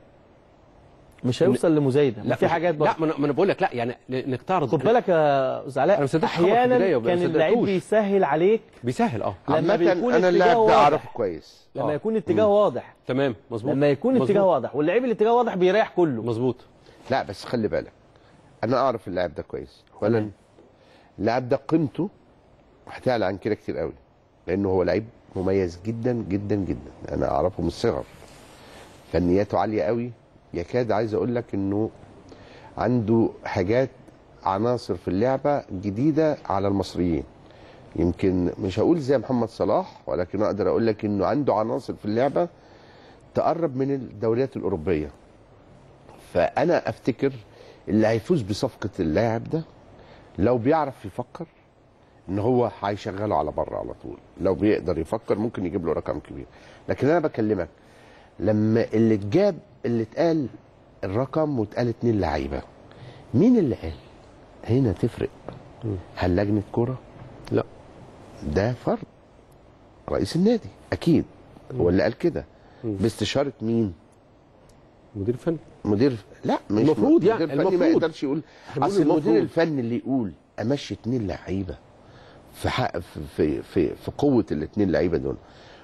مش هيوصل لمزايده لا في مش- حاجات لا برضه ما انا ما أنا بقول لك لا يعني انك تعرض خد بالك يا زعلاء أنا ما صدقتش خبر في احيانا البداية، ما كان اللعيب صدقتوش. بيسهل عليك بيسهل اه لما عامة بيكون انا اللاعب اتجاهه ده واضح. اعرفه كويس لما آه. يكون اتجاه واضح تمام مظبوط لما يكون مظبوط. اتجاه واضح واللعيب اللي اتجاه واضح بيريح كله مظبوط لا بس خلي بالك انا اعرف اللاعب ده كويس اولا اللاعب ده قيمته هتعلى عن كده كتير قوي لانه هو لعيب مميز جدا جدا جدا انا اعرفه من الصغر فنياته عاليه قوي يكاد عايز اقول لك انه عنده حاجات عناصر في اللعبه جديده على المصريين يمكن مش هقول زي محمد صلاح ولكن اقدر اقول لك انه عنده عناصر في اللعبه تقرب من الدوريات الاوروبيه فانا افتكر اللي هيفوز بصفقه اللاعب ده لو بيعرف يفكر ان هو هيشغله على بره على طول لو بيقدر يفكر ممكن يجيب له رقم كبير لكن انا بكلمك لما اللي اتجاب اللي اتقال الرقم واتقال اتنين لعيبه مين اللي قال هنا تفرق هل لجنه كره لا ده فرد رئيس النادي اكيد هو اللي قال كده باستشاره مين مدير فني مدير لا مش المفروض يعني، مدير فني ما المفروض. يقدرش يقول إحنا اصل بنقول المدير المفروض. الفني اللي يقول امشي اتنين لعيبه في حق في في في, في قوه الاتنين لعيبه دول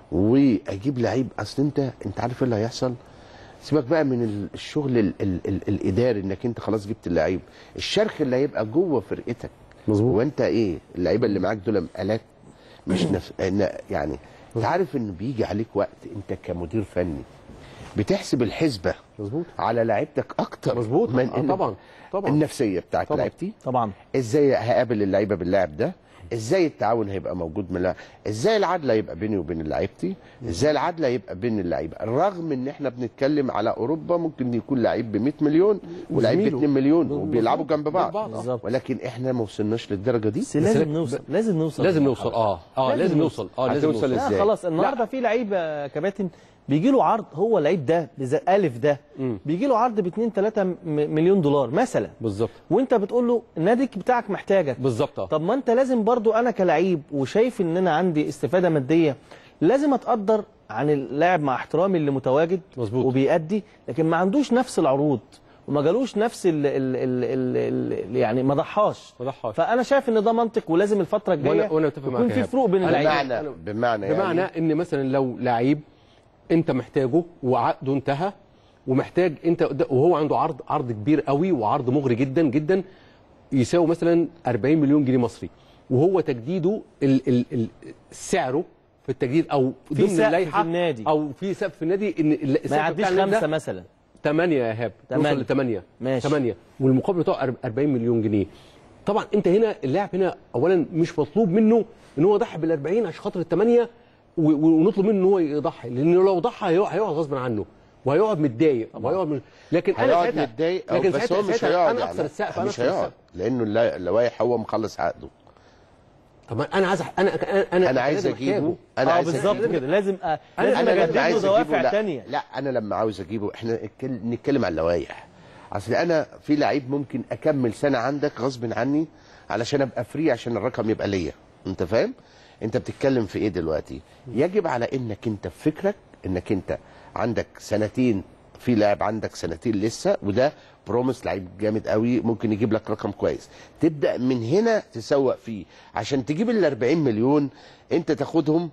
واجيب لعيب اصل انت انت عارف ايه اللي هيحصل سيبك بقى من ال- الشغل ال ال ال الاداري انك انت خلاص جبت اللعيب الشرخ اللي هيبقى جوه فرقتك مظبوط. وانت ايه اللعيبه اللي معاك دول مقالات مش نفس إن- يعني انت عارف ان بيجي عليك وقت انت كمدير فني بتحسب الحسبه مظبوط. على لعيبتك اكتر مظبوط. من آه، إن طبعا. طبعا. النفسيه بتاعت طبعا. لعيبتي طبعا ازاي هقابل اللعيبه باللاعب ده ازاي التعاون هيبقى موجود من اللاعب ازاي العدل هيبقى بيني وبين لعيبتي ازاي العدل هيبقى بين اللعيبه رغم ان احنا بنتكلم على اوروبا ممكن يكون لعيب ب 100 مليون ولعيب ب وزميله. 2 مليون بالظبط. وبيلعبوا جنب بعض بعض. بالظبط. ولكن احنا ما وصلناش للدرجه دي بس لازم نوصل لازم نوصل لازم نوصل اه اه لازم لازم نوصل. نوصل اه لازم هتوصل نوصل لا إزاي؟ خلاص النهارده في لعيب يا كباتن بيجي له عرض هو اللعيب ده بز- الف ده بيجي له عرض ب 2 3 مليون دولار مثلا بالظبط وانت بتقول له النادي بتاعك محتاجك بالظبط اه طب ما انت لازم برضو انا كلعيب وشايف ان انا عندي استفاده ماديه لازم اتقدر عن اللاعب مع احترامي اللي متواجد مظبوط. وبيأدي لكن ما عندوش نفس العروض وما جالوش نفس ال ال ال ال ال يعني ما ضحاش ما ضحاش. فانا شايف ان ده منطق ولازم الفتره الجايه وأنا- وأنا أتفق معاك يكون يا في إيهاب. فروق بين أنا اللعيبه بمعنى بمعنى بمعنى يعني ان مثلا لو لعيب انت محتاجه وعقده انتهى ومحتاج انت وهو عنده عرض عرض كبير قوي وعرض مغري جدا جدا يساوي مثلا 40 مليون جنيه مصري وهو تجديده ال ال ال سعره في التجديد او في ضمن سقف اللائحه في النادي. او في سقف في النادي ان ال- ما السقف يعديش بتاع النادي ده خمسه مثلا 8 يا ايهاب تمانية. نوصل ل 8 ماشي. 8 والمقابل بتاعه أرب- 40 مليون جنيه طبعا انت هنا اللاعب هنا اولا مش مطلوب منه ان هو يضحي بال 40 عشان خاطر الثمانيه و- و- ونطلب منه ان هو يضحي لانه لو ضحى هيقع- هيقعد غصب عنه وهيقعد متضايق وهيقعد مش... لكن انا هيقعد ساعتها متضايق لكن بس ساعتها هو مش ساعتها هيقعد انا اكسر السقف انا مش اكسر هيقعد السقف لانه اللا- اللوائح هو مخلص عقده طب انا عايز أح- انا انا انا انا عايز لازم اجيبه أحتاجه. انا اه عايز بالظبط أجيبه. كده لازم أ... أنا- لازم انا اجدد لما له عايز اجيبه دوافع لا, تانية لا انا لما عاوز اجيبه احنا نتكل- نتكلم عن اللوائح اصل انا في لعيب ممكن اكمل سنه عندك غصب عني علشان ابقى فري عشان الرقم يبقى ليا انت فاهم انت بتتكلم في ايه دلوقتي يجب على انك انت في فكرك انك انت عندك سنتين في لاعب عندك سنتين لسه وده بروميس لعيب جامد قوي ممكن يجيب لك رقم كويس تبدا من هنا تسوق فيه عشان تجيب ال 40 مليون انت تاخدهم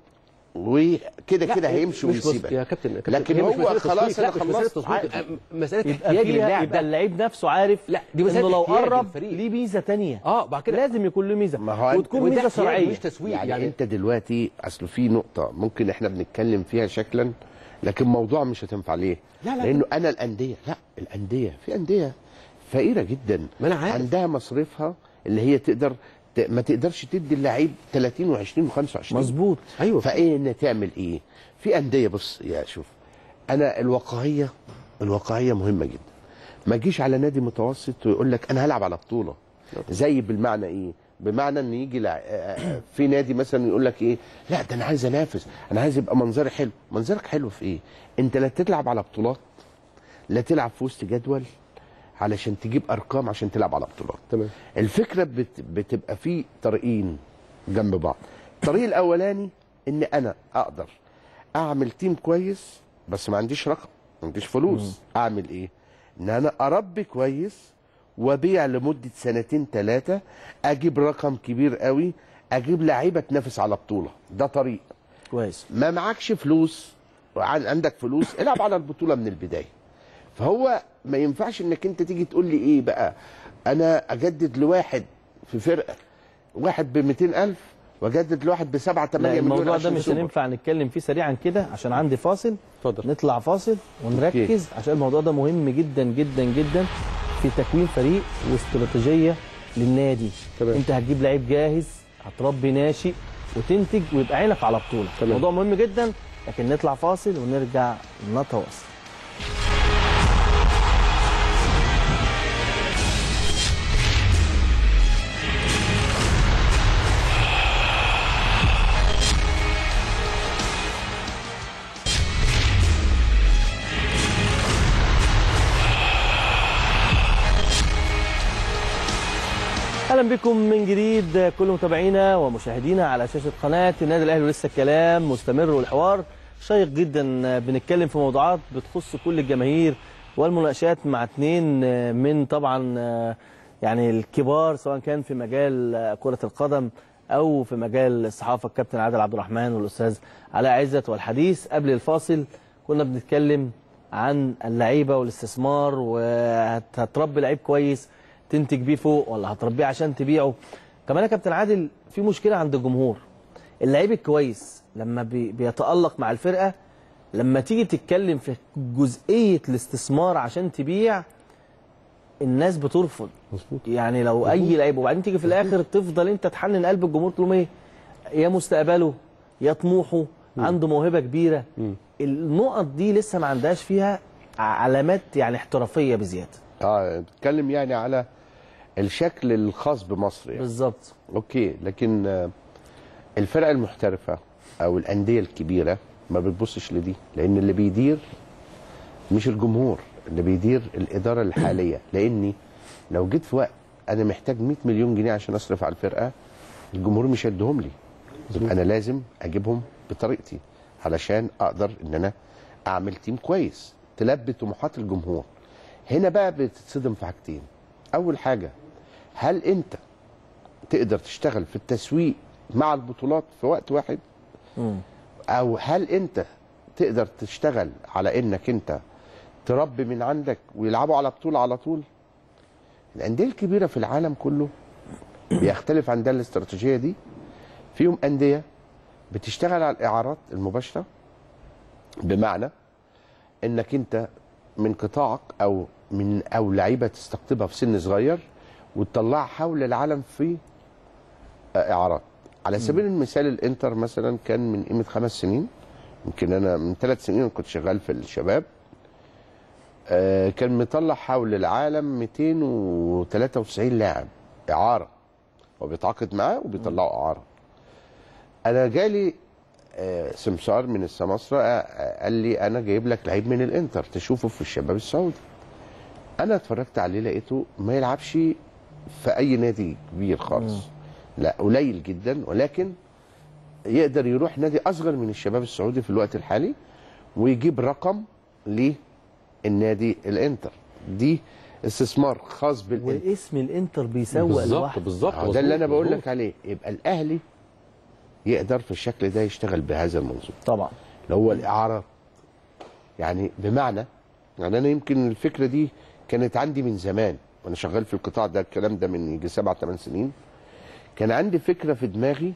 وكده لا، كده هيمشي مش بس- ويسيبك يا كابتن يا كابتن، لكن هي مش هو مسألة خلاص تسويق، انا لا، مش مسألة خلصت تسويق، عقد. مساله يبقى احتياج فيها للاعب يبقى ده. اللعيب نفسه عارف لا، دي مسألة انه لو احتياج قرب للفريق. ليه ميزه تانية اه بعد كده لازم يكون له ميزه ما هو أنت- وتكون وده ميزه احتياج شرعيه مش تسويق يعني, يعني, انت دلوقتي اصل في نقطه ممكن احنا بنتكلم فيها شكلا لكن موضوع مش هتنفع ليه لا، لا، لانه انا الانديه لا الانديه في انديه فقيره جدا ما أنا عارف. عندها مصاريفها اللي هي تقدر ت- ما تقدرش تدي اللعيب 30 و20 و25 مظبوط ايوه فايه ان تعمل ايه في انديه بص يا شوف انا الواقعيه الواقعيه مهمه جدا ما تجيش على نادي متوسط ويقول لك انا هلعب على بطوله زي بالمعنى ايه بمعنى ان يجي لع... آه، في نادي مثلا يقول لك ايه لا ده انا عايز انافس انا عايز يبقى منظري حلو منظرك حلو في ايه انت لا تلعب على بطولات لا تلعب في وسط جدول علشان تجيب ارقام عشان تلعب على بطولات تمام الفكره بت... بتبقى في طريقين جنب بعض الطريق الاولاني ان انا اقدر اعمل تيم كويس بس ما عنديش رقم ما عنديش فلوس اعمل ايه ان انا اربي كويس وابيع لمده سنتين ثلاثه اجيب رقم كبير قوي اجيب لعيبه تنافس على بطوله ده طريق كويس ما معكش فلوس وعن- عندك فلوس العب على البطوله من البدايه فهو ما ينفعش انك انت تيجي تقول لي ايه بقى انا اجدد لواحد في فرقه واحد ب 200000 واجدد لواحد ب 7 لا 8 مليون الموضوع ده عشان مش سوبر. هننفع نتكلم فيه سريعا كده عشان عندي فاصل اتفضل. نطلع فاصل ونركز عشان الموضوع ده مهم جدا جدا جدا في تكوين فريق واستراتيجيه للنادي تمام. انت هتجيب لعيب جاهز هتربي ناشئ وتنتج ويبقى عينك على بطوله تمام. موضوع مهم جدا لكن نطلع فاصل ونرجع نتواصل اهلا بكم من جديد كل متابعينا ومشاهدينا على شاشه قناه النادي الاهلي ولسه الكلام مستمر والحوار شيق جدا بنتكلم في موضوعات بتخص كل الجماهير والمناقشات مع اثنين من طبعا يعني الكبار سواء كان في مجال كره القدم او في مجال الصحافه الكابتن عادل عبد الرحمن والاستاذ علاء عزت والحديث قبل الفاصل كنا بنتكلم عن اللعيبه والاستثمار وهتربي لعيب كويس تنتج بيه فوق ولا هتربيه عشان تبيعه كمان يا كابتن عادل في مشكله عند الجمهور اللعيب الكويس لما بي بيتالق مع الفرقه لما تيجي تتكلم في جزئيه الاستثمار عشان تبيع الناس بترفض مظبوط يعني لو اي لعيب وبعدين تيجي في الاخر تفضل انت تحنن قلب الجمهور تقول لهم ايه يا مستقبله يا طموحه عنده موهبه كبيره النقط دي لسه ما عندهاش فيها علامات يعني احترافيه بزياده اه بتتكلم يعني على الشكل الخاص بمصر يعني. بالظبط اوكي لكن آه، الفرق المحترفه او الانديه الكبيره ما بتبصش لدي لان اللي بيدير مش الجمهور اللي بيدير الاداره الحاليه لاني لو جيت في وقت انا محتاج 100 مليون جنيه عشان اصرف على الفرقه الجمهور مش هيديهم لي يبقى انا لازم اجيبهم بطريقتي علشان اقدر ان انا اعمل تيم كويس تلبي طموحات الجمهور هنا بقى بتتصدم في حاجتين اول حاجه هل انت تقدر تشتغل في التسويق مع البطولات في وقت واحد او هل انت تقدر تشتغل على انك انت تربي من عندك ويلعبوا على بطوله على طول الانديه الكبيره في العالم كله بيختلف عن ده الاستراتيجيه دي فيهم انديه بتشتغل على الاعارات المباشره بمعنى انك انت من قطاعك او من او لعيبه تستقطبها في سن صغير وتطلعها حول العالم في آه، اعارات على سبيل المثال الانتر مثلا كان من قيمه خمس سنين يمكن انا من ثلاث سنين كنت شغال في الشباب آه، كان مطلع حول العالم 293 لاعب اعاره هو بيتعاقد معاه وبيطلعوا اعاره انا جالي آه، سمسار من السماسرة آه، قال لي انا جايب لك لعيب من الانتر تشوفه في الشباب السعودي انا اتفرجت عليه لقيته ما يلعبش في اي نادي كبير خالص لا قليل جدا ولكن يقدر يروح نادي اصغر من الشباب السعودي في الوقت الحالي ويجيب رقم للنادي الانتر دي استثمار خاص بالانتر واسم الانتر بيسوق بالظبط لوحده بالظبط آه، ده اللي انا مظبوط، بقول مظبوط. لك عليه يبقى الاهلي يقدر في الشكل ده يشتغل بهذا المنظور طبعا اللي هو الاعارات يعني بمعنى يعني انا يمكن الفكره دي كانت عندي من زمان وانا شغال في القطاع ده الكلام ده من يجي سبع ثمان سنين كان عندي فكره في دماغي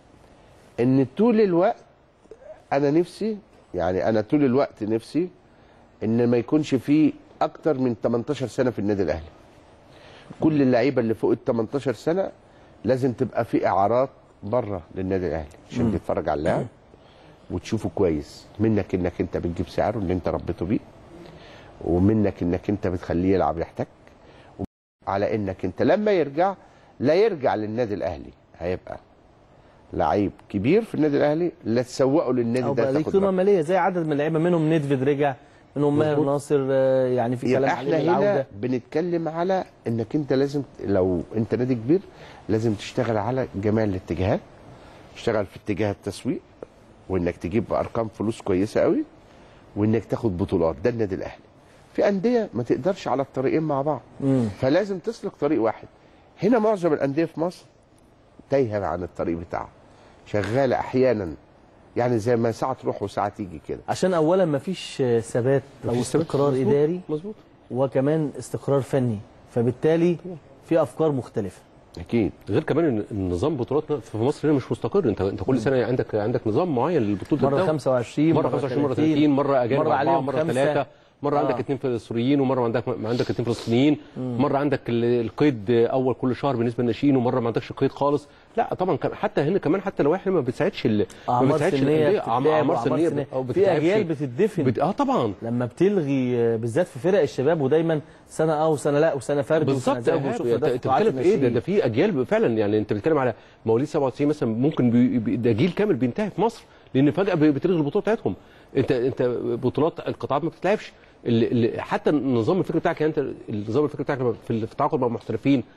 ان طول الوقت انا نفسي يعني انا طول الوقت نفسي ان ما يكونش فيه اكتر من 18 سنه في النادي الاهلي كل اللعيبه اللي فوق ال 18 سنه لازم تبقى في اعارات بره للنادي الاهلي عشان تتفرج على اللاعب وتشوفه كويس منك انك انت بتجيب سعره اللي انت ربيته بيه ومنك انك انت بتخليه يلعب يحتك على انك انت لما يرجع لا يرجع للنادي الاهلي هيبقى لعيب كبير في النادي الاهلي لا تسوقه للنادي او ده بقى ليه تاخد قيمه رقم. ماليه زي عدد من اللعيبه منهم نيدفيد رجع منهم ماهر مظبوط. ناصر آه، يعني في كلام يبقى عليه احنا هنا بالعوده بنتكلم على انك انت لازم لو انت نادي كبير لازم تشتغل على جميع الاتجاهات تشتغل في اتجاه التسويق وانك تجيب ارقام فلوس كويسه قوي وانك تاخد بطولات ده النادي الاهلي في انديه ما تقدرش على الطريقين مع بعض فلازم تسلك طريق واحد هنا معظم الانديه في مصر تايهه عن الطريق بتاعها شغاله احيانا يعني زي ما ساعه تروح وساعه تيجي كده عشان اولا ما فيش ثبات او مفيش ثبات. استقرار مظبوط، اداري مظبوط وكمان استقرار فني فبالتالي في افكار مختلفه اكيد غير كمان ان النظام بطولات في مصر هنا مش مستقر انت انت كل سنه عندك عندك نظام معين للبطوله مره الدوري. 25 مره 25 مره 30 مره اجانب مره اربعه عليهم مره خمسة. ثلاثه مره آه. عندك اثنين فلسطينيين ومره عندك عندك اثنين فلسطينيين مره عندك ال- القيد اول كل شهر بالنسبه للناشئين ومره ما عندكش قيد خالص لا طبعا كان- حتى هنا كمان حتى لو احنا ما بتساعدش ال- ما اعمار بتساعدش سنيه الأندية. بتتلعب اعمار وأعمار سنيه سنية. أو في بتتلعبش. اجيال بتدفن بت... اه طبعا لما بتلغي آه، بالذات في فرق الشباب ودايما سنه اه وسنه لا وسنه فرد وسنه بالظبط زوج يا وشوف إيهاب. ده انت في قطاعات بتتكلم في ايه ده الناشئين. ده في اجيال فعلا يعني انت بتتكلم على مواليد 97 مثلا ممكن بي... بي- ده جيل كامل بينتهي في مصر لان فجاه ب- بتلغي البطولات بتاعتهم انت انت بطولات القطاعات ما بتتلعبش ال- ال- حتى النظام الفكري بتاعك يعني انت النظام الفكري بتاعك في ال- في التعاقد مع المحترفين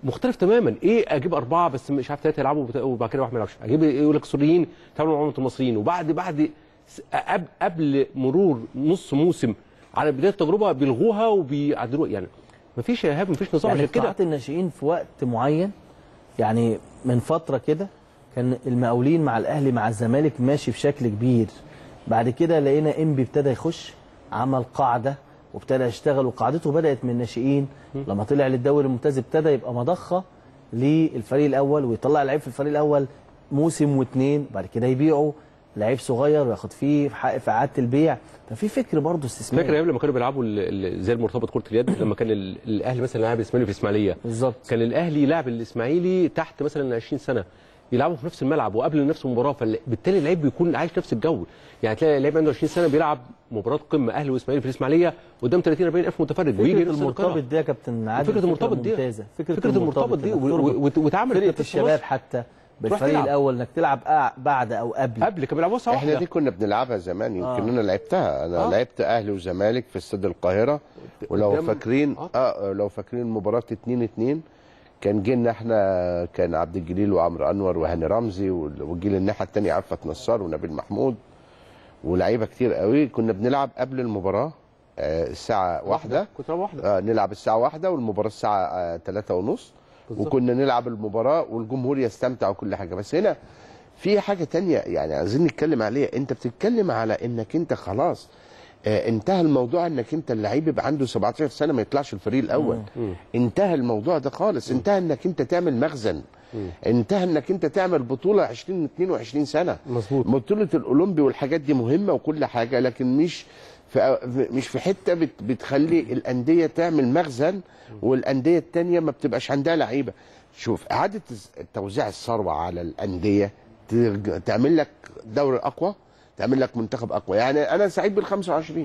مختلف تماما ايه اجيب اربعه بس مش عارف ثلاثه يلعبوا وبت- وبعد كده واحد ما يلعبش اجيب إيه يقول لك السوريين تعاملوا معامله المصريين وبعد بعد س- قبل, قبل مرور نص موسم على بدايه التجربه بيلغوها وبيعدلوها يعني مفيش يا ايهاب مفيش نظام يعني عشان كده قطاعات الناشئين في وقت معين يعني من فتره كده كان المقاولين مع الاهلي مع الزمالك ماشي بشكل كبير بعد كده لقينا انبي ابتدى يخش عمل قاعده وابتدى يشتغل وقاعدته بدات من الناشئين لما طلع للدوري الممتاز ابتدى يبقى مضخه للفريق الاول ويطلع لعيب في الفريق الاول موسم واثنين بعد كده يبيعه لعيب صغير وياخد فيه حق في اعاده البيع ففي فكر برضه استثماري فاكر ايام لما كانوا بيلعبوا ال- ال- زي المرتبط كره اليد لما كان ال- الاهلي مثلا لاعب الاسماعيلي في اسماعيليه بالظبط كان الاهلي يلعب الاسماعيلي تحت مثلا 20 سنه يلعبوا في نفس الملعب وقبل نفس المباراه فبالتالي اللعيب بيكون عايش نفس الجو يعني تلاقي اللعيب عنده 20 سنه بيلعب مباراه قمه اهلي واسماعيلي في الاسماعيليه قدام 30 40 الف متفرج ويجي فكره ينافس المرتبط القاهرة. دي يا كابتن عادل فكره المرتبط دي ممتازه فكره المرتبط دي إنك و- تربط و- وت- وتعمل فرقه كابتن الشباب مصر. حتى تروح بالفريق تلعب. الاول انك تلعب أع- بعد او قبل قبل كانوا بيلعبوها سوا احنا واحدة. دي كنا بنلعبها زمان يمكن آه. انا لعبتها انا آه. آه. لعبت اهلي وزمالك في استاد القاهره ولو قدام- فاكرين آه. اه, آه لو فاكرين مباراه 2 2 كان جيلنا احنا كان عبد الجليل وعمرو انور وهاني رمزي وال- والجيل الناحيه الثانيه عفت نصار ونبيل محمود ولاعيبه كتير قوي كنا بنلعب قبل المباراه آه الساعه واحدة كنت بلعب واحده آه نلعب الساعه واحدة والمباراه الساعه آه ثلاثة ونص بالظبط. وكنا نلعب المباراه والجمهور يستمتع وكل حاجه بس هنا في حاجه تانية يعني عايزين نتكلم عليها انت بتتكلم على انك انت خلاص آه انتهى الموضوع انك انت اللعيب يبقى عنده 17 سنه ما يطلعش الفريق الاول انتهى الموضوع ده خالص انتهى انك انت تعمل مخزن انتهى انك انت تعمل بطوله 20 22 سنه مظبوط. بطوله الاولمبي والحاجات دي مهمه وكل حاجه لكن مش في مش في حته بت بتخلي الانديه تعمل مخزن والانديه التانية ما بتبقاش عندها لعيبه شوف اعاده توزيع الثروه على الانديه ترج- تعمل لك دوري اقوى تعمل لك منتخب اقوى يعني انا سعيد بال 25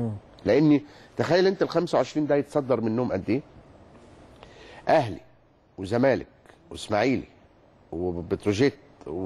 لاني تخيل انت ال 25 ده يتصدر منهم قد ايه؟ اهلي وزمالك واسماعيلي وبتروجيت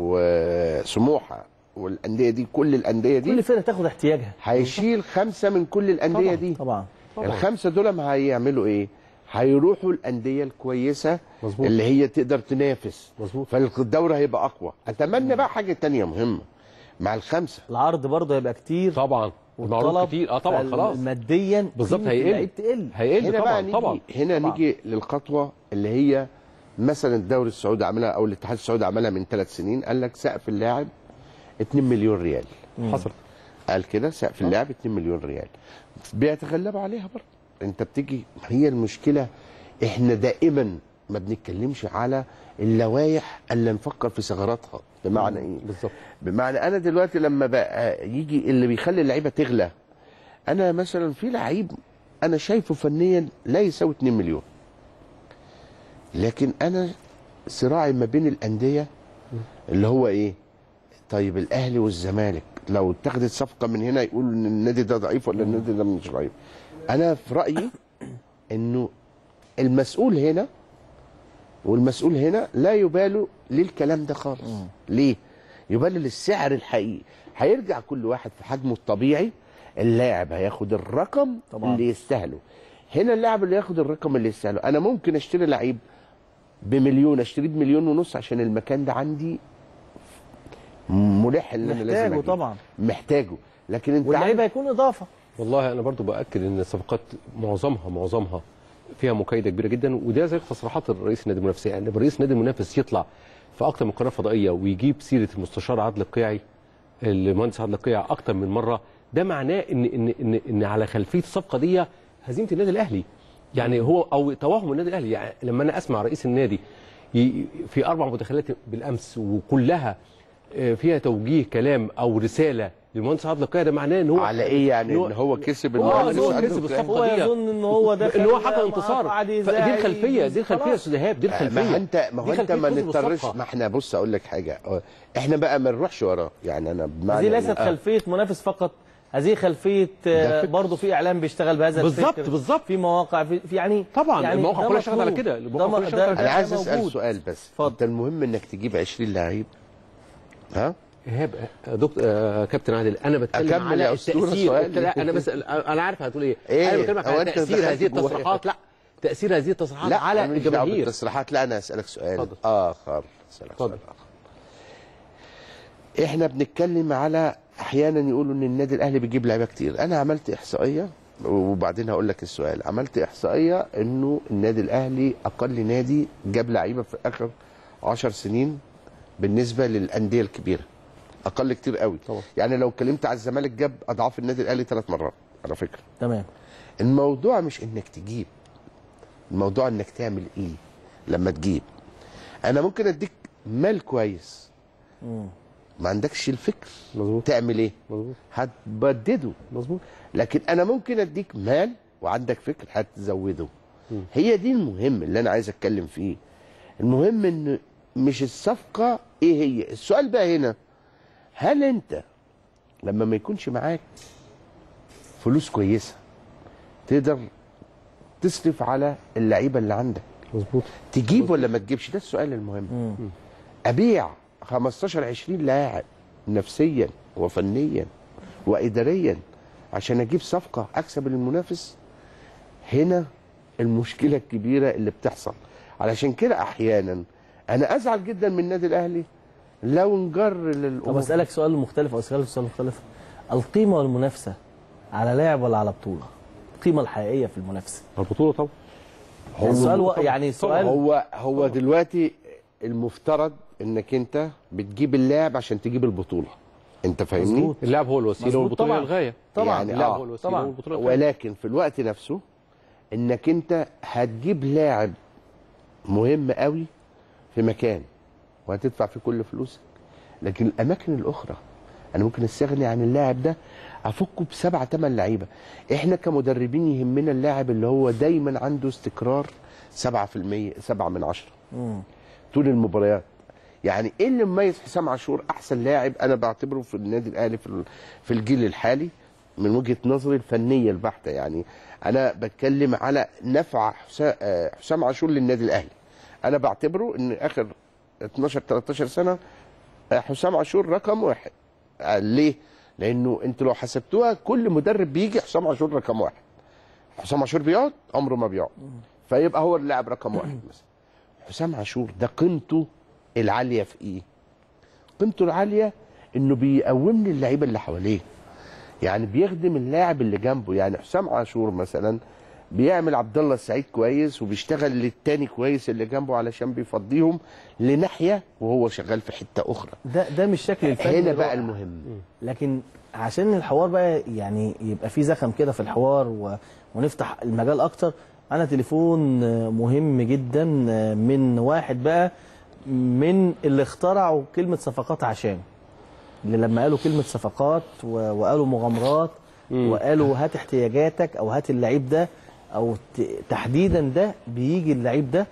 وسموحه والانديه دي كل الانديه كل دي فرقه تاخد احتياجها هيشيل خمسه من كل الانديه طبعاً، دي طبعا الخمسه دول ما هيعملوا ايه؟ هيروحوا الانديه الكويسه مظبوط. اللي هي تقدر تنافس مظبوط. فالدوري هيبقى اقوى اتمنى بقى حاجه تانية مهمه مع الخمسه العرض برضه هيبقى كتير طبعا معروف والطلب كتير اه طبعا خلاص ماديا بالظبط قيمة هيقل. اللعيب تقل هيقل هنا طبعا بقى نيجي طبعا هنا طبعاً. نيجي للخطوه اللي هي مثلا الدوري السعودي عملها او الاتحاد السعودي عملها من ثلاث سنين قال لك سقف اللاعب 2 مليون ريال حصل قال كده سقف اللاعب 2 مليون ريال بيتغلبوا عليها برضه انت بتيجي هي المشكله احنا دائما ما بنتكلمش على اللوائح الا نفكر في ثغراتها بمعنى ايه بالظبط بمعنى انا دلوقتي لما بقى يجي اللي بيخلي اللعيبه تغلى انا مثلا في لعيب انا شايفه فنيا لا يساوي 2 مليون لكن انا صراعي ما بين الانديه اللي هو ايه طيب الاهلي والزمالك لو اتخذت صفقه من هنا يقولوا ان النادي ده ضعيف ولا النادي ده مش ضعيف انا في رايي انه المسؤول هنا والمسؤول هنا لا يبالوا للكلام ده خالص ليه يبالوا للسعر الحقيقي هيرجع كل واحد في حجمه الطبيعي اللاعب هياخد الرقم طبعاً. اللي يستاهله هنا اللاعب اللي ياخد الرقم اللي يستاهله انا ممكن اشتري لعيب بمليون اشتريه بمليون ونص عشان المكان ده عندي ملح ان انا لازم محتاجه أجيبه. طبعا محتاجه لكن انت واللعيب عارف هيكون اضافه والله انا برضو باكد ان الصفقات معظمها معظمها فيها مكايده كبيره جدا وده زي تصريحات الرئيس النادي المنافس يعني لما رئيس النادي المنافس يطلع في اكتر من قناه فضائيه ويجيب سيره المستشار عادل القيعي المهندس عادل القيعي اكتر من مره ده معناه ان ان ان, إن على خلفيه الصفقه دي هزيمه النادي الاهلي يعني هو او توهم النادي الاهلي يعني لما انا اسمع رئيس النادي ي- في اربع مداخلات بالامس وكلها آه، فيها توجيه كلام او رساله للمهندس عادل القيعي ده معناه ان هو على ايه يعني إن هو- ان هو كسب اه المهندس ان هو عادل كسب القيعي؟ الصفقه هو دي يظن ان هو ده ان هو حقق انتصار قعد فدي يزعق الخلفيه دي الخلفيه يا استاذ ايهاب دي الخلفيه ما انت ما هو دي انت خلفية ما فوز نضطرش بالصفقة. ما احنا بص اقول لك حاجه اه، احنا بقى ما نروحش وراه يعني انا بمعنى هذه ليست إن- خلفيه منافس فقط هذه خلفيه ده آه، فكر. برضه في اعلام بيشتغل بهذا بالظبط، الفكر بالظبط. في مواقع في, في يعني طبعاً، يعني المواقع ده كلها شغالة على مطلوب. كده، المواقع ده كلها شغالة على ده- انا ده عايز اسال موجود. سؤال بس اتفضل. انت المهم انك تجيب 20 لعيب ها ايهاب آه، دكتور آه، كابتن عادل انا بتكلم أكمل على يا أسطورة التاثير سؤالي. لا انا بس انا عارف هتقول ايه إيه؟ انا بكلمك هو على أنت تاثير دخلت هذه جوايا؟ التصريحات لا تاثير هذه التصريحات لا على أنا ماليش دعوة الجماهير بالتصريحات لا انا اسالك سؤال اتفضل. اخر اسالك سؤال اتفضل. اخر احنا بنتكلم على احيانا يقولوا ان النادي الاهلي بيجيب لعيبه كتير انا عملت احصائيه وبعدين هقول لك السؤال عملت احصائيه انه النادي الاهلي اقل نادي جاب لعيبه في اخر 10 سنين بالنسبه للانديه الكبيره اقل كتير قوي طبعا. يعني لو اتكلمت على الزمالك جاب اضعاف النادي الاهلي ثلاث مرات على فكره تمام الموضوع مش انك تجيب الموضوع انك تعمل ايه لما تجيب انا ممكن اديك مال كويس ما عندكش الفكر مظبوط. تعمل ايه مظبوط هتبدده مظبوط لكن انا ممكن اديك مال وعندك فكر هتزوده هي دي المهم اللي انا عايز اتكلم فيه المهم ان مش الصفقه ايه هي السؤال بقى هنا هل انت لما ما يكونش معاك فلوس كويسه تقدر تصرف على اللعيبه اللي عندك مظبوط تجيب ولا ما تجيبش ده السؤال المهم ابيع 15 20 لاعب نفسيا وفنيا واداريا عشان اجيب صفقه اكسب المنافس هنا المشكله الكبيره اللي بتحصل علشان كده احيانا انا ازعل جدا من النادي الاهلي لو انجر طب للامور اسالك سؤال مختلف او اسالك سؤال مختلف القيمه والمنافسه على لاعب ولا على بطوله القيمه الحقيقيه في المنافسه البطوله طبعا يعني السؤال و... يعني السؤال هو هو دلوقتي المفترض انك انت بتجيب اللاعب عشان تجيب البطوله انت فاهمني مظبوط. اللاعب هو الوسيله مظبوط والبطوله هي طبعاً. الغايه طبعا يعني اللاعب آه. هو الوسيله طبعاً. والبطوله الغايه ولكن في الوقت نفسه انك انت هتجيب لاعب مهم قوي في مكان وهتدفع فيه كل فلوسك لكن الاماكن الاخرى انا ممكن استغني عن اللاعب ده افكه بسبعة ثمان لعيبه احنا كمدربين يهمنا اللاعب اللي هو دايما عنده استقرار 7% 7 من عشرة طول المباريات يعني ايه اللي مميز حسام عاشور احسن لاعب انا بعتبره في النادي الاهلي في ال- في الجيل الحالي من وجهه نظري الفنيه البحته يعني انا بتكلم على نفع حسا- آه، حسام عاشور للنادي الاهلي انا بعتبره ان اخر 12 13 سنه آه، حسام عاشور رقم واحد آه، ليه؟ لانه انتوا لو حسبتوها كل مدرب بيجي حسام عاشور رقم واحد حسام عاشور بيقعد عمره ما بيقعد فيبقى هو اللاعب رقم واحد مثلا حسام عاشور ده قيمته العاليه في ايه؟ قيمته العاليه انه بيقومني اللعيبه اللي حواليه يعني بيخدم اللاعب اللي جنبه يعني حسام عاشور مثلا بيعمل عبد الله السعيد كويس وبيشتغل للتاني كويس اللي جنبه علشان بيفضيهم لناحيه وهو شغال في حته اخرى ده ده مش شكل الفني هنا بقى الرائع. المهم لكن عشان الحوار بقى يعني يبقى فيه زخم كده في الحوار و... ونفتح المجال اكتر انا تليفون آه، مهم جدا آه، من واحد بقى من اللي اخترعوا كلمه صفقات عشان اللي لما قالوا كلمه صفقات و... وقالوا مغامرات وقالوا هات احتياجاتك او هات اللعيب ده او ت... تحديدا ده بيجي اللعيب ده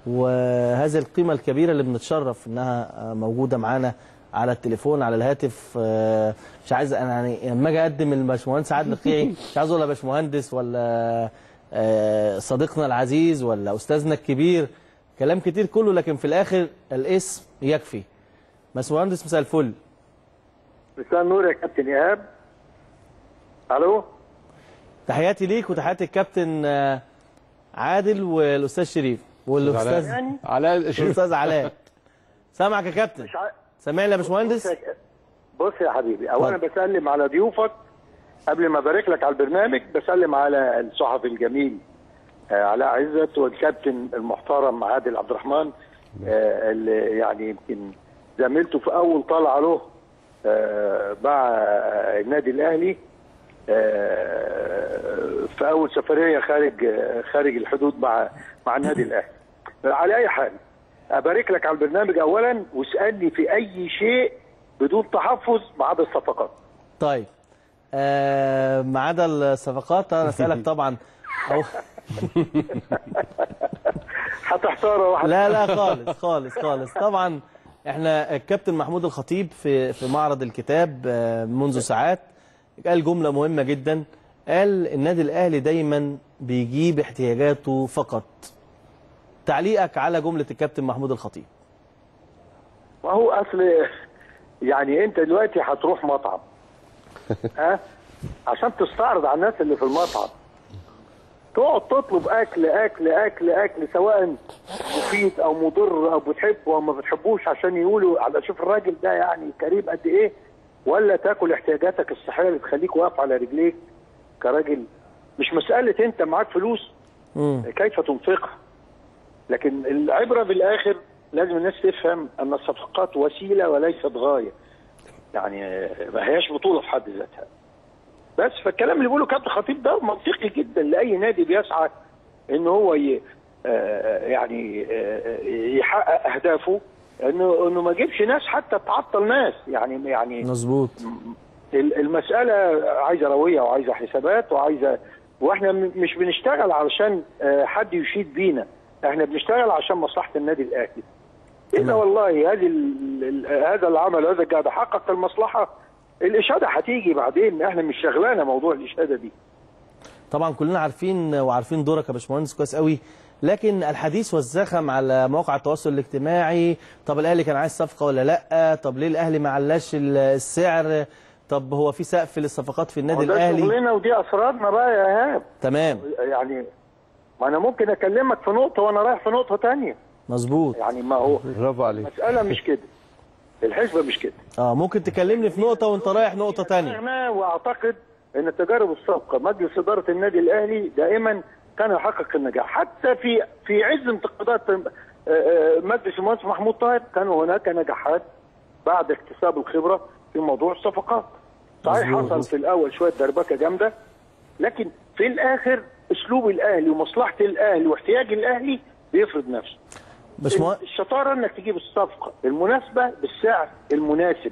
وهذه القيمه الكبيره اللي بنتشرف انها آه، موجوده معانا على التليفون على الهاتف آه، مش عايز انا يعني لما اجي اقدم الباشمهندس عادل القيعي مش عايز اقول يا باشمهندس ولا آه، صديقنا العزيز ولا استاذنا الكبير كلام كتير كله لكن في الاخر الاسم يكفي باشمهندس مساء الفل مساء النور يا كابتن ايهاب الو تحياتي ليك وتحياتي الكابتن آه، عادل والاستاذ شريف والاستاذ علاء شريف الاستاذ علاء سامعك يا كابتن مش ع... سامعني يا باشمهندس بص يا حبيبي اولا اتفضل. بسلم على ضيوفك قبل ما ابارك لك على البرنامج بسلم على الصحفي الجميل آه، علاء عزت والكابتن المحترم عادل عبد الرحمن آه، اللي يعني يمكن زميلته في اول طلعه له آه، مع آه، النادي الاهلي آه، في اول سفريه خارج آه، خارج الحدود مع مع النادي الاهلي على اي حال ابارك لك على البرنامج اولا واسالني في اي شيء بدون تحفظ ما عدا الصفقات طيب آه ما عدا الصفقات انا اسالك طبعا أو هتحتار واحد لا لا خالص خالص خالص طبعا احنا الكابتن محمود الخطيب في في معرض الكتاب آه، منذ ساعات قال جمله مهمه جدا قال النادي الاهلي دايما بيجيب احتياجاته فقط تعليقك على جمله الكابتن محمود الخطيب ما هو اصل يعني انت دلوقتي هتروح مطعم ها عشان تستعرض على الناس اللي في المطعم تقعد تطلب اكل اكل اكل اكل سواء مفيد او مضر او بتحبه او ما بتحبوش عشان يقولوا على شوف الراجل ده يعني كريم قد ايه ولا تاكل احتياجاتك الصحيه اللي تخليك واقف على رجليك كراجل مش مساله انت معاك فلوس مم. كيف تنفقها لكن العبره بالاخر لازم الناس تفهم ان الصفقات وسيله وليست غايه يعني ما هياش بطوله في حد ذاتها بس فالكلام اللي بيقوله كابتن خطيب ده منطقي جدا لاي نادي بيسعى ان هو ي... آه، يعني آه، يحقق اهدافه انه انه ما يجيبش ناس حتى تعطل ناس يعني يعني مظبوط ال- المسألة عايزة روية وعايزة حسابات وعايزة واحنا م- مش بنشتغل علشان آه، حد يشيد بينا احنا بنشتغل عشان مصلحة النادي الأهلي إذا والله هذه ال- ال- هذا العمل هذا قاعد حقق المصلحة الإشادة هتيجي بعدين احنا مش شغلانة موضوع الإشادة دي طبعا كلنا عارفين وعارفين دورك يا باشمهندس كويس قوي لكن الحديث والزخم على مواقع التواصل الاجتماعي طب الاهلي كان عايز صفقه ولا لا طب ليه الاهلي ما علاش ال- السعر طب هو في سقف للصفقات في النادي وده الاهلي شغلنا ودي أسرارنا بقى يا إيهاب تمام يعني ما أنا ممكن أكلمك في نقطة وأنا رايح في نقطة تانية مظبوط يعني ما هو برافو عليك المسألة مش كده الحسبة مش كده اه ممكن تكلمني في نقطه وانت رايح نقطه تانية أنا واعتقد ان تجارب السابقه مجلس اداره النادي الاهلي دائما كان يحقق النجاح حتى في في عز انتقادات آه، آه، مجلس المهندس محمود طاهر كان هناك نجاحات بعد اكتساب الخبره في موضوع الصفقات صحيح مظبوط. حصل في الاول شويه دربكه جامده لكن في الاخر اسلوب الاهلي ومصلحه الاهلي واحتياج الاهلي بيفرض نفسه باشمهندس الشطاره انك تجيب الصفقه المناسبه بالسعر المناسب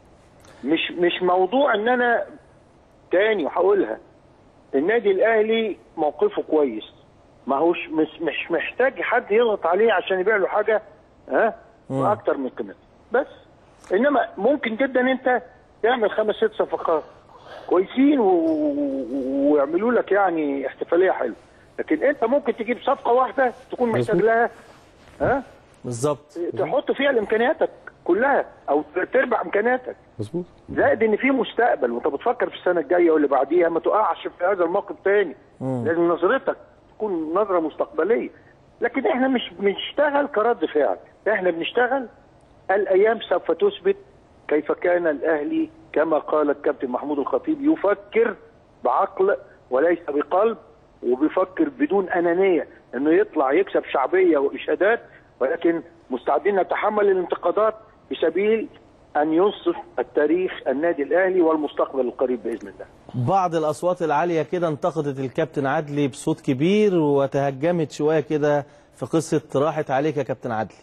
مش مش موضوع ان انا تاني وهقولها النادي الاهلي موقفه كويس ما هوش مش, مش محتاج حد يضغط عليه عشان يبيع له حاجه ها واكتر من قيمتها بس انما ممكن جدا انت تعمل خمس ست صفقات كويسين و- و- ويعملوا لك يعني احتفاليه حلوه لكن انت ممكن تجيب صفقه واحده تكون محتاج لها ها بالظبط تحط فيها الامكانياتك كلها او تربع امكانياتك مظبوط زائد ان في مستقبل وانت بتفكر في السنه الجايه واللي بعديها ما تقعش في هذا الموقف تاني لازم نظرتك تكون نظره مستقبليه لكن احنا مش بنشتغل كرد فعل احنا بنشتغل الايام سوف تثبت كيف كان الاهلي كما قال الكابتن محمود الخطيب يفكر بعقل وليس بقلب وبيفكر بدون انانيه انه يطلع يكسب شعبيه واشادات ولكن مستعدين نتحمل الانتقادات بسبيل ان ينصف التاريخ النادي الاهلي والمستقبل القريب باذن الله. بعض الاصوات العاليه كده انتقدت الكابتن عدلي بصوت كبير وتهجمت شويه كده في قصه راحت عليك يا كابتن عدلي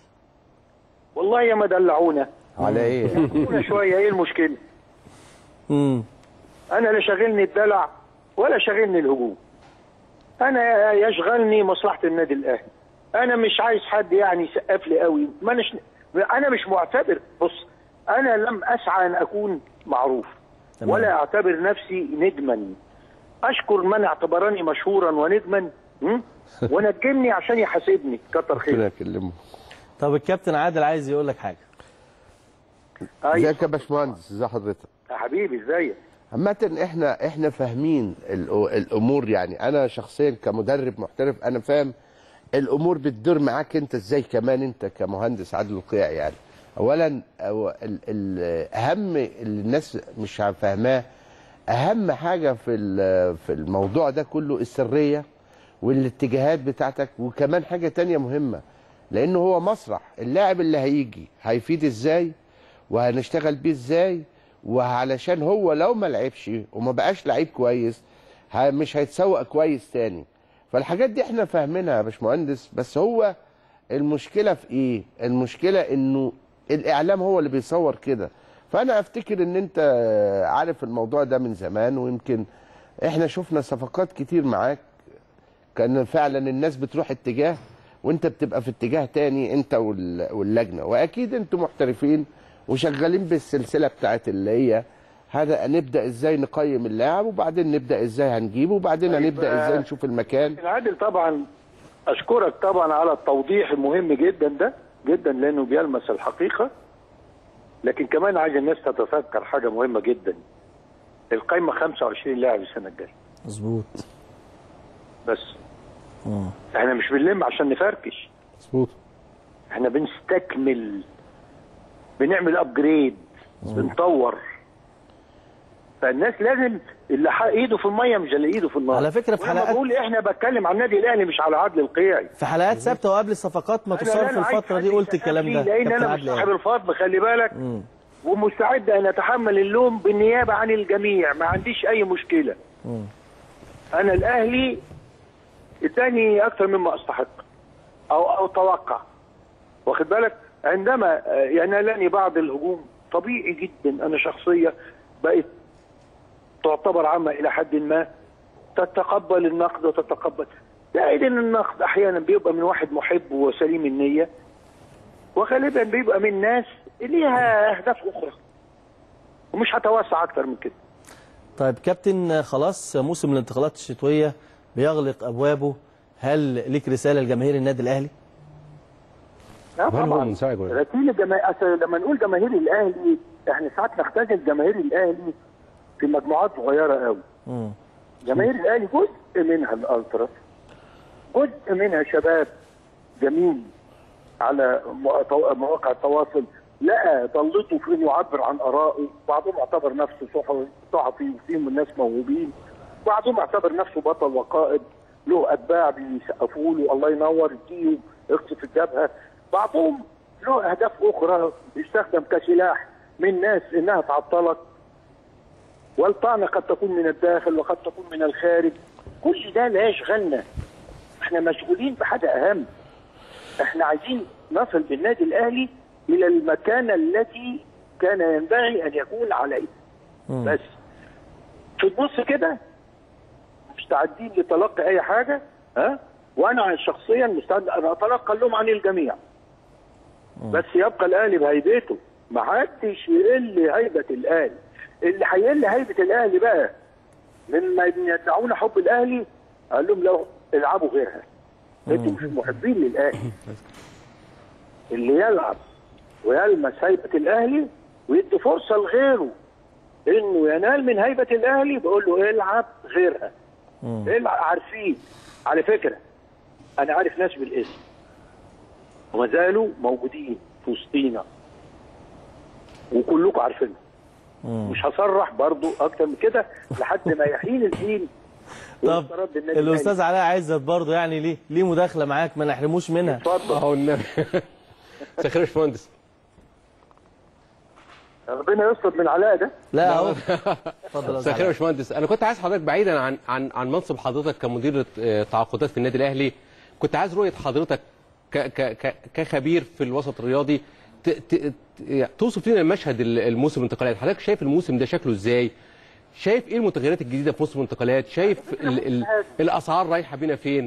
والله يا ما دلعونا على ايه؟ دلعونا شويه ايه المشكله؟ امم انا لا شاغلني الدلع ولا شاغلني الهجوم. انا يشغلني مصلحه النادي الاهلي. انا مش عايز حد يعني يسقف لي قوي، ما أناش انا مش معتبر بص انا لم اسعى ان اكون معروف تمام. ولا اعتبر نفسي نجما. اشكر من اعتبرني مشهورا ونجما م? ونجمني عشان يحاسبني كتر خير. ربنا يكلمه طب الكابتن عادل عايز يقول لك حاجه أيوة. ازيك يا باشمهندس ازي حضرتك يا حبيبي ازيك؟ عامة احنا احنا فاهمين الأ- الامور يعني انا شخصيا كمدرب محترف انا فاهم الامور بتدور معاك انت ازاي كمان انت كمهندس عادل القيع يعني اولا أو ال- ال- اهم اللي الناس مش فاهماه اهم حاجه في ال- في الموضوع ده كله السريه والاتجاهات بتاعتك وكمان حاجه تانية مهمه لانه هو مسرح اللاعب اللي هيجي هيفيد ازاي وهنشتغل بيه ازاي وعلشان هو لو ما لعبش وما بقاش لعيب كويس ه- مش هيتسوق كويس تاني فالحاجات دي احنا فاهمينها يا باشمهندس بس هو المشكله في ايه المشكله انه الاعلام هو اللي بيصور كده فانا افتكر ان انت عارف الموضوع ده من زمان ويمكن احنا شفنا صفقات كتير معاك كان فعلا الناس بتروح اتجاه وانت بتبقى في اتجاه تاني انت وال- واللجنه واكيد انتوا محترفين وشغالين بالسلسله بتاعت اللي هي هذا نبدا ازاي نقيم اللاعب وبعدين نبدا ازاي هنجيبه وبعدين طيب، هنبدا آه، ازاي نشوف المكان عادل طبعا اشكرك طبعا على التوضيح المهم جدا ده جدا لانه بيلمس الحقيقه لكن كمان عايز الناس تتذكر حاجه مهمه جدا القايمه 25 لاعب السنه الجايه مظبوط بس احنا مش بنلم عشان نفركش مظبوط احنا بنستكمل بنعمل ابجريد بنطور فالناس لازم اللي ح- ايده في الميه مش اللي ايده في النار على فكرة في ولما حلقات- بقول احنا بتكلم عن النادي الاهلي مش على عدل القيعي في حلقات ثابته وقبل الصفقات ما أنا تصار لا في أنا عايز الفتره دي حد قلت الكلام ده يساعدني، لان كابتن انا مش عادل صاحب إمام. الفضل خلي بالك ومستعد ان اتحمل اللوم بالنيابه عن الجميع ما عنديش اي مشكله انا الاهلي اداني اكثر مما استحق او او توقع واخد بالك عندما آه، ينالني بعض الهجوم طبيعي جدا انا شخصيه بقت تعتبر عامه الى حد ما تتقبل النقد وتتقبل زائد ان النقد احيانا بيبقى من واحد محب وسليم النيه وغالبا بيبقى من ناس ليها اهداف اخرى ومش هتوسع اكتر من كده طيب كابتن خلاص موسم الانتقالات الشتويه بيغلق ابوابه هل ليك رساله لجماهير النادي الاهلي؟ لا هل هو طبعا منزعج ولا لا؟ رسيل الجما... أصل لما نقول جماهير الاهلي احنا ساعات نختزل جماهير الاهلي في مجموعات صغيره قوي مم. جماهير الاهلي جزء منها الالتراس جزء منها شباب جميل على مو- تو- مواقع التواصل لقى ضلته في انه يعبر عن ارائه بعضهم اعتبر نفسه صحفي صحفي وفيهم الناس موهوبين بعضهم اعتبر نفسه بطل وقائد له اتباع بيسقفوا له الله ينور اديه اقصف الجبهه بعضهم له اهداف اخرى بيستخدم كسلاح من ناس انها تعطلك والطعنة قد تكون من الداخل وقد تكون من الخارج كل ده لا يشغلنا احنا مشغولين بحاجة أهم احنا عايزين نصل بالنادي الأهلي إلى المكانة التي كان ينبغي أن يكون عليه بس في النص كده مستعدين لتلقي أي حاجة ها وأنا شخصيا مستعد أن أتلقى اللوم عن الجميع بس يبقى الاهلي بهيبته ما حدش يقل هيبه الاهلي اللي هيقل هيبه الاهلي بقى مما يدعون حب الاهلي قال لهم لو العبوا غيرها انتوا مش محبين للاهلي اللي يلعب ويلمس هيبه الاهلي ويدي فرصه لغيره انه ينال من هيبه الاهلي بقول له العب غيرها العب عارفين على فكره انا عارف ناس بالاسم وما زالوا موجودين في وسطينا وكلكم عارفينهم مش هصرح برضو اكتر من كده لحد ما يحين الدين طب وافتراض النادي الاستاذ علاء عزت برضه يعني ليه ليه مداخله معاك ما نحرموش منها الأهلي. اتفضل اهو النبي مساء الخير يا باشمهندس ربنا يستر من علاء ده لا اهو اتفضل يا مساء أستاذ الخير يا علاء. باشمهندس انا كنت عايز حضرتك بعيدا عن عن عن منصب حضرتك كمدير آه، تعاقدات في النادي الاهلي كنت عايز رؤيه حضرتك ك ك ك كخبير في الوسط الرياضي ت ت ت- يعني توصف لنا المشهد ال- الموسم الانتقالات حضرتك شايف الموسم ده شكله ازاي شايف ايه المتغيرات الجديده في موسم الانتقالات شايف ال ال الاسعار رايحه بينا فين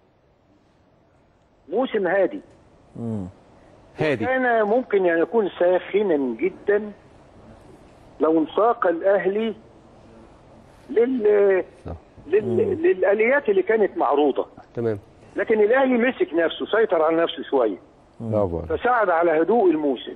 موسم هادي هادي كان ممكن ان يكون ساخنا جدا لو انساق الاهلي لل... لل... للاليات اللي كانت معروضه تمام لكن الاهلي مسك نفسه سيطر على نفسه شويه برافو فساعد على هدوء الموسم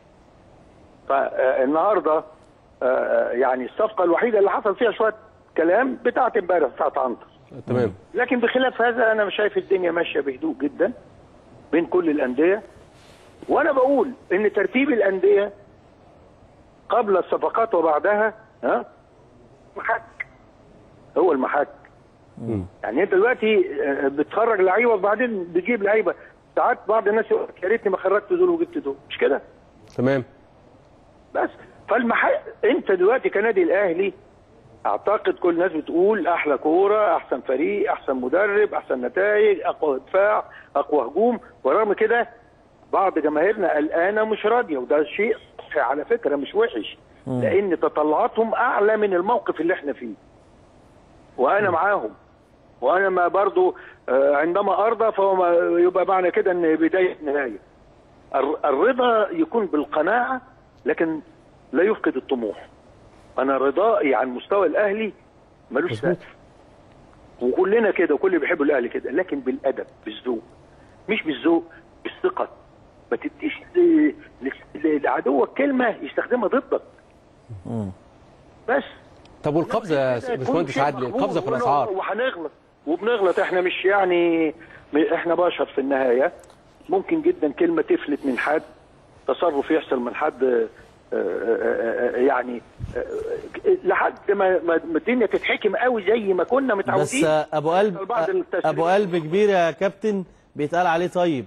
فالنهارده يعني الصفقه الوحيده اللي حصل فيها شويه كلام بتاعت امبارح بتاعت عنتر تمام لكن بخلاف هذا انا شايف الدنيا ماشيه بهدوء جدا بين كل الانديه وانا بقول ان ترتيب الانديه قبل الصفقات وبعدها ها محك هو المحك يعني انت دلوقتي آه، بتخرج لعيبه وبعدين بتجيب لعيبه ساعات بعض الناس يقول لك يا ريتني ما خرجت دول وجبت دول مش كده تمام بس فالمحق انت دلوقتي كنادي الاهلي اعتقد كل الناس بتقول احلى كوره احسن فريق احسن مدرب احسن نتائج اقوى دفاع اقوى هجوم ورغم كده بعض جماهيرنا قلقانه مش راضيه وده شيء صحي على فكره مش وحش لان تطلعاتهم اعلى من الموقف اللي احنا فيه وانا معاهم وانا ما برضو آه، عندما ارضى فهو ما- يبقى معنى كده ان بدايه نهايه الر- الرضا يكون بالقناعه لكن لا يفقد الطموح انا رضائي عن مستوى الاهلي ملوش سقف وكلنا كده وكل اللي بيحبوا الاهلي كده لكن بالادب بالذوق مش بالذوق بالثقه ما تديش ل- ل- لعدوك كلمه يستخدمها ضدك بس طب والقبضه يا كده يكون باشمهندس شيء عادل مقبول القبضه في ون- الاسعار وهنغلط وبنغلط احنا مش يعني م- احنا بشر في النهايه ممكن جدا كلمه تفلت من حد تصرف يحصل من حد آه، آه، آه، آه، يعني آه، لحد ما ما ما الدنيا تتحكم قوي زي ما كنا بس متعودين آه، ابو قلب يحصل بعض آه، التسريبات. ابو قلب كبير يا كابتن بيتقال عليه طيب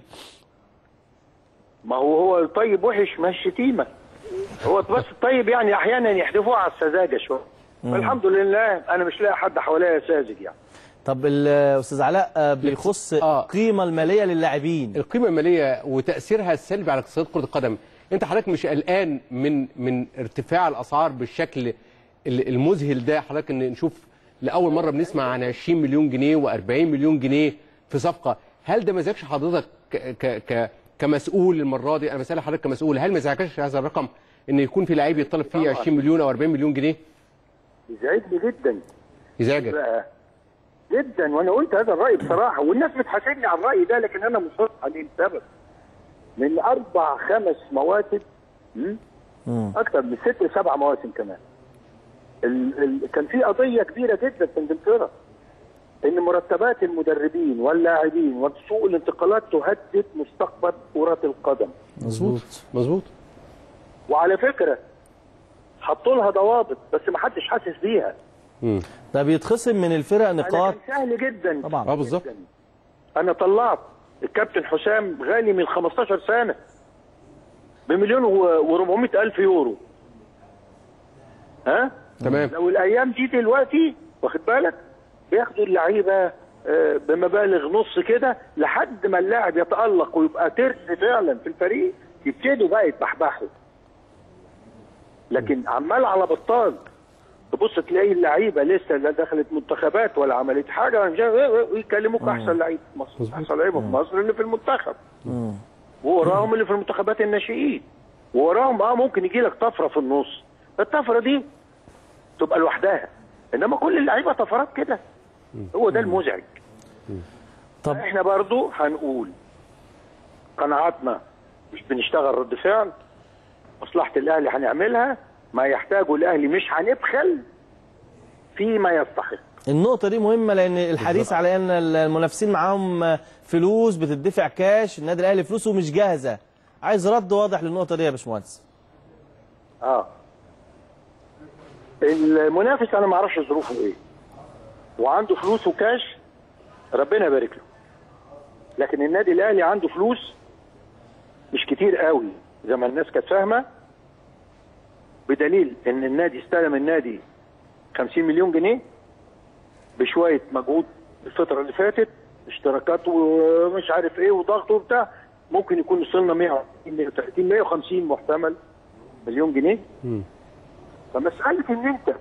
ما هو هو الطيب وحش ما الشتيمه هو بس الطيب يعني احيانا يحدفوه على السذاجه شويه والحمد لله انا مش لاقي حد حواليا ساذج يعني طب الاستاذ علاء آه، بيخص آه. القيمه الماليه للاعبين القيمه الماليه وتاثيرها السلبي على اقتصاد كره القدم انت حضرتك مش قلقان من من ارتفاع الاسعار بالشكل ال- المذهل ده حضرتك ان نشوف لاول مره بنسمع عن 20 مليون جنيه و40 مليون جنيه في صفقه هل ده ما زعجش حضرتك ك ك ك كمسؤول المره دي انا بسال حضرتك كمسؤول هل ما زعجكش هذا الرقم ان يكون في لعيب يطلب فيه طبعاً. 20 مليون او 40 مليون جنيه يزعجني جدا يزعجك بقى جدا وانا قلت هذا الراي بصراحه والناس بتحاسبني على الراي ده لكن انا مصر عليه لسبب من اربع خمس مواسم م? اكثر من ست سبع مواسم كمان ال ال كان في قضيه كبيره جدا في انجلترا ان مرتبات المدربين واللاعبين وسوق الانتقالات تهدد مستقبل كره القدم مظبوط مظبوط وعلى فكره حطوا لها ضوابط بس ما حدش حاسس بيها ده بيتخصم من الفرق أنا نقاط كان سهل جدا طبعا اه بالظبط انا طلعت الكابتن حسام غالي من 15 سنه بمليون و400 الف يورو ها تمام لو الايام دي دلوقتي واخد بالك بياخدوا اللعيبه آه، بمبالغ نص كده لحد ما اللاعب يتالق ويبقى ترس فعلا في الفريق يبتدوا بقى يتبحبحوا لكن عمال على بطال تبص تلاقي اللعيبه لسه لا دخلت منتخبات ولا عملت حاجه ولا مش عارف إيه، ويكلموك احسن لعيب في مصر احسن لعيبه في مصر اللي في المنتخب ووراهم اللي في المنتخبات الناشئين ووراهم اه ممكن يجي لك طفره في النص الطفره دي تبقى لوحدها انما كل اللعيبه طفرات كده هو ده المزعج طب احنا برضو هنقول قناعاتنا مش بنشتغل رد فعل مصلحه الاهلي هنعملها ما يحتاجه الاهلي مش هنبخل فيما يستحق النقطة دي مهمة لأن الحديث على أن المنافسين معاهم فلوس بتدفع كاش النادي الأهلي فلوسه مش جاهزة عايز رد واضح للنقطة دي يا باشمهندس اه المنافس انا ما اعرفش ظروفه ايه وعنده فلوس وكاش ربنا يبارك له لكن النادي الاهلي عنده فلوس مش كتير قوي زي ما الناس كانت فاهمه بدليل ان النادي استلم النادي 50 مليون جنيه بشويه مجهود الفتره اللي فاتت اشتراكات ومش عارف ايه وضغط وبتاع ممكن يكون وصلنا 120 130 150 محتمل مليون جنيه فمسألة إن أنت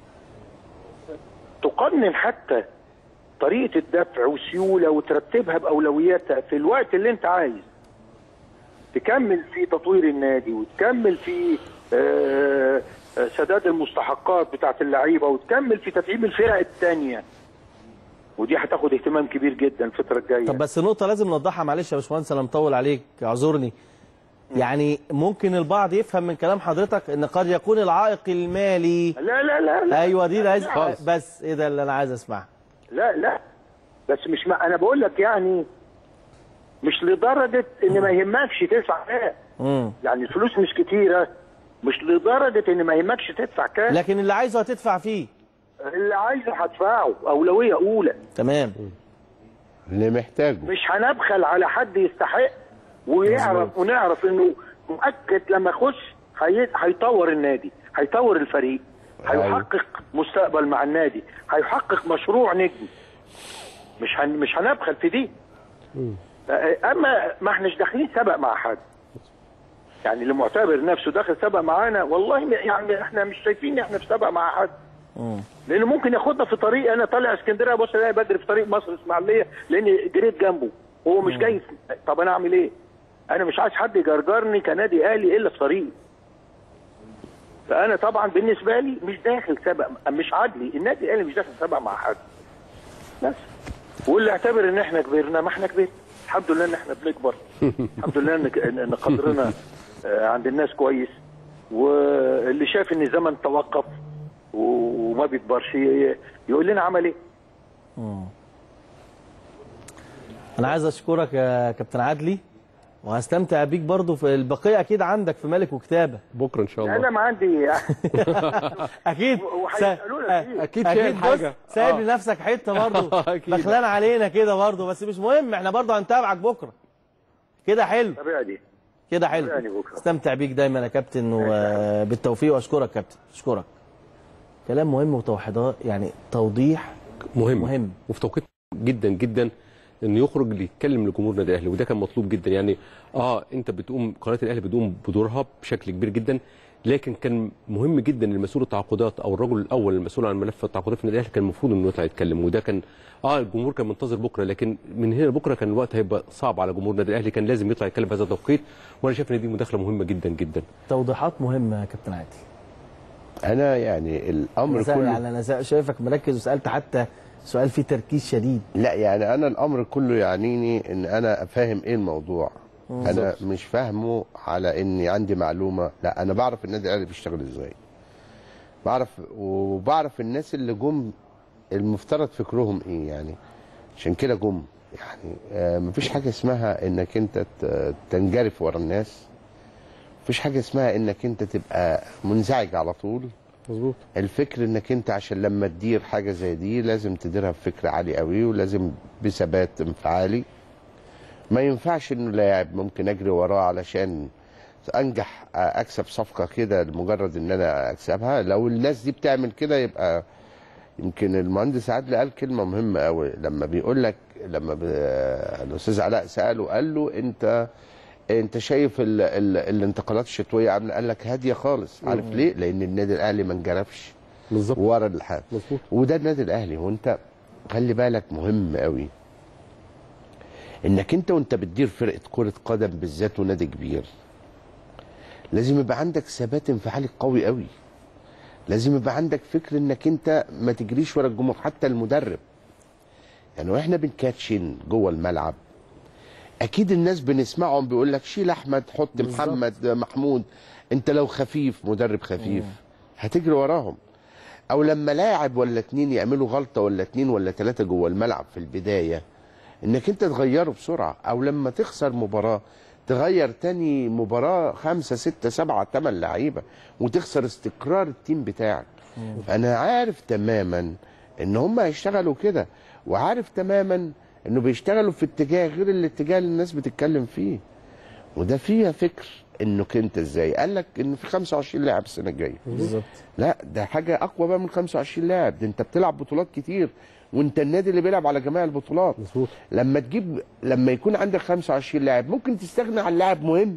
تقنن حتى طريقة الدفع والسيولة وترتبها بأولوياتها في الوقت اللي أنت عايز تكمل في تطوير النادي وتكمل في آه، آه، سداد المستحقات بتاعت اللعيبة وتكمل في تدعيم الفرق الثانية ودي هتاخد اهتمام كبير جدا الفترة الجاية طب بس نقطة لازم نوضحها معلش يا باشمهندس أنا مطول عليك اعذرني يعني ممكن البعض يفهم من كلام حضرتك ان قد يكون العائق المالي لا لا لا لا ايوه دي اللي عايز خالص. بس ايه ده اللي انا عايز اسمعها لا لا بس مش ما انا بقول لك يعني مش لدرجه ان ما يهمكش تدفع كام امم يعني الفلوس مش كتيره مش لدرجه ان ما يهمكش تدفع كام لكن اللي عايزه هتدفع فيه اللي عايزه هدفعه اولويه اولى تمام اللي محتاجه مش هنبخل على حد يستحق ويعرف ونعرف انه مؤكد لما يخش هي- هيطور النادي هيطور الفريق أيوة. هيحقق مستقبل مع النادي هيحقق مشروع نجم مش هن مش هنبخل في دي اما ما احناش داخلين سبق مع حد يعني اللي معتبر نفسه داخل سبق معانا والله م- يعني احنا مش شايفين احنا في سبق مع حد لانه ممكن ياخدنا في طريق انا طالع اسكندريه بص الاقي بدري في طريق مصر اسماعيليه لاني جريت جنبه هو مش جاي في- طب انا اعمل ايه؟ انا مش عايز حد يجرجرني كنادي اهلي الا في طريقي فانا طبعا بالنسبه لي مش داخل سبق مش عدلي النادي الاهلي مش داخل سبق مع حد بس واللي اعتبر ان احنا كبرنا ما احنا كبرنا الحمد لله ان احنا بنكبر الحمد لله ان ان إن قدرنا آه، عند الناس كويس واللي شاف ان الزمن توقف و- وما بيكبرش ي- يقول لنا عمل ايه انا عايز اشكرك يا كابتن عدلي وهستمتع بيك برضو في البقيه اكيد عندك في ملك وكتابه بكره ان شاء انا الله ما عندي اكيد وهيسالونا فيه اكيد شايل اكيد بص حاجه سايب آه. لنفسك حته برضو أكيد. دخلان علينا كده برضو بس مش مهم احنا برضو هنتابعك بكره كده حلو طبيعي دي كده حلو يعني بكرة. استمتع بيك دايما يا كابتن وبالتوفيق واشكرك كابتن اشكرك كلام مهم وتوحيدات يعني توضيح مهم مهم. وفي توقيت جدا جدا انه يخرج يتكلم لجمهور النادي الاهلي وده كان مطلوب جدا يعني اه انت بتقوم قناه الاهلي بتقوم بدورها بشكل كبير جدا لكن كان مهم جدا المسؤول التعاقدات او الرجل الاول المسؤول عن ملف التعاقدات في النادي الاهلي كان المفروض انه يطلع يتكلم وده كان اه الجمهور كان منتظر بكره لكن من هنا لبكره كان الوقت هيبقى صعب على جمهور النادي الاهلي كان لازم يطلع يتكلم في هذا التوقيت وانا شايف ان دي مداخله مهمه جدا جدا توضيحات مهمه يا كابتن عادل انا يعني الامر أنا سا- كله يعني انا شايفك مركز وسالت حتى سؤال فيه تركيز شديد لا يعني انا الامر كله يعنيني ان انا افهم ايه الموضوع انا مش فاهمه على اني عندي معلومه لا انا بعرف النادي الاهلي بيشتغل ازاي بعرف وبعرف الناس اللي جم المفترض فكرهم ايه يعني عشان كده جم يعني آه مفيش حاجه اسمها انك انت ت- تنجرف ورا الناس مفيش حاجه اسمها انك انت تبقى منزعج على طول مظبوط الفكر انك انت عشان لما تدير حاجه زي دي لازم تديرها بفكر عالي قوي ولازم بثبات انفعالي ما ينفعش انه لاعب ممكن اجري وراه علشان انجح اكسب صفقه كده لمجرد ان انا اكسبها لو الناس دي بتعمل كده يبقى يمكن المهندس عادل قال كلمه مهمه قوي لما بيقول لك لما ب... الاستاذ علاء ساله قال له انت انت شايف ال... ال... الانتقالات الشتويه عامله قال لك هاديه خالص عارف ليه؟ لان النادي الاهلي ما انجرفش بالظبط ورا الحال مظبوط وده النادي الاهلي وانت خلي بالك مهم قوي انك انت وانت بتدير فرقه كره قدم بالذات ونادي كبير لازم يبقى عندك ثبات انفعالي قوي قوي لازم يبقى عندك فكر انك انت ما تجريش ورا الجمهور حتى المدرب يعني واحنا بنكاتشن جوه الملعب اكيد الناس بنسمعهم بيقول لك شيل احمد حط بالظبط. محمد محمود انت لو خفيف مدرب خفيف هتجري وراهم او لما لاعب ولا اتنين يعملوا غلطه ولا اتنين ولا تلاته جوه الملعب في البدايه انك انت تغيره بسرعه او لما تخسر مباراه تغير تاني مباراه خمسه سته سبعه تمن لعيبه وتخسر استقرار التيم بتاعك فانا عارف تماما ان هم هيشتغلوا كده وعارف تماما انه بيشتغلوا في اتجاه غير الاتجاه اللي الناس بتتكلم فيه وده فيها فكر انك انت ازاي قال لك ان في 25 لاعب السنه الجايه بالظبط لا ده حاجه اقوى بقى من 25 لاعب ده انت بتلعب بطولات كتير وانت النادي اللي بيلعب على جميع البطولات مظبوط لما تجيب لما يكون عندك 25 لاعب ممكن تستغنى عن لاعب مهم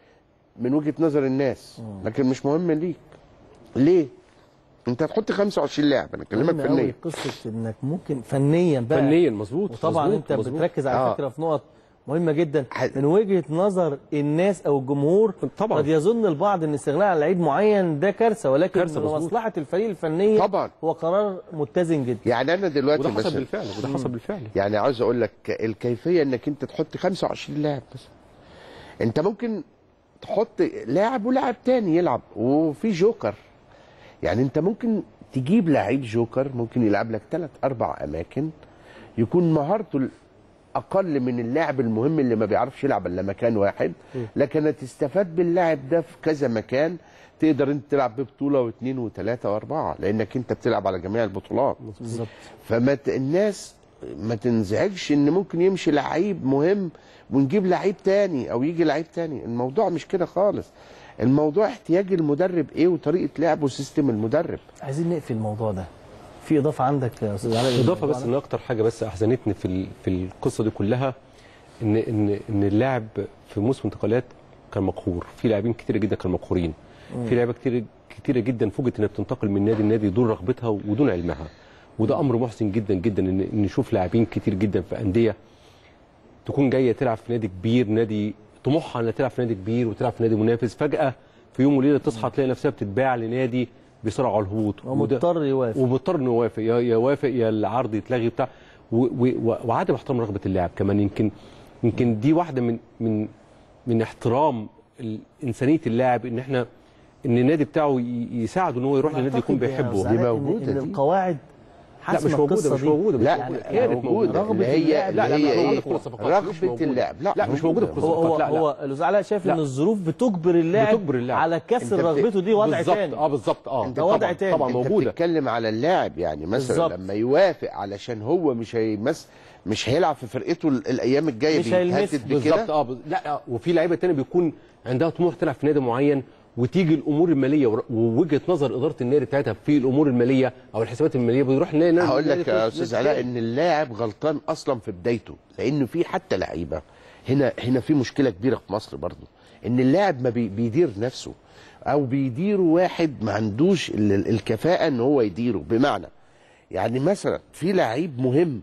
من وجهه نظر الناس لكن مش مهم ليك ليه انت هتحط 25 لاعب انا اكلمك مهم قوي فنيا قصه انك ممكن فنيا بقى فنيا مظبوط وطبعا مظبوط، انت مظبوط. بتركز على آه. فكره في نقط مهمه جدا ح- من وجهه نظر الناس او الجمهور طبعاً. قد يظن البعض ان استغناء عن لعيب معين ده كارثه ولكن كارثة، من مظبوط. مصلحه الفريق الفنيه طبعاً. هو قرار متزن جدا يعني انا دلوقتي وده حصل مثلا بالفعل وده حصل بالفعل يعني عاوز اقول لك الكيفيه انك انت تحط 25 لاعب بس انت ممكن تحط لاعب ولاعب تاني يلعب وفي جوكر يعني انت ممكن تجيب لعيب جوكر ممكن يلعب لك ثلاث اربع اماكن يكون مهارته اقل من اللاعب المهم اللي ما بيعرفش يلعب الا مكان واحد لكن هتستفاد باللاعب ده في كذا مكان تقدر انت تلعب ببطوله واثنين وثلاثه واربعه لانك انت بتلعب على جميع البطولات بالظبط فما ت... الناس ما تنزعجش ان ممكن يمشي لعيب مهم ونجيب لعيب تاني او يجي لعيب تاني الموضوع مش كده خالص الموضوع احتياج المدرب ايه وطريقه لعب وسيستم المدرب عايزين نقفل الموضوع ده في اضافه عندك يا استاذ علاء اضافه للموضوع بس ده؟ ان اكتر حاجه بس احزنتني في ال- في القصه دي كلها ان ان ان اللاعب في موسم انتقالات كان مقهور في لاعبين كتيره جدا كانوا مقهورين في لعيبه كتير كتيره جدا فوجئت انها بتنتقل من نادي لنادي دون رغبتها ودون علمها وده امر محزن جدا جدا ان ان نشوف لاعبين كتير جدا في انديه تكون جايه تلعب في نادي كبير نادي طموحها انها تلعب في نادي كبير وتلعب في نادي منافس فجاه في يوم وليله تصحى تلاقي نفسها بتتباع لنادي بيصارع على الهبوط وده- ومضطر يوافق ومضطر انه يوافق يا يوافق يا العرض يتلغي بتاع و- و- وعدم احترام رغبه اللاعب كمان يمكن يمكن دي واحده من من من احترام ال- انسانيه اللاعب ان احنا ان النادي بتاعه ي- يساعده ان هو يروح لنادي يكون أعتقد يا بيحبه أستاذ علاء إن- موجودة ان دي. القواعد لا حسم مش موجوده القصة مش دي. موجوده مش لا موجودة. يعني كانت موجودة رغبة اللي هي اللاعب. اللي لا، لا، هي موجودة ايه في كل الصفقات، مش رغبة موجودة. اللاعب لا، مش موجودة في كل هو هو الصفقات. لا، لا. هو الاستاذ علاء شايف ان لا. الظروف بتجبر اللاعب بتجبر اللاعب. على كسر أنت بت- رغبته دي وضع بالظبط تاني اه بالظبط اه أنت ده وضع طبعا تاني. طبعا انت موجوده بتتكلم على اللاعب يعني مثلا بالظبط. لما يوافق علشان هو مش هيمس مش هيلعب في فرقته ال- الايام الجايه مش هيلمس. بيتهدد بالظبط بكده اه بز- لا آه، وفي لعيبه تانية بيكون عندها طموح تلعب في نادي معين وتيجي الامور الماليه ور- ووجهه نظر اداره النادي بتاعتها في الامور الماليه او الحسابات الماليه بيروح النادي هقول لك يا نادي- استاذ نادي علاء تاني. ان اللاعب غلطان اصلا في بدايته لانه في حتى لعيبه هنا هنا في مشكله كبيره في مصر برضو ان اللاعب ما بي- بيدير نفسه او بيديره واحد ما عندوش ال- ال- الكفاءه ان هو يديره بمعنى يعني مثلا في لعيب مهم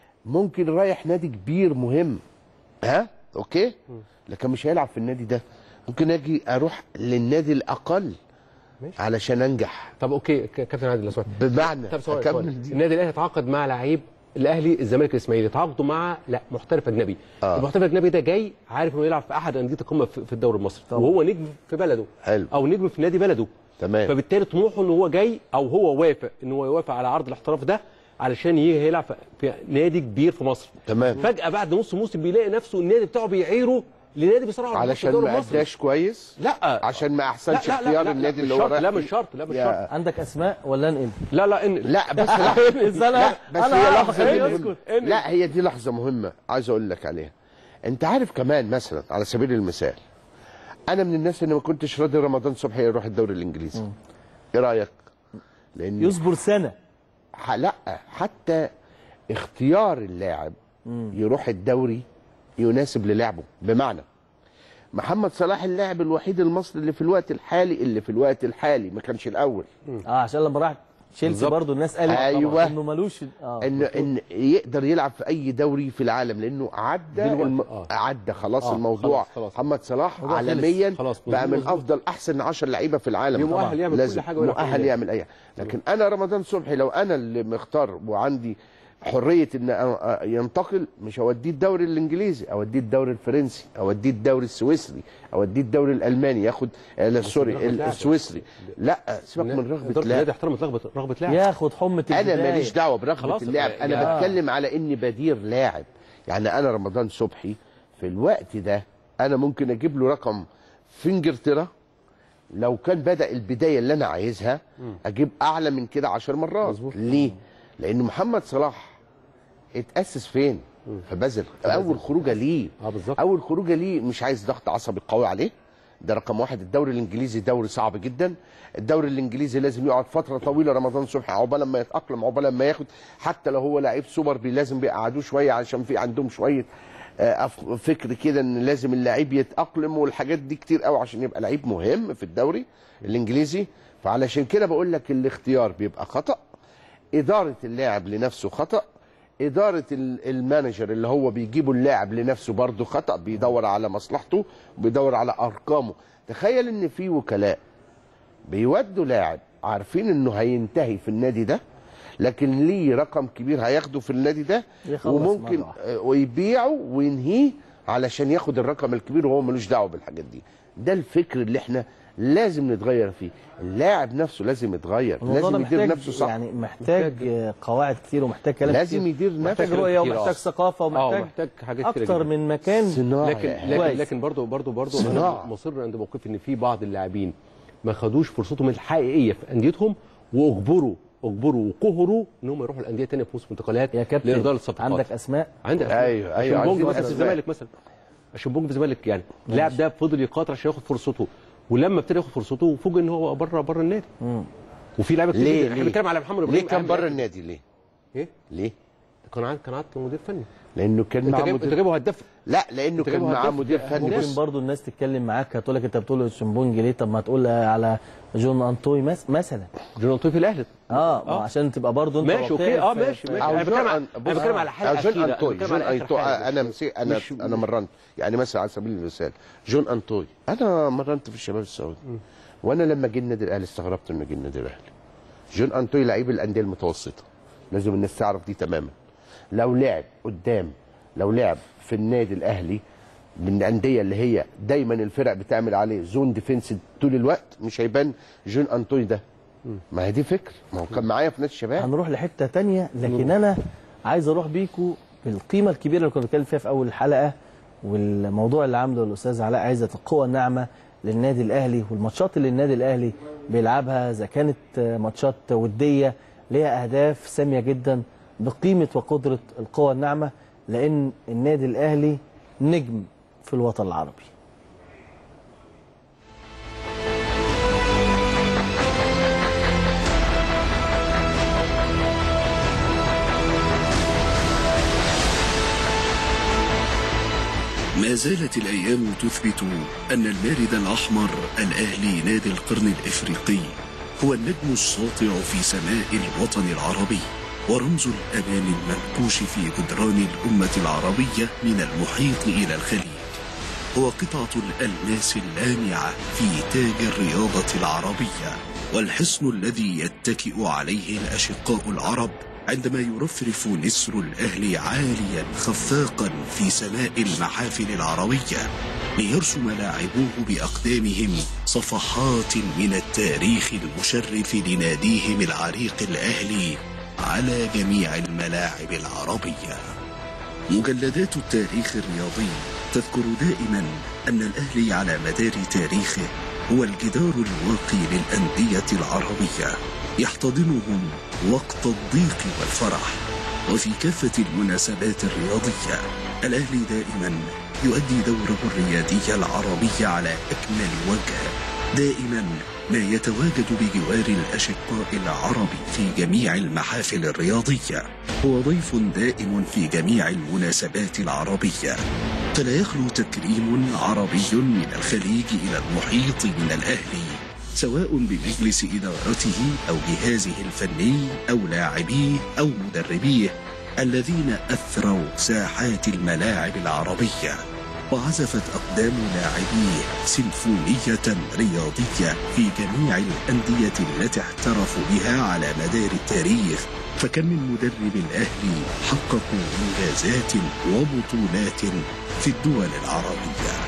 ممكن رايح نادي كبير مهم ها اوكي لكن مش هيلعب في النادي ده ممكن اجي اروح للنادي الاقل ماشي. علشان انجح طب اوكي ك- كابتن عادل لو سمحت بمعنى طب سؤال اكمل سؤال. دي النادي الاهلي تعاقد مع لعيب الاهلي الزمالك الاسماعيلي تعاقدوا مع لا محترف اجنبي آه. المحترف الاجنبي ده جاي عارف انه يلعب في احد انديه القمه في في الدوري المصري طبعا. وهو نجم في بلده حلو. او نجم في نادي بلده تمام فبالتالي طموحه ان هو جاي او هو وافق ان هو يوافق على عرض الاحتراف ده علشان يجي يلعب في- في نادي كبير في مصر تمام فجاه بعد نص موسم بيلاقي نفسه النادي بتاعه بيعيره لنادي بيصارع على علشان الدوري ما المصري. اداش كويس لا عشان ما احسنش لا لا لا اختيار لا النادي لا اللي مش هو شرط رايح لا فيه. مش شرط لا مش يا- شرط عندك اسماء ولا انقل لا لا ان لا بس لا, ازاي انا لا بس انا هي أعرف لحظه أخليه مهمة. يسكت. لا هي دي لحظه مهمه عايز اقول لك عليها انت عارف كمان مثلا على سبيل المثال انا من الناس اللي ما كنتش راضي رمضان صبحي يروح الدوري الانجليزي ايه رايك لان يصبر سنه ح- لا حتى اختيار اللاعب يروح الدوري يناسب للعبه بمعنى محمد صلاح اللاعب الوحيد المصري اللي في الوقت الحالي اللي في الوقت الحالي ما كانش الاول اه عشان لما راح تشيلسي بالظبط. برضو الناس قالت أيوة. انه ملوش اه ان ان يقدر يلعب في اي دوري في العالم لانه عدى دلوقتي، الم... آه. عدى خلاص آه، الموضوع خلاص، خلاص. محمد صلاح الموضوع خلص. عالميا خلاص، بقى من مظبوط. افضل احسن 10 لعيبه في العالم يبقى مؤهل طبعاً. يعمل كل لازم حاجة ويلعب في مؤهل النادي. يعمل اي حاجه لكن انا رمضان صبحي لو انا اللي مختار وعندي حريه ان أ- أ- ينتقل مش اوديه الدوري الانجليزي اوديه الدوري الفرنسي اوديه الدوري السويسري اوديه الدوري الالماني ياخد آه، سوري رغبة لاعب. السويسري لا سيبك من إدارة رغبه النادي لاعب احترمت رغبه رغبه لاعب ياخد حمه انا البداية. ماليش دعوه برغبه خلاص، اللاعب انا يا- بتكلم على اني بدير لاعب يعني انا رمضان صبحي في الوقت ده انا ممكن اجيب له رقم في انجلترا لو كان بدا البدايه اللي انا عايزها اجيب اعلى من كده عشر مرات مظبوط. ليه لان محمد صلاح اتاسس فين في بازل اول خروجه ليه اه بالظبط اول خروجه ليه مش عايز ضغط عصبي قوي عليه ده رقم واحد الدوري الانجليزي دوري صعب جدا الدوري الانجليزي لازم يقعد فتره طويله رمضان صبحي عقبال ما يتاقلم عقبال ما ياخد حتى لو هو لعيب سوبر بي لازم بيقعدوه شويه عشان في عندهم شويه آه، أف- فكر كده ان لازم اللعيب يتاقلم والحاجات دي كتير قوي عشان يبقى لعيب مهم في الدوري الانجليزي فعلشان كده بقول لك الاختيار بيبقى خطا اداره اللاعب لنفسه خطا اداره ال- المانجر اللي هو بيجيبوا اللاعب لنفسه برضه خطا بيدور على مصلحته وبيدور على ارقامه تخيل ان في وكلاء بيودوا لاعب عارفين انه هينتهي في النادي ده لكن ليه رقم كبير هياخده في النادي ده يخلص وممكن مرة واحدة. آه، ويبيعه وينهيه علشان ياخد الرقم الكبير وهو ملوش دعوه بالحاجات دي ده الفكر اللي احنا لازم نتغير فيه اللاعب نفسه لازم يتغير الموضوع ده لازم يدير محتاج نفسه صح يعني محتاج آه، قواعد كتير ومحتاج كلام لازم كتير يدير محتاج نفسه رؤيه كتير، ومحتاج آه. ثقافه اه ومحتاج محتاج حاجات كتير اكتر جدا. من مكان صناعه لكن يا لكن كويس. لكن برضه برضه برضه صناعة. انا مصر عند موقفي ان في بعض اللاعبين ما خدوش فرصتهم الحقيقيه في انديتهم واجبروا اجبروا وقهروا ان هم يروحوا الانديه الثانيه في موسم انتقالات يا كابتن لارضاء الصفقات عندك اسماء عندك أيوة، أيوة، شمبونج عايزين مثلا في أسماء. الزمالك مثلا شمبونج في الزمالك يعني اللاعب ده فضل يقاتل عشان ياخد فرصته ولما ابتدى ياخد فرصته فوجئ ان هو بره بره النادي وفي لعيبه كتير ليه جدا. احنا ليه بنتكلم على محمد ليه ابراهيم كان أهم بره لاعب. النادي ليه ايه ليه كان قاعد كان قاعد مدير فني لانه كان انت معاه جايب انت مدير جايبه هداف لا لانه أنت كان جايبه معاه هداف. مدير فني ممكن بص برضو الناس تتكلم معاك هتقول لك انت بتقول شمبونج ليه طب ما تقول على جون انطوي مس- مثلا جون انطوي في الاهلي اه ما عشان تبقى برضو انت ماشي واقعي اوكي اه في- ماشي في- ماشي أو انا بتكلم جون على أن- انا بص، بتكلم على حاجه أو جون أخيرة. انطوي أنا بتكلم جون على آخر انطوي حاجة. انا مش- مسي انا مش- انا مرنت يعني مثلا على سبيل المثال جون انطوي انا مرنت في الشباب السعودي وانا لما جه النادي الاهلي استغربت انه جه النادي الاهلي جون انطوي لعيب الانديه المتوسطه لازم الناس تعرف دي تماما لو لعب قدام لو لعب في النادي الاهلي من الانديه اللي هي دايما الفرق بتعمل عليه زون ديفنس طول الوقت مش هيبان جون انطوي ده ما هي دي فكر ما هو كان معايا في نادي الشباب هنروح لحته تانية لكن انا عايز اروح بيكو بالقيمه الكبيره اللي كنا بنتكلم فيها في اول الحلقه والموضوع اللي عامله الاستاذ علاء عزت القوه الناعمه للنادي الاهلي والماتشات اللي النادي الاهلي بيلعبها اذا كانت ماتشات وديه ليها اهداف ساميه جدا بقيمه وقدره القوه الناعمه لان النادي الاهلي نجم في الوطن العربي ما زالت الأيام تثبت أن المارد الأحمر الأهلي نادي القرن الإفريقي هو النجم الساطع في سماء الوطن العربي ورمز الأمان المنقوش في جدران الأمة العربية من المحيط إلى الخليج هو قطعة الألماس اللامعة في تاج الرياضة العربية والحصن الذي يتكئ عليه الأشقاء العرب عندما يرفرف نسر الأهل عاليا خفاقا في سماء المحافل العربية ليرسم لاعبوه بأقدامهم صفحات من التاريخ المشرف لناديهم العريق الأهلي على جميع الملاعب العربية مجلدات التاريخ الرياضي تذكر دائما أن الأهلي على مدار تاريخه هو الجدار الواقي للأندية العربية يحتضنهم وقت الضيق والفرح وفي كافة المناسبات الرياضية الأهلي دائما يؤدي دوره الريادي العربي على أكمل وجه دائما ما يتواجد بجوار الأشقاء العرب في جميع المحافل الرياضية هو ضيف دائم في جميع المناسبات العربية فلا يخلو تكريم عربي من الخليج إلى المحيط من الأهلي سواء بمجلس إدارته أو جهازه الفني أو لاعبيه أو مدربيه الذين أثروا ساحات الملاعب العربية وعزفت أقدام لاعبيه سيمفونية رياضية في جميع الأندية التي احترفوا بها على مدار التاريخ فكم من مدرب الأهلي حققوا إنجازات وبطولات في الدول العربية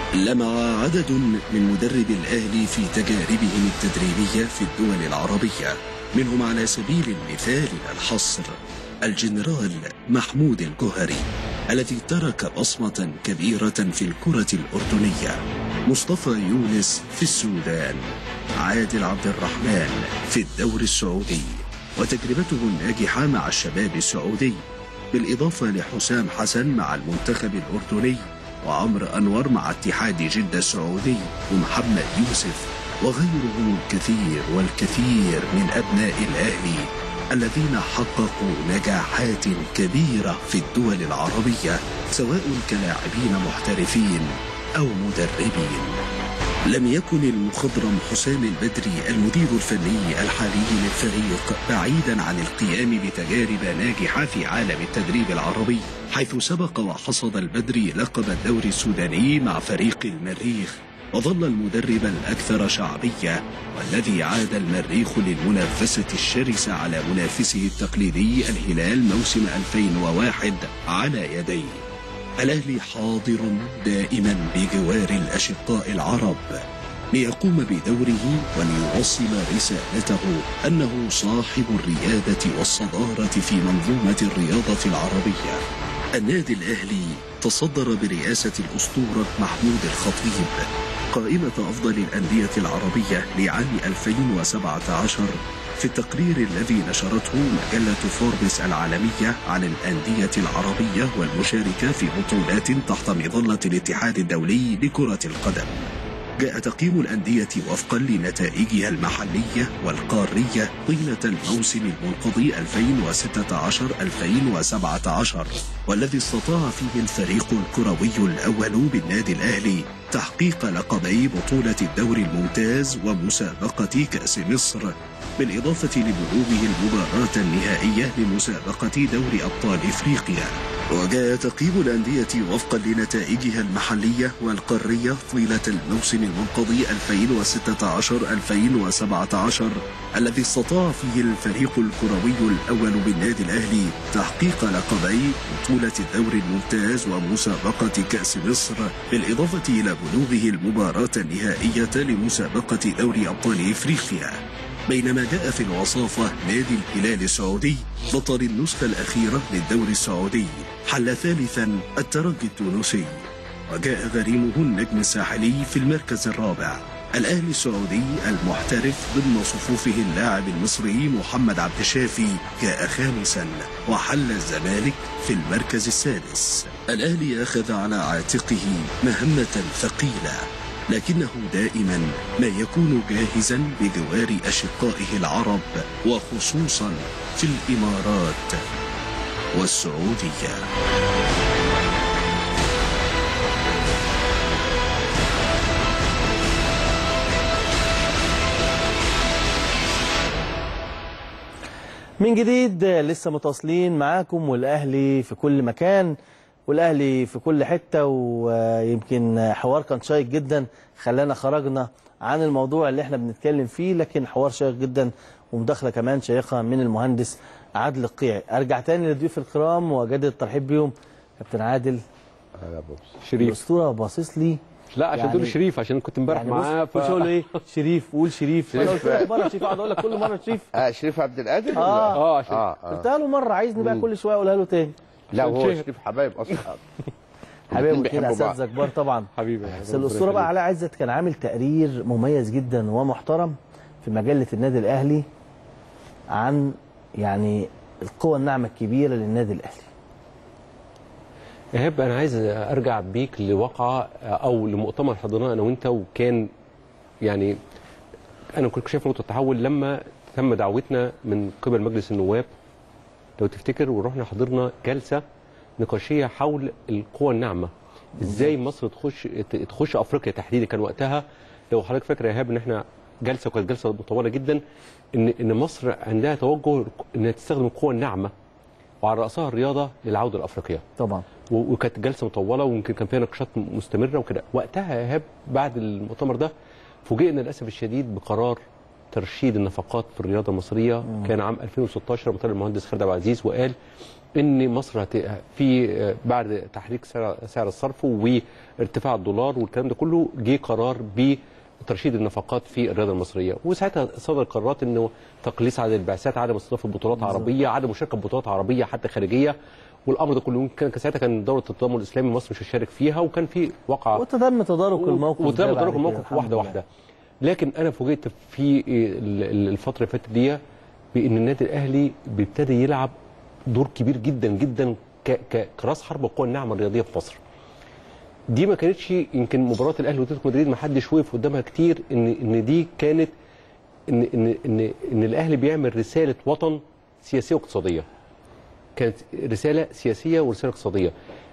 لمع عدد من مدرب الأهلي في تجاربهم التدريبية في الدول العربية منهم على سبيل المثال لا الحصر الجنرال محمود الجوهري الذي ترك بصمة كبيرة في الكرة الأردنية مصطفى يونس في السودان عادل عبد الرحمن في الدور السعودي وتجربته الناجحة مع الشباب السعودي بالإضافة لحسام حسن مع المنتخب الأردني وعمرو أنور مع اتحاد جدة السعودي ومحمد يوسف وغيرهم الكثير والكثير من أبناء الأهلي الذين حققوا نجاحات كبيرة في الدول العربية سواء كلاعبين محترفين أو مدربين لم يكن المخضرم حسام البدري المدير الفني الحالي للفريق بعيدا عن القيام بتجارب ناجحة في عالم التدريب العربي حيث سبق وحصد البدري لقب الدوري السوداني مع فريق المريخ وظل المدرب الأكثر شعبية والذي عاد المريخ للمنافسة الشرسة على منافسه التقليدي الهلال موسم 2001 على يديه الأهلي حاضر دائما بجوار الأشقاء العرب ليقوم بدوره وليوصل رسالته أنه صاحب الريادة والصدارة في منظومة الرياضة العربية النادي الأهلي تصدر برئاسة الأسطورة محمود الخطيب قائمة أفضل الأندية العربية لعام 2017 في التقرير الذي نشرته مجلة فوربس العالمية عن الأندية العربية والمشاركة في بطولات تحت مظلة الاتحاد الدولي لكرة القدم جاء تقييم الأندية وفقا لنتائجها المحلية والقارية طيلة الموسم المنقضي 2016-2017 والذي استطاع فيه الفريق الكروي الأول بالنادي الأهلي تحقيق لقبي بطولة الدوري الممتاز ومسابقة كأس مصر بالإضافة لبلوغه المباراة النهائية لمسابقة دوري أبطال إفريقيا وجاء تقييم الأندية وفقا لنتائجها المحلية والقارية طيلة الموسم المنقضي 2016-2017 الذي استطاع فيه الفريق الكروي الأول بالنادي الأهلي تحقيق لقبي بطولة الدوري الممتاز ومسابقة كأس مصر بالإضافة إلى بلوغه المباراة النهائية لمسابقة دوري أبطال إفريقيا بينما جاء في الوصافة نادي الهلال السعودي بطل النسخة الأخيرة للدوري السعودي حل ثالثا الترجي التونسي وجاء غريمه النجم الساحلي في المركز الرابع الأهلي السعودي المحترف ضمن صفوفه اللاعب المصري محمد عبد الشافي جاء خامسا وحل الزمالك في المركز السادس الأهلي أخذ على عاتقه مهمة ثقيلة لكنه دائما ما يكون جاهزا بجوار أشقائه العرب وخصوصا في الإمارات والسعودية من جديد لسه متواصلين معاكم والاهلي في كل مكان والاهلي في كل حته ويمكن حوار كان شيق جدا خلانا خرجنا عن الموضوع اللي احنا بنتكلم فيه لكن حوار شيق جدا ومداخله كمان شيقه من المهندس عادل القيعي ارجع تاني للضيوف الكرام واجدد الترحيب بيهم كابتن عادل شريف الاسطوره باصص لي لا عشان يعني- تقول شريف عشان كنت امبارح يعني معاه بص كل شغل ايه شريف قول شريف انا قلت لك مره شريف اقعد اقول لك كل مره شريف آه شريف عبد القادر اه اه عشان اه اه قلتها له مره عايزني بقى كل شويه اقولها له تاني لا هو شهر. شريف حبايب اصلا حبايبي الاتنين واثنين بيحبوا بعض. اساتذه كبار طبعا حبيبي بس الاسطوره بقى علاء عزت كان عامل تقرير مميز جدا ومحترم في مجله النادي الاهلي عن يعني القوة الناعمة الكبيرة للنادي الأهلي ايهاب انا عايز ارجع بيك لواقعه او لمؤتمر حضرناه انا وانت وكان يعني انا كنت شايف نقطه تحول لما تم دعوتنا من قبل مجلس النواب لو تفتكر ورحنا حضرنا جلسه نقاشيه حول القوى الناعمه ازاي مصر تخش تخش افريقيا تحديدا كان وقتها لو حضرتك فاكر يا ايهاب ان احنا جلسه وكانت جلسه مطوله جدا ان ان مصر عندها توجه انها تستخدم القوى الناعمه وعلى راسها الرياضه للعوده لافريقيا طبعا و- وكانت جلسه مطوله ويمكن كان فيها نقاشات مستمره وكده وقتها يا ايهاب بعد المؤتمر ده فوجئنا للاسف الشديد بقرار ترشيد النفقات في الرياضه المصريه كان عام 2016 بطل المهندس خالد عبد العزيز وقال ان مصر هت... في بعد تحريك سعر سعر الصرف وارتفاع الدولار والكلام ده كله جه قرار بترشيد النفقات في الرياضه المصريه وساعتها صدر قرارات انه تقليص عدد البعثات عدم استضافه بطولات عربيه عدم مشاركه بطولات عربيه حتى خارجيه والامر ده كله كان كان ساعتها كان دوره التضامن الاسلامي مصر مش هتشارك فيها وكان في وقعه وتم تدارك الموقف ده وتم بعد تدارك كده، الموقف الحمد واحده لله. واحده لكن انا فوجئت في ال- ال- الفتره اللي فاتت دي بان النادي الاهلي بيبتدي يلعب دور كبير جدا جدا ك- ك- كراس حرب القوى الناعمه الرياضيه في مصر دي ما كانتش يمكن مباراه الاهلي واتلتيكو مدريد ما حدش وقف قدامها كتير ان ان دي كانت ان ان ان ان الاهلي بيعمل رساله وطن سياسيه واقتصاديه كانت رساله سياسيه ورساله اقتصاديه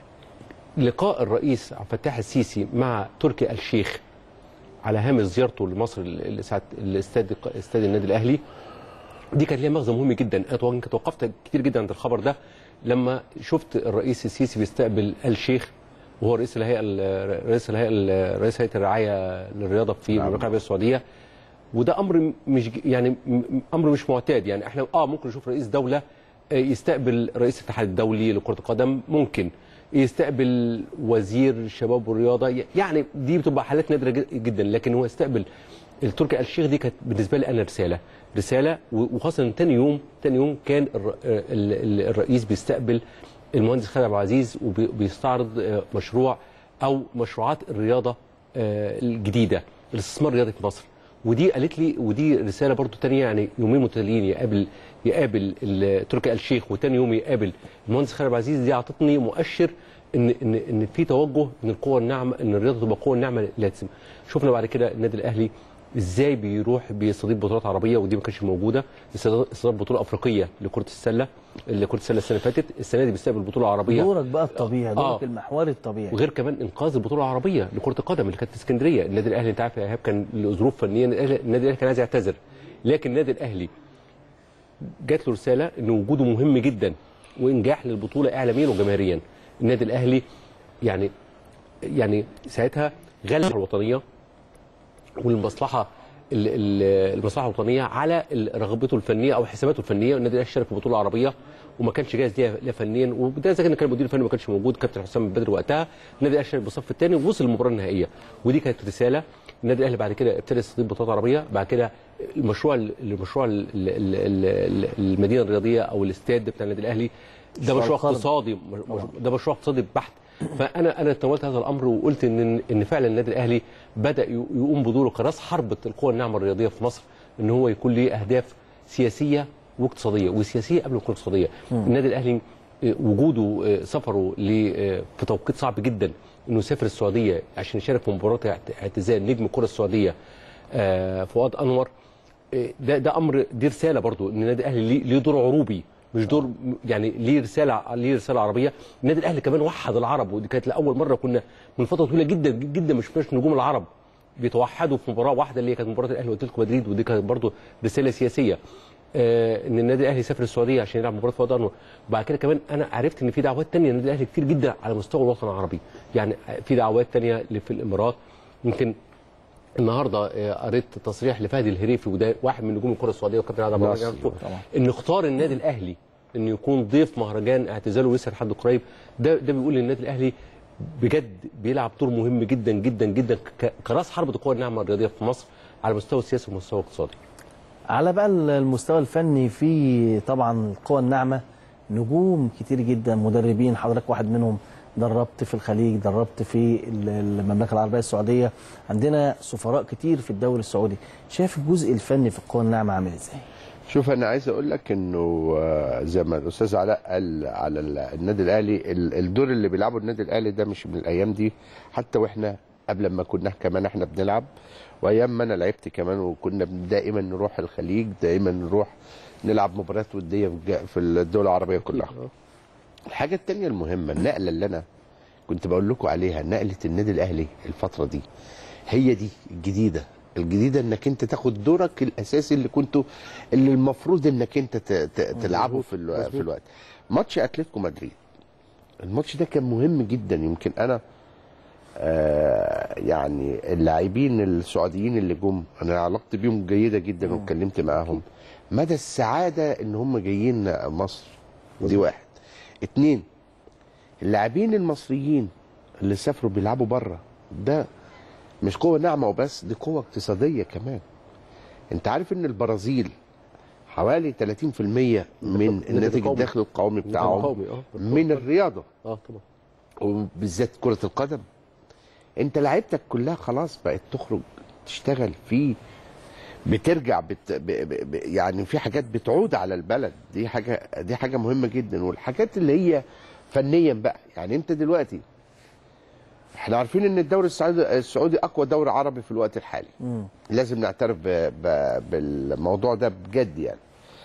لقاء الرئيس عبد الفتاح السيسي مع تركي آل الشيخ على هامش زيارته لمصر ل- لساعة الاستاد استاد النادي الاهلي دي كان ليها مغزى مهم جدا انا تو- يمكن توقفت كتير جدا عند الخبر ده لما شفت الرئيس السيسي بيستقبل آل الشيخ وهو رئيس الهيئه ال- رئيس الهيئه ال- رئيس هيئه الرعايه للرياضه في المملكه العربيه السعوديه وده امر مش ج- يعني م- م- امر مش معتاد يعني احنا اه ممكن نشوف رئيس دوله آه، يستقبل رئيس الاتحاد الدولي لكره القدم ممكن يستقبل وزير الشباب والرياضه ي- يعني دي بتبقى حالات نادره جد- جدا لكن هو يستقبل التركي آل الشيخ دي كانت بالنسبه لي انا رساله رساله و- وخاصه إن تاني يوم تاني يوم كان الر- ال- ال- الرئيس بيستقبل المهندس خالد عبد العزيز وبيستعرض آه، مشروع او مشروعات الرياضه آه، الجديده الاستثمار الرياضي في مصر ودي قالت لي ودي رساله برضو تانية يعني يومين متتاليين يقابل يقابل ال- تركي آل الشيخ وتاني يوم يقابل المهندس خالد عبد العزيز دي اعطتني مؤشر ان ان ان في توجه ان القوه الناعمه ان الرياضه تبقى قوه ناعمه لازم شفنا بعد كده النادي الاهلي ازاي بيروح بيستضيف بطولات عربيه ودي ما كانتش موجوده استضاف استضاف بطوله افريقيه لكره السله لكره السله السنه اللي فاتت السنه دي بيستقبل بطوله عربيه دورك بقى الطبيعي دورك آه. المحوري الطبيعي وغير كمان انقاذ البطوله العربيه لكره القدم اللي كانت في اسكندريه النادي الاهلي انت عارف يا ايهاب كان لظروف فنيه النادي الأهلي- النادي الاهلي كان عايز يعتذر لكن النادي الاهلي جات له رساله ان وجوده مهم جدا وانجاح للبطوله اعلاميا وجماهيريا النادي الاهلي يعني يعني ساعتها غلب الوطنيه والمصلحه ال- ال- المصلحه الوطنيه على ال- رغبته الفنيه او حساباته الفنيه النادي الاهلي شارك في بطوله عربيه وما كانش جاهز ليها ليها فنيا وده اذا كان كان المدير الفني ما كانش موجود كابتن حسام البدري وقتها النادي الاهلي شارك بالصف الثاني ووصل للمباراه النهائيه ودي كانت رساله النادي الاهلي بعد كده ابتدى يستضيف بطولات عربيه بعد كده المشروع المشروع ال- ال- ال- ال- المدينه الرياضيه او الاستاد بتاع النادي الاهلي ده مشروع مشروع القرن. اقتصادي مش- ده مشروع اقتصادي بحت فانا انا تناولت هذا الامر وقلت ان ان فعلا النادي الاهلي بدا ي- يقوم بدوره كراس حربه القوى الناعمه الرياضيه في مصر ان هو يكون له اهداف سياسيه واقتصاديه وسياسيه قبل ما تكون اقتصاديه النادي الاهلي آه، وجوده آه، سفره ل- آه، في توقيت صعب جدا انه يسافر السعوديه عشان يشارك في مباراه اعت- اعتزال نجم الكره السعوديه آه، فؤاد انور آه، ده ده امر دي رساله برضو ان النادي الاهلي ليه- ليه دور عروبي مش دور يعني ليه رساله ليه رساله عربيه النادي الاهلي كمان وحد العرب ودي كانت لاول مره كنا من فتره طويله جدا جدا ما شفناش نجوم العرب بيتوحدوا في مباراه واحده اللي هي كانت مباراه الاهلي واتلتيكو مدريد ودي كانت برضو رساله سياسيه آه ان النادي الاهلي سافر السعوديه عشان يلعب مباراه فؤاد انور وبعد كده كمان انا عرفت ان في دعوات تانية للنادي الاهلي كتير جدا على مستوى الوطن العربي يعني في دعوات تانية اللي في الامارات يمكن النهارده آه، قريت تصريح لفهد الهريفي وده واحد من نجوم الكره السعوديه وكابتن عادل عبد مصري، الرحمن يعرفه ان اختار النادي الاهلي انه يكون ضيف مهرجان اعتزاله لسه لحد قريب ده ده بيقول ان النادي الاهلي بجد بيلعب دور مهم جدا جدا جدا ك- كراس حربة القوى الناعمه الرياضيه في مصر على المستوى السياسي والمستوى الاقتصادي على بقى المستوى الفني في طبعا القوى الناعمه نجوم كتير جدا مدربين حضرتك واحد منهم دربت في الخليج دربت في ال- المملكه العربيه السعوديه عندنا سفراء كتير في الدوري السعودي شايف الجزء الفني في القوى الناعمه عامل ازاي شوف انا عايز اقول لك انه آه، زي ما الاستاذ علاء قال على ال- النادي الاهلي ال- الدور اللي بيلعبه النادي الاهلي ده مش من الايام دي حتى واحنا قبل ما كنا كمان احنا بنلعب وايام ما انا لعبت كمان وكنا بن- دائما نروح الخليج دائما نروح نلعب مباريات وديه في الج- في الدول العربيه كلها الحاجه الثانيه المهمه النقله اللي انا كنت بقول لكم عليها نقله النادي الاهلي الفتره دي هي دي الجديده الجديده انك انت تاخد دورك الاساسي اللي كنتوا اللي المفروض انك انت ت- ت- تلعبه في الو... في الوقت ماتش اتلتيكو مدريد الماتش ده كان مهم جدا يمكن انا آه يعني اللاعبين السعوديين اللي جم انا علاقتي بيهم جيده جدا واتكلمت معاهم مدى السعاده ان هم جايين مصر دي واحد اتنين اللاعبين المصريين اللي سافروا بيلعبوا بره ده مش قوه ناعمه وبس دي قوه اقتصاديه كمان انت عارف ان البرازيل حوالي 30% من الناتج القومي. الداخلي القومي بتاعهم القومي، آه. من الرياضه اه طبعا وبالذات كرة القدم انت لعيبتك كلها خلاص بقت تخرج تشتغل فيه بترجع بت ب ب ب يعني في حاجات بتعود على البلد دي حاجة دي حاجة مهمة جدا والحاجات اللي هي فنيا بقى يعني انت دلوقتي احنا عارفين ان الدوري السعودي السعودي اقوى دوري عربي في الوقت الحالي لازم نعترف ب ب بالموضوع ده بجد يعني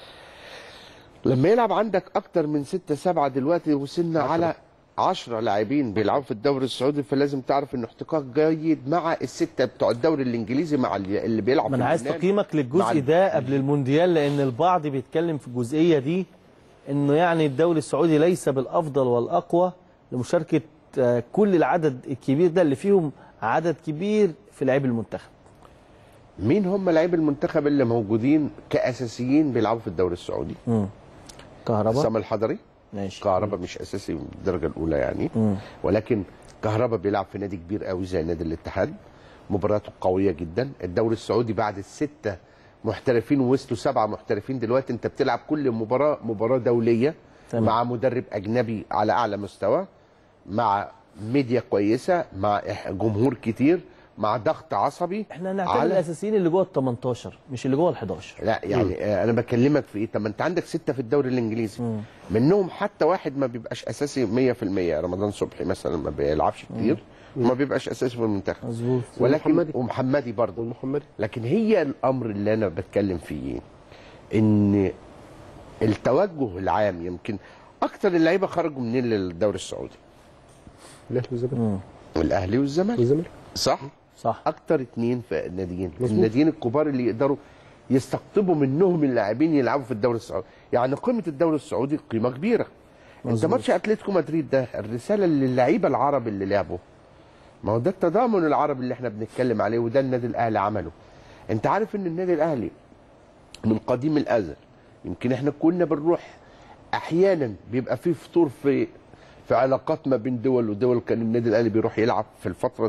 لما يلعب عندك اكتر من ستة سبعة دلوقتي وصلنا على عشرة لاعبين بيلعبوا في الدوري السعودي فلازم تعرف ان احتكاك جيد مع الستة بتوع الدوري الانجليزي مع اللي اللي بيلعب ما في انا عايز اليونان. تقييمك مع للجزء ال- ده قبل المونديال لان البعض بيتكلم في الجزئيه دي انه يعني الدوري السعودي ليس بالافضل والاقوى لمشاركه آه، كل العدد الكبير ده اللي فيهم عدد كبير في لعيب المنتخب مين هم لاعبي المنتخب اللي موجودين كاساسيين بيلعبوا في الدوري السعودي كهرباء سام الحضري ماشي كهربا مش اساسي من الدرجه الاولى يعني ولكن كهربا بيلعب في نادي كبير قوي زي نادي الاتحاد مباراته قويه جدا الدوري السعودي بعد السته محترفين ووصلوا سبعه محترفين دلوقتي انت بتلعب كل مباراه مباراه دوليه تمام. مع مدرب اجنبي على اعلى مستوى مع ميديا كويسه مع إح- جمهور كتير مع ضغط عصبي احنا نعتبر الاساسيين اللي جوه ال 18 مش اللي جوه ال 11 لا يعني آه انا بكلمك في ايه طب ما انت عندك سته في الدوري الانجليزي منهم حتى واحد ما بيبقاش اساسي 100% رمضان صبحي مثلا ما بيلعبش كتير وما بيبقاش اساسي في المنتخب مظبوط ولكن ومحمدي. ومحمدي برضه والمحمدي لكن هي الامر اللي انا بتكلم فيه إيه؟ ان التوجه العام يمكن اكتر اللعيبه خرجوا منين للدوري السعودي الاهلي والزمالك الاهلي والزمالك والزمالك صح صح اكتر اتنين في الناديين مظبوط. الناديين الكبار اللي يقدروا يستقطبوا منهم اللاعبين يلعبوا في الدوري السعودي يعني قيمه الدوري السعودي قيمه كبيره انت مظبوط. ماتش اتلتيكو مدريد ده الرساله للعيبه العرب اللي لعبوا ما هو ده التضامن العربي اللي احنا بنتكلم عليه وده النادي الاهلي عمله انت عارف ان النادي الاهلي من قديم الازل يمكن احنا كنا بنروح احيانا بيبقى في فطور في في علاقات ما بين دول ودول كان النادي الاهلي بيروح يلعب في الفتره دي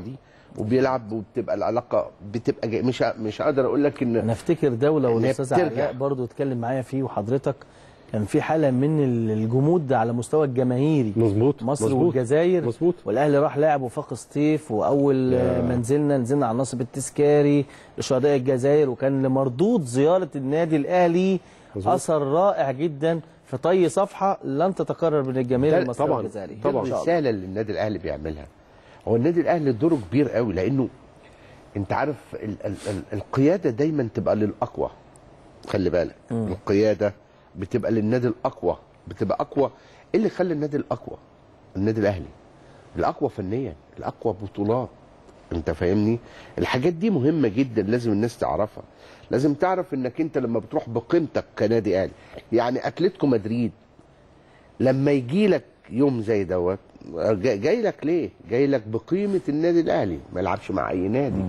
وبيلعب وبتبقى العلاقه بتبقى جاي مش ه- مش هقدر اقول لك ان انا افتكر دوله إن هي والاستاذ بترجع. علاء برضو اتكلم معايا فيه وحضرتك كان في حاله من ال- الجمود على مستوى الجماهيري مظبوط مصر مظبوط. والجزائر مظبوط والاهلي راح لعب وفاق سطيف واول آه، ما نزلنا نزلنا على النصب التذكاري لشهداء الجزائر وكان لمردود زياره النادي الاهلي اثر رائع جدا في طي صفحه لن تتكرر من الجماهير ده المصريه طبعاً، والجزائريه طبعاً. إن شاء الله. الرساله اللي النادي الاهلي بيعملها هو النادي الاهلي دوره كبير قوي لانه انت عارف ال ال ال القياده دايما تبقى للاقوى خلي بالك القياده بتبقى للنادي الاقوى بتبقى اقوى ايه اللي خلى النادي الاقوى النادي الاهلي الاقوى فنيا الاقوى بطولات انت فاهمني الحاجات دي مهمه جدا لازم الناس تعرفها لازم تعرف انك انت لما بتروح بقيمتك كنادي اهلي يعني اتلتيكو مدريد لما يجي لك يوم زي دوت جا- جاي لك ليه؟ جاي لك بقيمه النادي الاهلي ما يلعبش مع اي نادي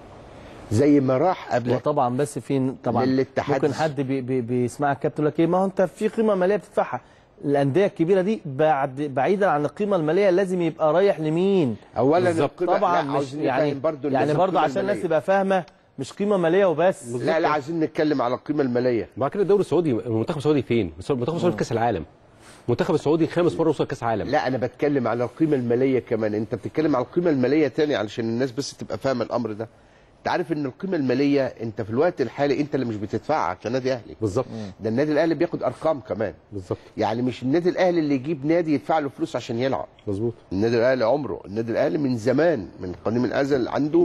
زي ما راح قبل وطبعا بس في طبعا للاتحاد ممكن حد بي بي بيسمعك كابتن يقول لك ايه ما هو انت في قيمه ماليه بتدفعها الانديه الكبيره دي بعد بعيدا عن القيمه الماليه لازم يبقى رايح لمين اولا بالظبط. القيمة- طبعا لا، مش عاوزين يعني نفهم برضو يعني الناس برضو القيمة عشان الناس المالية. تبقى فاهمه مش قيمه ماليه وبس لا لا عايزين نتكلم على القيمه الماليه بعد كده الدوري السعودي المنتخب السعودي فين؟ المنتخب السعودي في كاس العالم المنتخب السعودي خامس مره وصل كاس عالم لا انا بتكلم على القيمه الماليه كمان انت بتتكلم على القيمه الماليه تاني علشان الناس بس تبقى فاهمه الامر ده انت عارف ان القيمه الماليه انت في الوقت الحالي انت اللي مش بتدفعها كنادي اهلي بالظبط ده النادي الاهلي بياخد ارقام كمان بالظبط يعني مش النادي الاهلي اللي يجيب نادي يدفع له فلوس عشان يلعب مظبوط النادي الاهلي عمره النادي الاهلي من زمان من قديم الازل عنده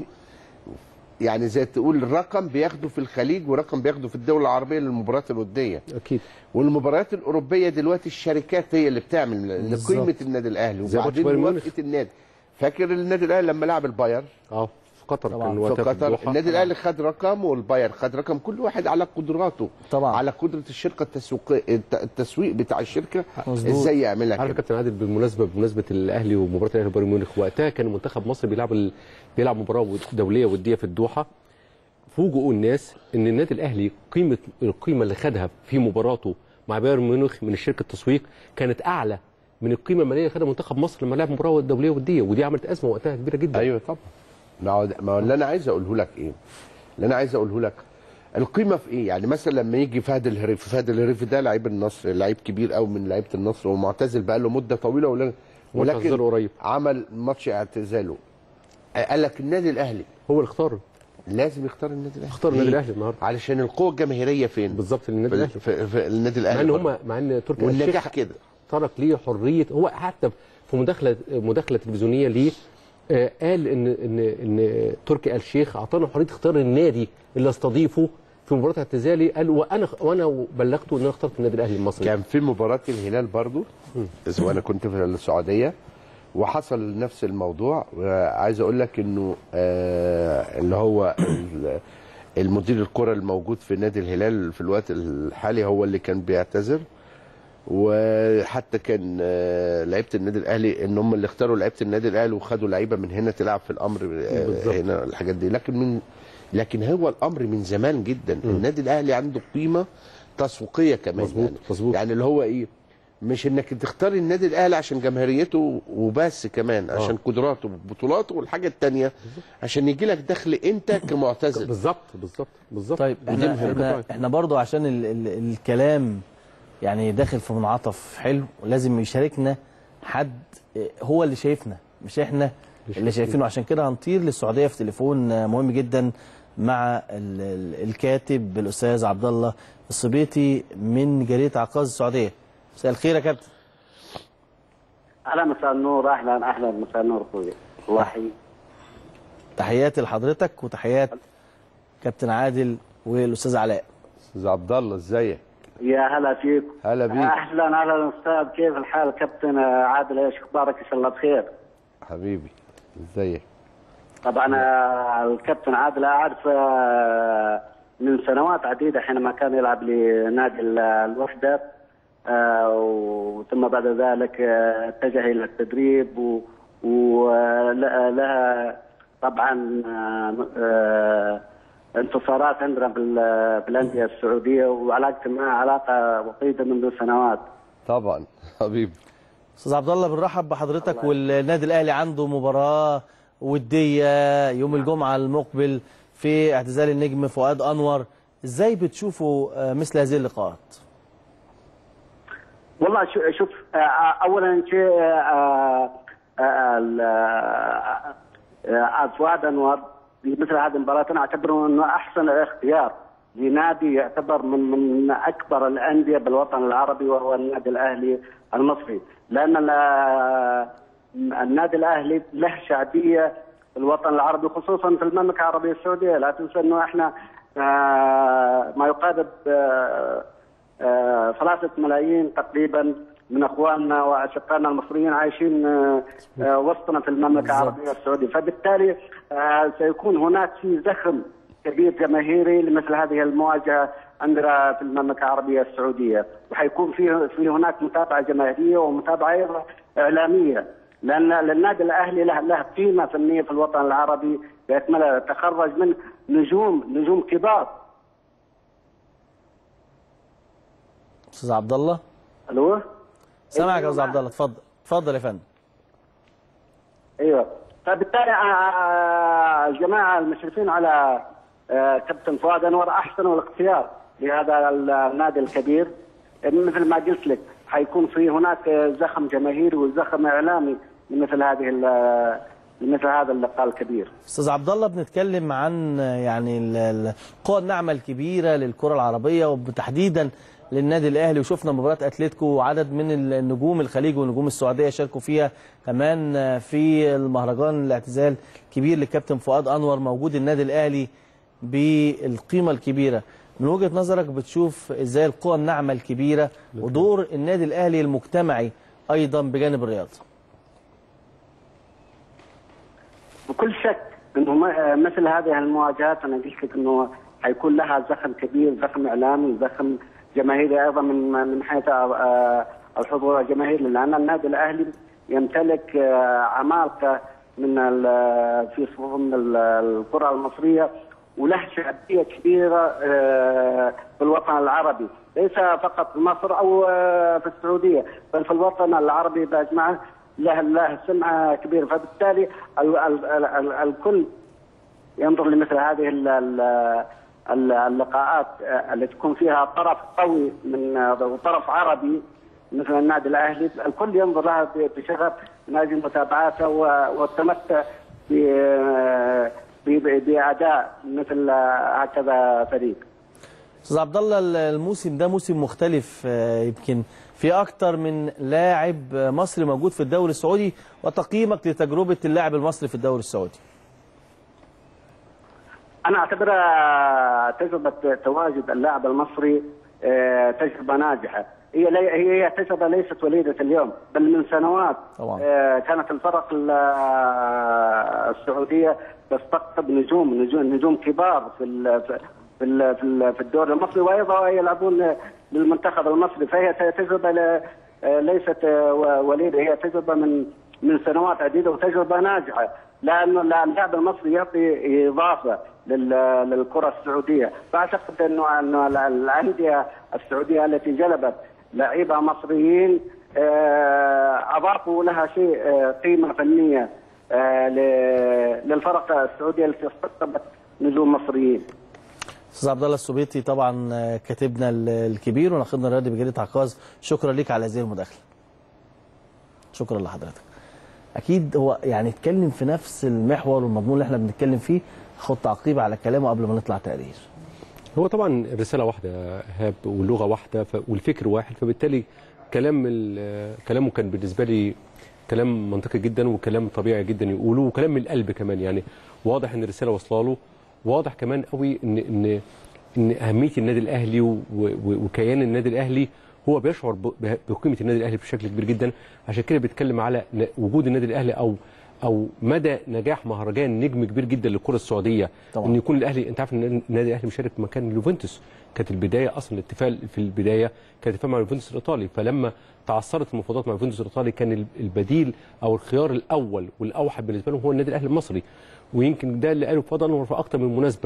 يعني زي تقول رقم بياخده في الخليج ورقم بياخده في الدول العربيه للمباريات الوديه اكيد والمباريات الاوروبيه دلوقتي الشركات هي اللي بتعمل بالظبط. لقيمه النادي الاهلي زي ماتش وبعدين بايرن ميونخ. موافقه النادي فاكر النادي الاهلي لما لعب الباير اه في قطر طبعاً. كان في وقتها قطر الدوحة. النادي الاهلي خد رقم والباير خد رقم كل واحد على قدراته طبعاً. على قدره الشركه التسويقيه الت- التسويق بتاع الشركه مظبوط. ازاي يعملها عارف يا كده كابتن عادل بالمناسبه بمناسبه الاهلي ومباراه الاهلي وبايرن ميونخ وقتها كان منتخب مصر بيلعب ال... بيلعب مباراه دوليه وديه في الدوحه فوجئوا الناس ان النادي الاهلي قيمه القيمه اللي خدها في مباراته مع بايرن ميونخ من الشركه التسويق كانت اعلى من القيمه الماليه اللي خدها منتخب مصر لما لعب مباراه دوليه وديه ودي عملت ازمه وقتها كبيره جدا ايوه طبعا ما هو ما هو اللي انا عايز اقوله لك ايه اللي انا عايز اقوله لك القيمه في ايه يعني مثلا لما يجي فهد الهريف فهد الهريف ده لعيب النصر لعيب كبير قوي من لعيبه النصر ومعتزل بقى له مده طويله ولا اعتزاله ولكن قريب. عمل ماتش اعتزاله قال لك النادي الاهلي هو اللي اختار لازم يختار النادي الاهلي اختار النادي ليه؟ الاهلي النهارده علشان القوه الجماهيريه فين بالظبط النادي في, الاهلي في, في النادي مع الاهلي ان هم مع ان تركي آل والنجاح الشيخ كده ترك ليه حريه هو حتى في مداخله مداخله تلفزيونيه ليه آه، قال ان ان ان تركي آل الشيخ اعطانا حريه اختيار النادي اللي استضيفه في مباراه اعتزالي قال وانا وانا بلغته ان انا اخترت النادي الاهلي المصري كان في مباراة الهلال برضو إذ وانا كنت في السعودية وحصل نفس الموضوع وعايز اقول لك انه آه اللي هو ال- المدير الكرة الموجود في نادي الهلال في الوقت الحالي هو اللي كان بيعتذر وحتى كان آه، لعيبه النادي الاهلي ان هم اللي اختاروا لعيبه النادي الاهلي وخدوا لعيبه من هنا تلعب في الامر آه، بالظبط. هنا الحاجات دي لكن من لكن هو الامر من زمان جدا النادي الاهلي عنده قيمه تسويقيه كمان مظبوط، يعني. مظبوط. يعني اللي هو ايه مش انك تختار النادي الاهلي عشان جماهيريته وبس كمان عشان قدراته وبطولاته والحاجه الثانيه عشان يجي لك دخل انت كمعتزل بالظبط بالظبط بالظبط طيب ودي احنا مهمة. احنا, احنا برضو عشان ال ال الكلام يعني داخل في منعطف حلو ولازم يشاركنا حد اه، هو اللي شايفنا مش احنا اللي شايفينه عشان كده هنطير للسعوديه في تليفون اه، مهم جدا مع ال ال الكاتب الاستاذ عبد الله الصبيتي من جريده عكاظ السعوديه مساء الخير يا كابتن اهلا مساء النور اهلا اهلا مساء النور اخوي الله يحييك تحياتي لحضرتك وتحيات كابتن عادل والاستاذ علاء استاذ عبد الله ازيك يا هلا فيك هلا بيك اهلا اهلا استاذ كيف الحال كابتن عادل ايش اخبارك ان شاء الله بخير حبيبي ازيك طبعا آه، الكابتن عادل اعرف آه، من سنوات عديده حينما كان يلعب لنادي ال- الوحده آه، وثم بعد ذلك آه، اتجه الى التدريب ولها طبعا آه، آه، انتصارات عندنا بال- بالانديه السعوديه وعلاقتي معه علاقه وطيده منذ سنوات طبعا حبيبي استاذ عبد الله بنرحب بحضرتك والنادي الاهلي عنده مباراه وديه يوم الجمعه المقبل في اعتزال النجم فؤاد انور ازاي بتشوفوا آه، مثل هذه اللقاءات والله شو- شوف آه، آه، اولا شيء آه، آه، ال- آه، آه، فؤاد انور في مثل هذه المباراه انا اعتبره انه احسن اختيار لنادي يعتبر من من اكبر الانديه بالوطن العربي وهو النادي الاهلي المصري لان ال- النادي الاهلي له شعبيه في الوطن العربي خصوصا في المملكه العربيه السعوديه لا تنسى انه احنا آه، ما يقارب آه، آه، ثلاثة ملايين تقريبا من اخواننا واشقائنا المصريين عايشين آه، آه، وسطنا في المملكه العربيه السعوديه، فبالتالي آه، سيكون هناك في زخم كبير جماهيري لمثل هذه المواجهه عندنا في المملكه العربيه السعوديه، وحيكون في في هناك متابعه جماهيريه ومتابعه ايضا اعلاميه، لان للنادي الاهلي له له قيمه فنيه في الوطن العربي باكملها تخرج من نجوم نجوم كبار. استاذ عبد الله الو؟ سامعك يا استاذ عبد الله اتفضل اتفضل يا فندم ايوه فبالتالي آه، الجماعه المشرفين على آه، كابتن فؤاد انور احسنوا الاختيار لهذا النادي الكبير مثل ما قلت لك حيكون في هناك زخم جماهيري وزخم اعلامي لمثل هذه ال- لمثل هذا اللقاء الكبير. استاذ عبد الله بنتكلم عن يعني ال- ال- القوى الناعمه الكبيره للكره العربيه وتحديدا للنادي الاهلي وشفنا مباراه اتلتيكو وعدد من النجوم الخليج والنجوم السعوديه شاركوا فيها كمان في المهرجان الاعتزال الكبير للكابتن فؤاد انور موجود النادي الاهلي بالقيمه الكبيره من وجهه نظرك بتشوف ازاي القوى الناعمه الكبيره ودور النادي الاهلي المجتمعي ايضا بجانب الرياضه بكل شك انه ما- مثل هذه المواجهات انا قلت لك انه حيكون لها زخم كبير زخم اعلامي زخم جماهيري ايضا من من حيث آه، الحضور الجماهيري لان النادي الاهلي يمتلك آه، عمالقه من ال- في صفوف من ال- الكره المصريه وله شعبيه كبيره آه، في الوطن العربي ليس فقط في مصر او آه، في السعوديه بل في الوطن العربي باجمعه له له سمعه كبيره فبالتالي ال ال ال ال الكل ينظر لمثل هذه ال ال ال اللقاءات آه، اللي تكون فيها طرف قوي من آه، وطرف عربي مثل النادي الاهلي الكل ينظر لها ب- بشغف من اجل متابعتها و- والتمتع ب- ب- باداء مثل آه، هكذا فريق. استاذ عبد الله الموسم ده موسم مختلف آه، يمكن في اكتر من لاعب مصري موجود في الدوري السعودي وتقييمك لتجربه اللاعب المصري في الدوري السعودي انا اعتبرها تجربه تواجد اللاعب المصري آه، تجربه ناجحه هي لي هي هي تجربه ليست وليده اليوم بل من سنوات طبعا. آه، كانت الفرق ال- آه، السعوديه تستقطب نجوم نجوم نجوم كبار في ال- في في ال- في ال- في الدوري المصري وايضا يلعبون للمنتخب المصري فهي تجربه ل- آه، ليست آه، و- وليده هي تجربه من من سنوات عديده وتجربه ناجحه لانه اللاعب المصري يعطي اضافه لل- للكره السعوديه فاعتقد انه انه ال- الانديه السعوديه التي جلبت لعيبه مصريين آه، اضافوا لها شيء آه، قيمه فنيه آه، ل- للفرق السعوديه التي استقطبت نجوم مصريين استاذ عبد الله السبيطي طبعا آه، كاتبنا ال- الكبير وناخدنا الرياضي بجريده عكاظ شكرا ليك على هذه المداخله شكرا لحضرتك اكيد هو يعني اتكلم في نفس المحور والمضمون اللي احنا بنتكلم فيه خد تعقيب على كلامه قبل ما نطلع تقرير هو طبعا الرساله واحده يا ايهاب واللغه واحده ف... والفكر واحد فبالتالي كلام ال... كلامه كان بالنسبه لي كلام منطقي جدا وكلام طبيعي جدا يقوله وكلام من القلب كمان يعني واضح ان الرساله واصله له واضح كمان قوي ان ان ان اهميه النادي الاهلي و... و... وكيان النادي الاهلي هو بيشعر ب... ب- بقيمه النادي الاهلي بشكل كبير جدا عشان كده بيتكلم على ن- وجود النادي الاهلي او او مدى نجاح مهرجان نجم كبير جدا للكره السعوديه طبعا. ان يكون الاهلي انت عارف ان النادي الاهلي مشارك مكان اليوفنتوس كانت البدايه اصلا الاتفاق في البدايه كان اتفاق مع اليوفنتوس الايطالي فلما تعثرت المفاوضات مع اليوفنتوس الايطالي كان ال- البديل او الخيار الاول والاوحد بالنسبه لهم هو النادي الاهلي المصري ويمكن ده اللي قاله فضل انور في اكتر من مناسبه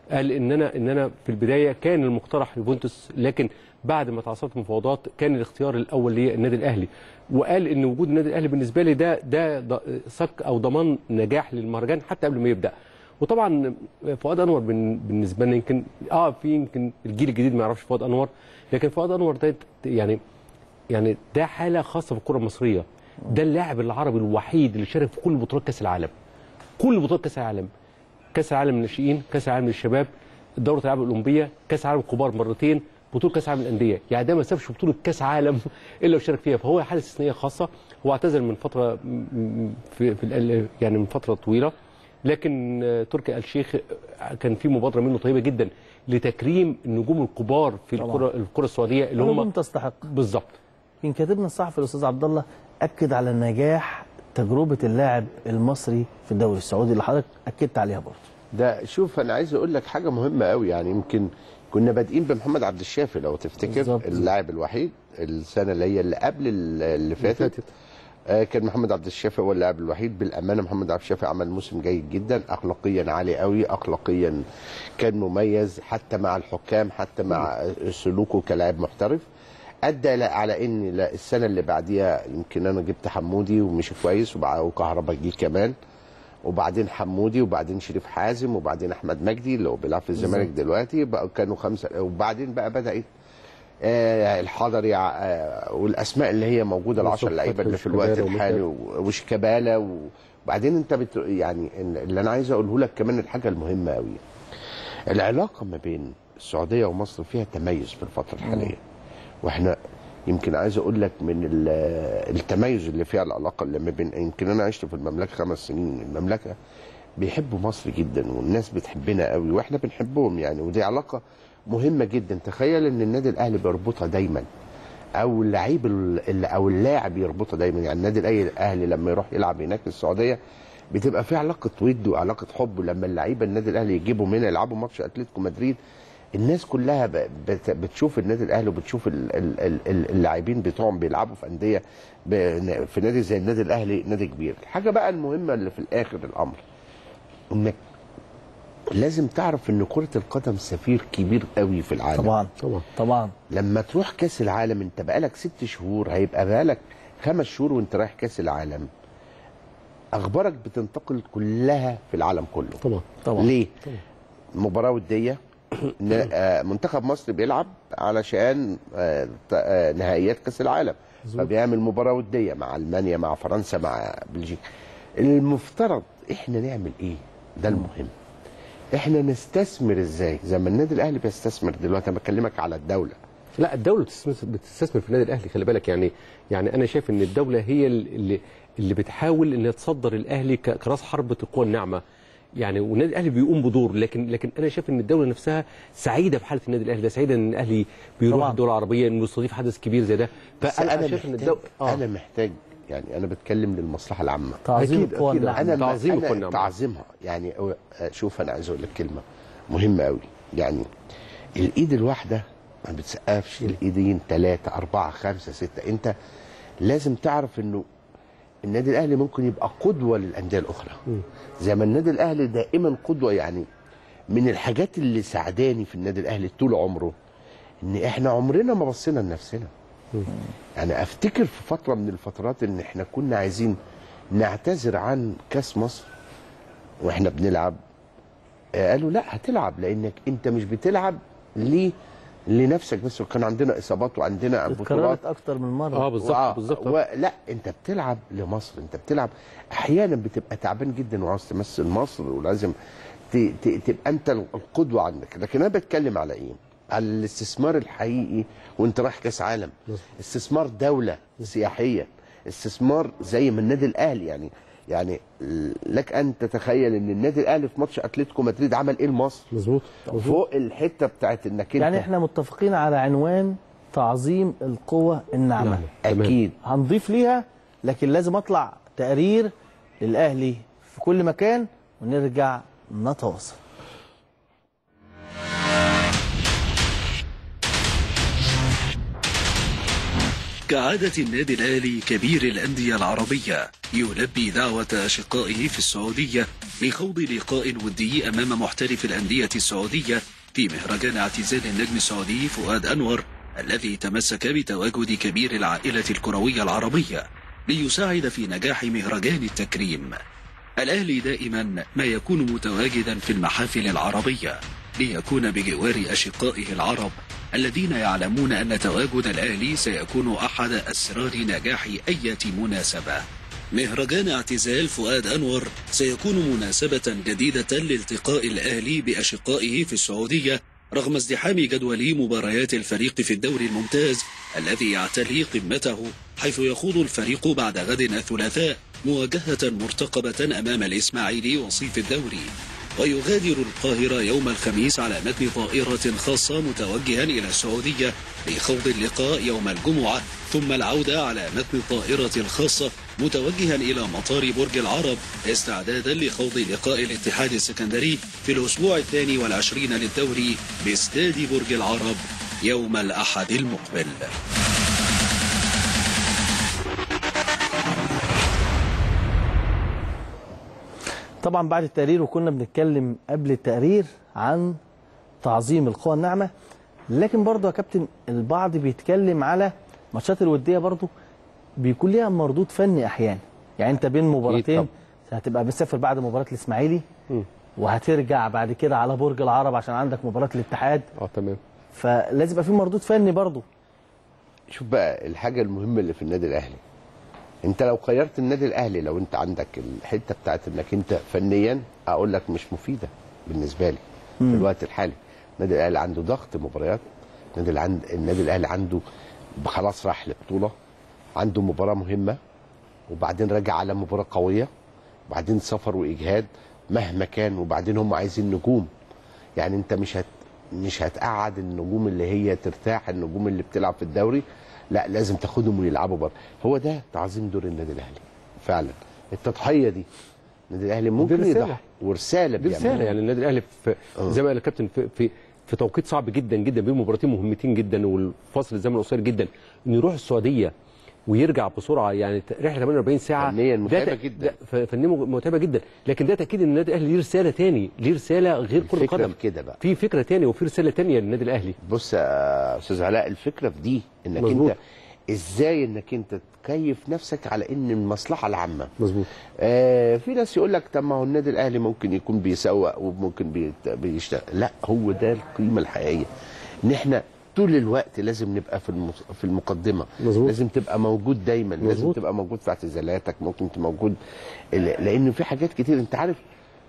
قال ان انا ان انا في البدايه كان المقترح يوفنتوس لكن بعد ما تعثرت المفاوضات كان الاختيار الاول لي النادي الاهلي وقال ان وجود النادي الاهلي بالنسبه لي ده ده ض- صك او ضمان نجاح للمهرجان حتى قبل ما يبدا وطبعا فؤاد انور بن- بالنسبه لنا يمكن اه في يمكن الجيل الجديد ما يعرفش فؤاد انور لكن فؤاد انور ده يعني يعني ده حاله خاصه في الكره المصريه ده اللاعب العربي الوحيد اللي شارك في كل بطولات كاس العالم كل بطولات كاس العالم كاس العالم للناشئين كاس العالم للشباب دوره الالعاب الاولمبيه كاس العالم كبار مرتين بطوله كاس العالم للانديه يعني ده ما سابش بطوله كاس عالم الا وشارك فيها فهو حاله استثنائيه خاصه هو اعتزل من فتره م- م- في, في ال- يعني من فتره طويله لكن آه، تركي آل الشيخ آه، كان في مبادره منه طيبه جدا لتكريم النجوم الكبار في طبعاً. الكره الكره السعوديه اللي نجوم هم تستحق بالظبط يمكن كاتبنا الصحفي الاستاذ عبد الله اكد على نجاح تجربه اللاعب المصري في الدوري السعودي اللي حضرتك اكدت عليها برضه ده شوف انا عايز اقول لك حاجه مهمه قوي يعني يمكن كنا بادئين بمحمد عبد الشافي لو تفتكر بالظبط. اللاعب الوحيد السنه اللي هي اللي قبل ال- اللي فاتت آه، كان محمد عبد الشافي هو اللاعب الوحيد بالامانه محمد عبد الشافي عمل موسم جيد جدا اخلاقيا عالي قوي اخلاقيا كان مميز حتى مع الحكام حتى مع سلوكه كلاعب محترف ادى إلى- على ان لا- السنه اللي بعديها يمكن انا جبت حمودي ومشي كويس وبع- وكهربا جه كمان وبعدين حمودي وبعدين شريف حازم وبعدين احمد مجدي اللي هو بيلعب في الزمالك دلوقتي بقى كانوا خمسه وبعدين بقى بدات آه الحضري آه والاسماء اللي هي موجوده العشر يوسف لعيبه فتحي اللي في الوقت وشيكابالا الحالي و- وشيكابالا وبعدين انت بت يعني إن- اللي انا عايز اقوله لك كمان الحاجه المهمه قوي العلاقه ما بين السعوديه ومصر فيها تميز في الفتره الحاليه واحنا يمكن عايز اقول لك من ال- التميز اللي فيها العلاقه اللي ما بين يمكن انا عشت في المملكه خمس سنين المملكه بيحبوا مصر جدا والناس بتحبنا قوي واحنا بنحبهم يعني ودي علاقه مهمه جدا تخيل ان النادي الاهلي بيربطها دايما او اللعيب ال- او اللاعب يربطها دايما يعني النادي الأهلي- الاهلي لما يروح يلعب هناك في السعوديه بتبقى في علاقه ود وعلاقه حب لما اللعيبه النادي الاهلي يجيبوا منها يلعبوا ماتش اتلتيكو مدريد الناس كلها ب- بت- بتشوف النادي الاهلي وبتشوف ال- ال- ال- ال- اللاعبين بتوعهم بيلعبوا في انديه ب- في نادي زي النادي الاهلي نادي كبير الحاجه بقى المهمه اللي في الاخر الامر انك لازم تعرف ان كره القدم سفير كبير قوي في العالم طبعا طبعا طبعا لما تروح كاس العالم انت بقالك ست شهور هيبقى بقالك خمس شهور وانت رايح كاس العالم اخبارك بتنتقل كلها في العالم كله طبعا طبعا ليه طبعا. مباراه وديه ن- آه، منتخب مصر بيلعب علشان آه، ت- آه، نهائيات كاس العالم فبيعمل مباراه وديه مع المانيا مع فرنسا مع بلجيكا المفترض احنا نعمل ايه ده المهم احنا نستثمر ازاي زي ما النادي الاهلي بيستثمر دلوقتي انا بكلمك على الدوله لا الدوله بتستثمر بتستثمر في النادي الاهلي خلي بالك يعني يعني انا شايف ان الدوله هي اللي اللي بتحاول انها تصدر الاهلي ك- كراس حربه القوى الناعمه يعني والنادي الاهلي بيقوم بدور لكن لكن انا شايف ان الدوله نفسها سعيده بحاله النادي الاهلي ده سعيده ان الاهلي بيروح طبعاً. الدول العربيه انه يستضيف حدث كبير زي ده بس فانا انا شايف ان محتاج الدوله اه انا محتاج يعني انا بتكلم للمصلحه العامه تعظيم أكيد- القوى أكيد. الناعمة. انا تعظيم أنا القوى الناعمة. تعظيمها يعني أو- شوف انا عايز اقول لك كلمه مهمه قوي يعني الايد الواحده ما بتسقفش الايدين ثلاثه اربعه خمسه سته انت لازم تعرف انه النادي الاهلي ممكن يبقى قدوه للانديه الاخرى زي ما النادي الاهلي دائما قدوه يعني من الحاجات اللي سعداني في النادي الاهلي طول عمره ان احنا عمرنا ما بصينا لنفسنا يعني افتكر في فتره من الفترات ان احنا كنا عايزين نعتذر عن كاس مصر واحنا بنلعب آه، قالوا لا هتلعب لانك انت مش بتلعب ليه لنفسك بس وكان عندنا اصابات وعندنا بطولات اتكررت اكتر من مره اه بالظبط وآه، بالظبط و- لا انت بتلعب لمصر انت بتلعب احيانا بتبقى تعبان جدا وعاوز تمثل مصر ولازم ت- ت- تبقى انت القدوه عندك لكن انا بتكلم على ايه على الاستثمار الحقيقي وانت رايح كاس عالم استثمار دوله سياحيه استثمار زي ما النادي الاهلي يعني يعني لك ان تتخيل ان النادي الاهلي في ماتش اتلتيكو مدريد عمل ايه لمصر مظبوط فوق الحته بتاعت انك انت يعني احنا متفقين على عنوان تعظيم القوى الناعمه تمام. اكيد هنضيف ليها لكن لازم اطلع تقرير للاهلي في كل مكان ونرجع نتواصل كعادة النادي الأهلي كبير الأندية العربية يلبي دعوة أشقائه في السعودية لخوض لقاء ودي أمام محترف الأندية السعودية في مهرجان اعتزال النجم السعودي فؤاد أنور الذي تمسك بتواجد كبير العائلة الكروية العربية ليساعد في نجاح مهرجان التكريم الأهلي دائما ما يكون متواجدا في المحافل العربية ليكون بجوار أشقائه العرب الذين يعلمون أن تواجد الأهلي سيكون أحد أسرار نجاح أي مناسبة مهرجان اعتزال فؤاد أنور سيكون مناسبة جديدة لالتقاء الأهلي بأشقائه في السعودية رغم ازدحام جدول مباريات الفريق في الدوري الممتاز الذي يعتلي قمته حيث يخوض الفريق بعد غد الثلاثاء مواجهة مرتقبة أمام الإسماعيلي وصيف الدوري ويغادر القاهرة يوم الخميس على متن طائرة خاصة متوجها إلى السعودية لخوض اللقاء يوم الجمعة ثم العودة على متن الطائرة الخاصة متوجها إلى مطار برج العرب استعدادا لخوض لقاء الاتحاد السكندري في الأسبوع الثاني والعشرين للدوري باستاد برج العرب يوم الأحد المقبل طبعا بعد التقرير وكنا بنتكلم قبل التقرير عن تعظيم القوى الناعمه لكن برضه يا كابتن البعض بيتكلم على ماتشات الوديه برضه بيكون ليها مردود فني احيانا يعني انت بين مباراتين طبعا. هتبقى بتسافر بعد مباراه الاسماعيلي وهترجع بعد كده على برج العرب عشان عندك مباراه الاتحاد اه تمام فلازم يبقى في مردود فني برضه شوف بقى الحاجه المهمه اللي في النادي الاهلي انت لو خيرت النادي الاهلي لو انت عندك الحته بتاعت انك انت فنيا اقول لك مش مفيده بالنسبه لي في الوقت الحالي النادي الاهلي عنده ضغط مباريات النادي العند... النادي الاهلي عنده خلاص راح لبطوله عنده مباراه مهمه وبعدين راجع على مباراه قويه وبعدين سفر واجهاد مهما كان وبعدين هم عايزين نجوم يعني انت مش هت مش هتقعد النجوم اللي هي ترتاح النجوم اللي بتلعب في الدوري لا لازم تاخدهم ويلعبوا بره هو ده تعظيم دور النادي الاهلي فعلا التضحيه دي النادي الاهلي ممكن رسالة. يضحي ورساله دي بيعملها. رساله يعني النادي الاهلي في زي ما قال الكابتن في, في في توقيت صعب جدا جدا بين مباراتين مهمتين جدا والفصل الزمن قصير جدا انه يروح السعوديه ويرجع بسرعه يعني رحله 48 ساعه فنياً ده متعبة ت- جدا. ده ف- فنيا متعبه جدا لكن ده تاكيد ان النادي الاهلي ليه رساله تاني ليه رساله غير كره الفكرة القدم في كده بقى. في فكره تانية وفي رساله تانية للنادي الاهلي بص يا استاذ علاء الفكره في دي انك مظبوط. انت ازاي انك انت تكيف نفسك على ان المصلحه العامه مظبوط آه في ناس يقول لك طب ما هو النادي الاهلي ممكن يكون بيسوق وممكن بيت- بيشتغل لا هو ده القيمه الحقيقيه ان احنا طول الوقت لازم نبقى في المس- في المقدمه مظبوط. لازم تبقى موجود دايما لازم مظبوط. تبقى موجود في اعتزالاتك ممكن تبقى موجود ال- لان في حاجات كتير انت عارف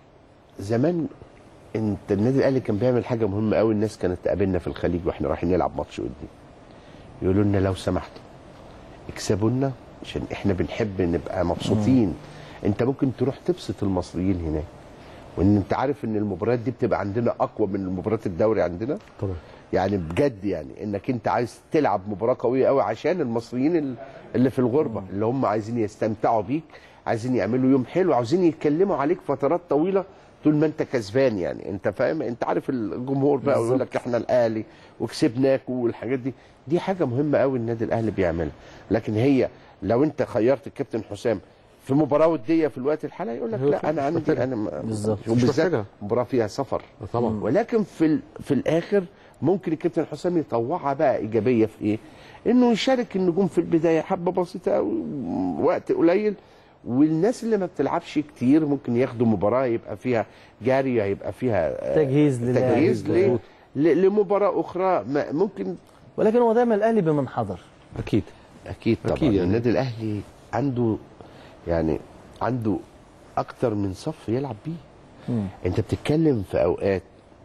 زمان انت النادي الاهلي كان بيعمل حاجه مهمه قوي الناس كانت تقابلنا في الخليج واحنا رايحين نلعب ماتش ودي يقولوا لنا لو سمحتوا اكسبوا لنا عشان احنا بنحب نبقى مبسوطين انت ممكن تروح تبسط المصريين هناك وان انت عارف ان المباريات دي بتبقى عندنا اقوى من مباريات الدوري عندنا طبعا يعني بجد يعني انك انت عايز تلعب مباراه قويه قوي عشان المصريين ال- اللي في الغربه اللي هم عايزين يستمتعوا بيك عايزين يعملوا يوم حلو عاوزين يتكلموا عليك فترات طويله طول ما انت كسبان يعني انت فاهم انت عارف الجمهور بقى يقول لك احنا الاهلي وكسبناك والحاجات دي دي حاجه مهمه قوي النادي الاهلي بيعملها لكن هي لو انت خيرت الكابتن حسام في مباراه وديه في الوقت الحالي يقول لك هو لا فعلا انا مش عندي محتاجها. انا م- بالظبط. مش وبالذات محتاجها. مباراه فيها سفر طبعا ولكن في ال- في الاخر ممكن الكابتن حسام يطوعها بقى ايجابيه في ايه؟ انه يشارك النجوم في البدايه حبه بسيطه قوي وقت قليل والناس اللي ما بتلعبش كتير ممكن ياخدوا مباراه يبقى فيها جاريه يبقى فيها آه، تجهيز للاعب. تجهيز ل- مظبوط. ل- لمباراه اخرى ما- ممكن ولكن هو دايما الاهلي بمنحدر اكيد اكيد طبعا أكيد أكيد يعني. يعني. النادي الاهلي عنده يعني عنده اكتر من صف يلعب بيه انت بتتكلم في اوقات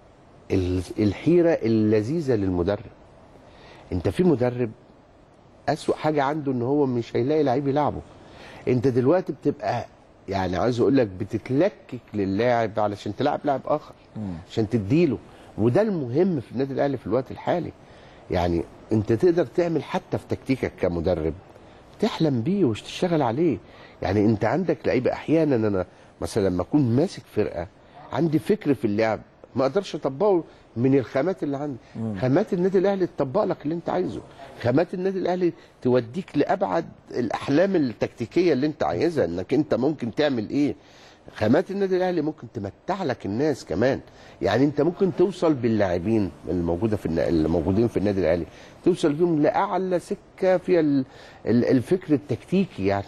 ال- الحيره اللذيذه للمدرب انت في مدرب اسوأ حاجه عنده ان هو مش هيلاقي لعيب يلعبه انت دلوقتي بتبقى يعني عايز اقول لك بتتلكك للاعب علشان تلعب لاعب اخر عشان تديله وده المهم في النادي الاهلي في الوقت الحالي يعني انت تقدر تعمل حتى في تكتيكك كمدرب تحلم بيه وتشتغل عليه يعني انت عندك لعيبه احيانا انا مثلا لما اكون ماسك فرقه عندي فكر في اللعب ما اقدرش اطبقه من الخامات اللي عندك خامات النادي الاهلي تطبق لك اللي انت عايزه خامات النادي الاهلي توديك لابعد الاحلام التكتيكيه اللي انت عايزها انك انت ممكن تعمل ايه خامات النادي الاهلي ممكن تمتع لك الناس كمان يعني انت ممكن توصل باللاعبين الموجوده في النا- اللي موجودين في النادي الاهلي توصل بيهم لاعلى سكه فيها ال- ال- الفكر التكتيكي يعني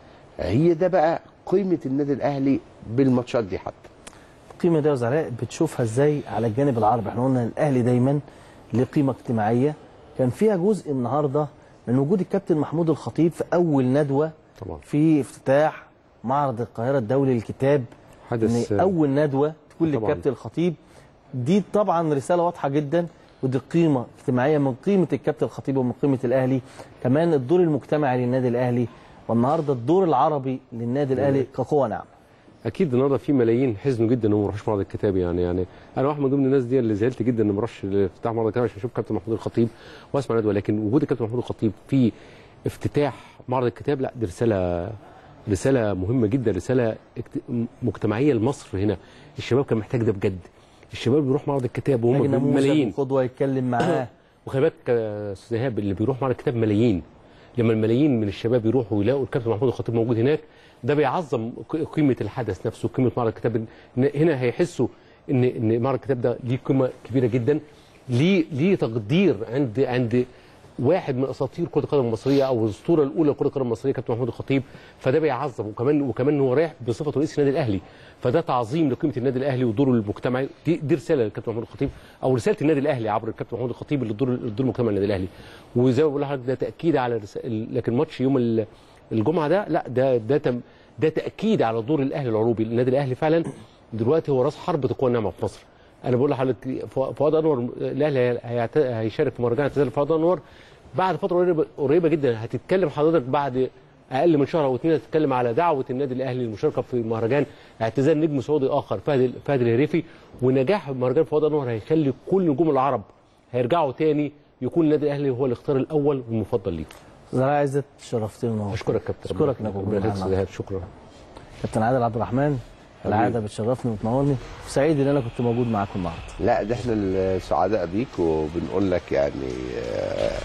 هي ده بقى قيمه النادي الاهلي بالماتشات دي حتى القيمه دي يا زعلاء بتشوفها ازاي على الجانب العربي احنا قلنا الاهلي دايما له قيمه اجتماعيه كان فيها جزء النهارده من وجود الكابتن محمود الخطيب في اول ندوه طبعا. في افتتاح معرض القاهره الدولي للكتاب حدث- ان اول ندوه تكون طبعاً. للكابتن الخطيب دي طبعا رساله واضحه جدا ودي قيمه اجتماعيه من قيمه الكابتن الخطيب ومن قيمه الاهلي كمان الدور المجتمعي للنادي الاهلي والنهارده الدور العربي للنادي الاهلي كقوه ناعمه اكيد النهارده في ملايين حزنوا جدا انهم ما راحوش معرض الكتاب يعني يعني انا واحد من ضمن الناس دي اللي زعلت جدا ان ما راحش افتتاح معرض الكتاب عشان اشوف كابتن محمود الخطيب واسمع ندوه لكن وجود الكابتن محمود الخطيب في افتتاح معرض الكتاب لا دي رساله رساله مهمه جدا رساله اجت- مجتمعيه لمصر هنا الشباب كان محتاج ده بجد الشباب بيروح معرض الكتاب محتاج وهم نموذج ملايين وقدوه يتكلم معاه وخلي بالك يا استاذ ايهاب اللي بيروح معرض الكتاب ملايين لما الملايين من الشباب يروحوا ويلاقوا الكابتن محمود الخطيب موجود هناك ده بيعظم ق- قيمه الحدث نفسه قيمه معرض الكتاب إن هنا هيحسوا ان ان معرض الكتاب ده ليه قيمه كبيره جدا ليه ليه تقدير عند عند واحد من اساطير كره القدم المصريه او الاسطوره الاولى لكره القدم المصريه كابتن محمود الخطيب فده بيعظم وكمان وكمان هو رايح بصفته رئيس النادي الاهلي فده تعظيم لقيمه النادي الاهلي ودوره المجتمعي دي, دي رساله للكابتن محمود الخطيب او رساله النادي الاهلي عبر الكابتن محمود الخطيب للدور الدور المجتمعي للنادي الاهلي وزي ما بقول لحضرتك ده تاكيد على رسائل لكن ماتش يوم ال- الجمعه ده لا ده ده تم ده تاكيد على دور الاهلي العروبي النادي الاهلي فعلا دلوقتي هو راس حربة القوى الناعمه في مصر انا بقول لحضرتك فو- فؤاد انور الاهلي هيعت- هيشارك في مهرجان اعتزال فؤاد انور بعد فتره قريبه قريبه جدا هتتكلم حضرتك بعد اقل من شهر او اتنين هتتكلم على دعوه النادي الاهلي للمشاركه في مهرجان اعتزال نجم سعودي اخر فهد فهد الهريفي ونجاح مهرجان فؤاد انور هيخلي كل نجوم العرب هيرجعوا تاني يكون النادي الاهلي هو الاختيار الاول والمفضل ليهم زراعة عزت شرفتني النهارده اشكرك يا كابتن اشكرك انك ربنا موجود يخليك يا معانا أستاذ إيهاب، شكرا كابتن عادل عبد الرحمن العاده بتشرفني وتنورني وسعيد ان انا كنت موجود معاكم النهارده لا ده احنا السعداء بيك وبنقول لك يعني آه،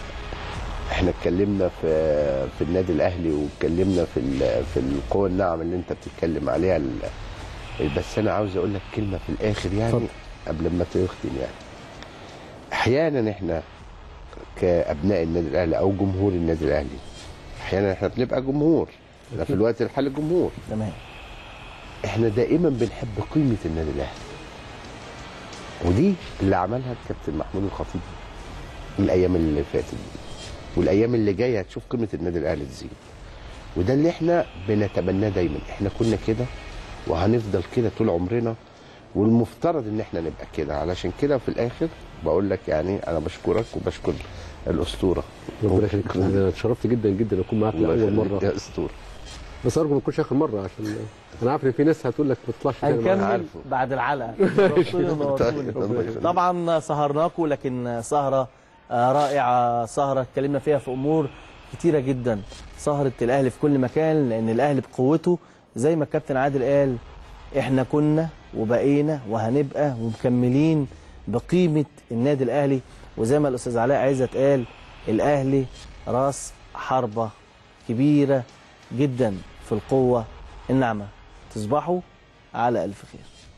احنا اتكلمنا في في النادي الاهلي واتكلمنا في ال- في القوى الناعمه اللي انت بتتكلم عليها ال- بس انا عاوز اقول لك كلمه في الاخر يعني اتفضل. قبل ما تختم يعني احيانا احنا كابناء النادي الاهلي او جمهور النادي الاهلي احيانا احنا بنبقى جمهور احنا في الوقت الحالي جمهور تمام احنا دائما بنحب قيمه النادي الاهلي ودي اللي عملها الكابتن محمود الخطيب الايام اللي فاتت دي والايام اللي جايه هتشوف قيمه النادي الاهلي تزيد وده اللي احنا بنتمناه دايما احنا كنا كده وهنفضل كده طول عمرنا والمفترض ان احنا نبقى كده علشان كده في الاخر بقول لك يعني انا بشكرك وبشكر الاسطوره ربنا يخليك يا أستاذ إيهاب، انا اتشرفت جدا جدا اكون معاك الله لاول يخليك مره يا اسطوره بس ارجو ما تكونش اخر مره عشان انا عارف ان في ناس هتقول لك ما تطلعش تاني معانا. هنكمل عارفه. بعد الحلقه شرفتوني ونورتوني. الله يخليك. طبعا سهرناكم لكن سهره آه، رائعه سهره اتكلمنا فيها في امور كتيره جدا سهره الاهلي في كل مكان لان الاهلي بقوته زي ما الكابتن عادل قال احنا كنا وبقينا وهنبقى ومكملين بقيمه النادي الاهلي وزي ما الاستاذ علاء عزت قال الاهلي راس حربه كبيره جدا في القوه الناعمه تصبحوا على الف خير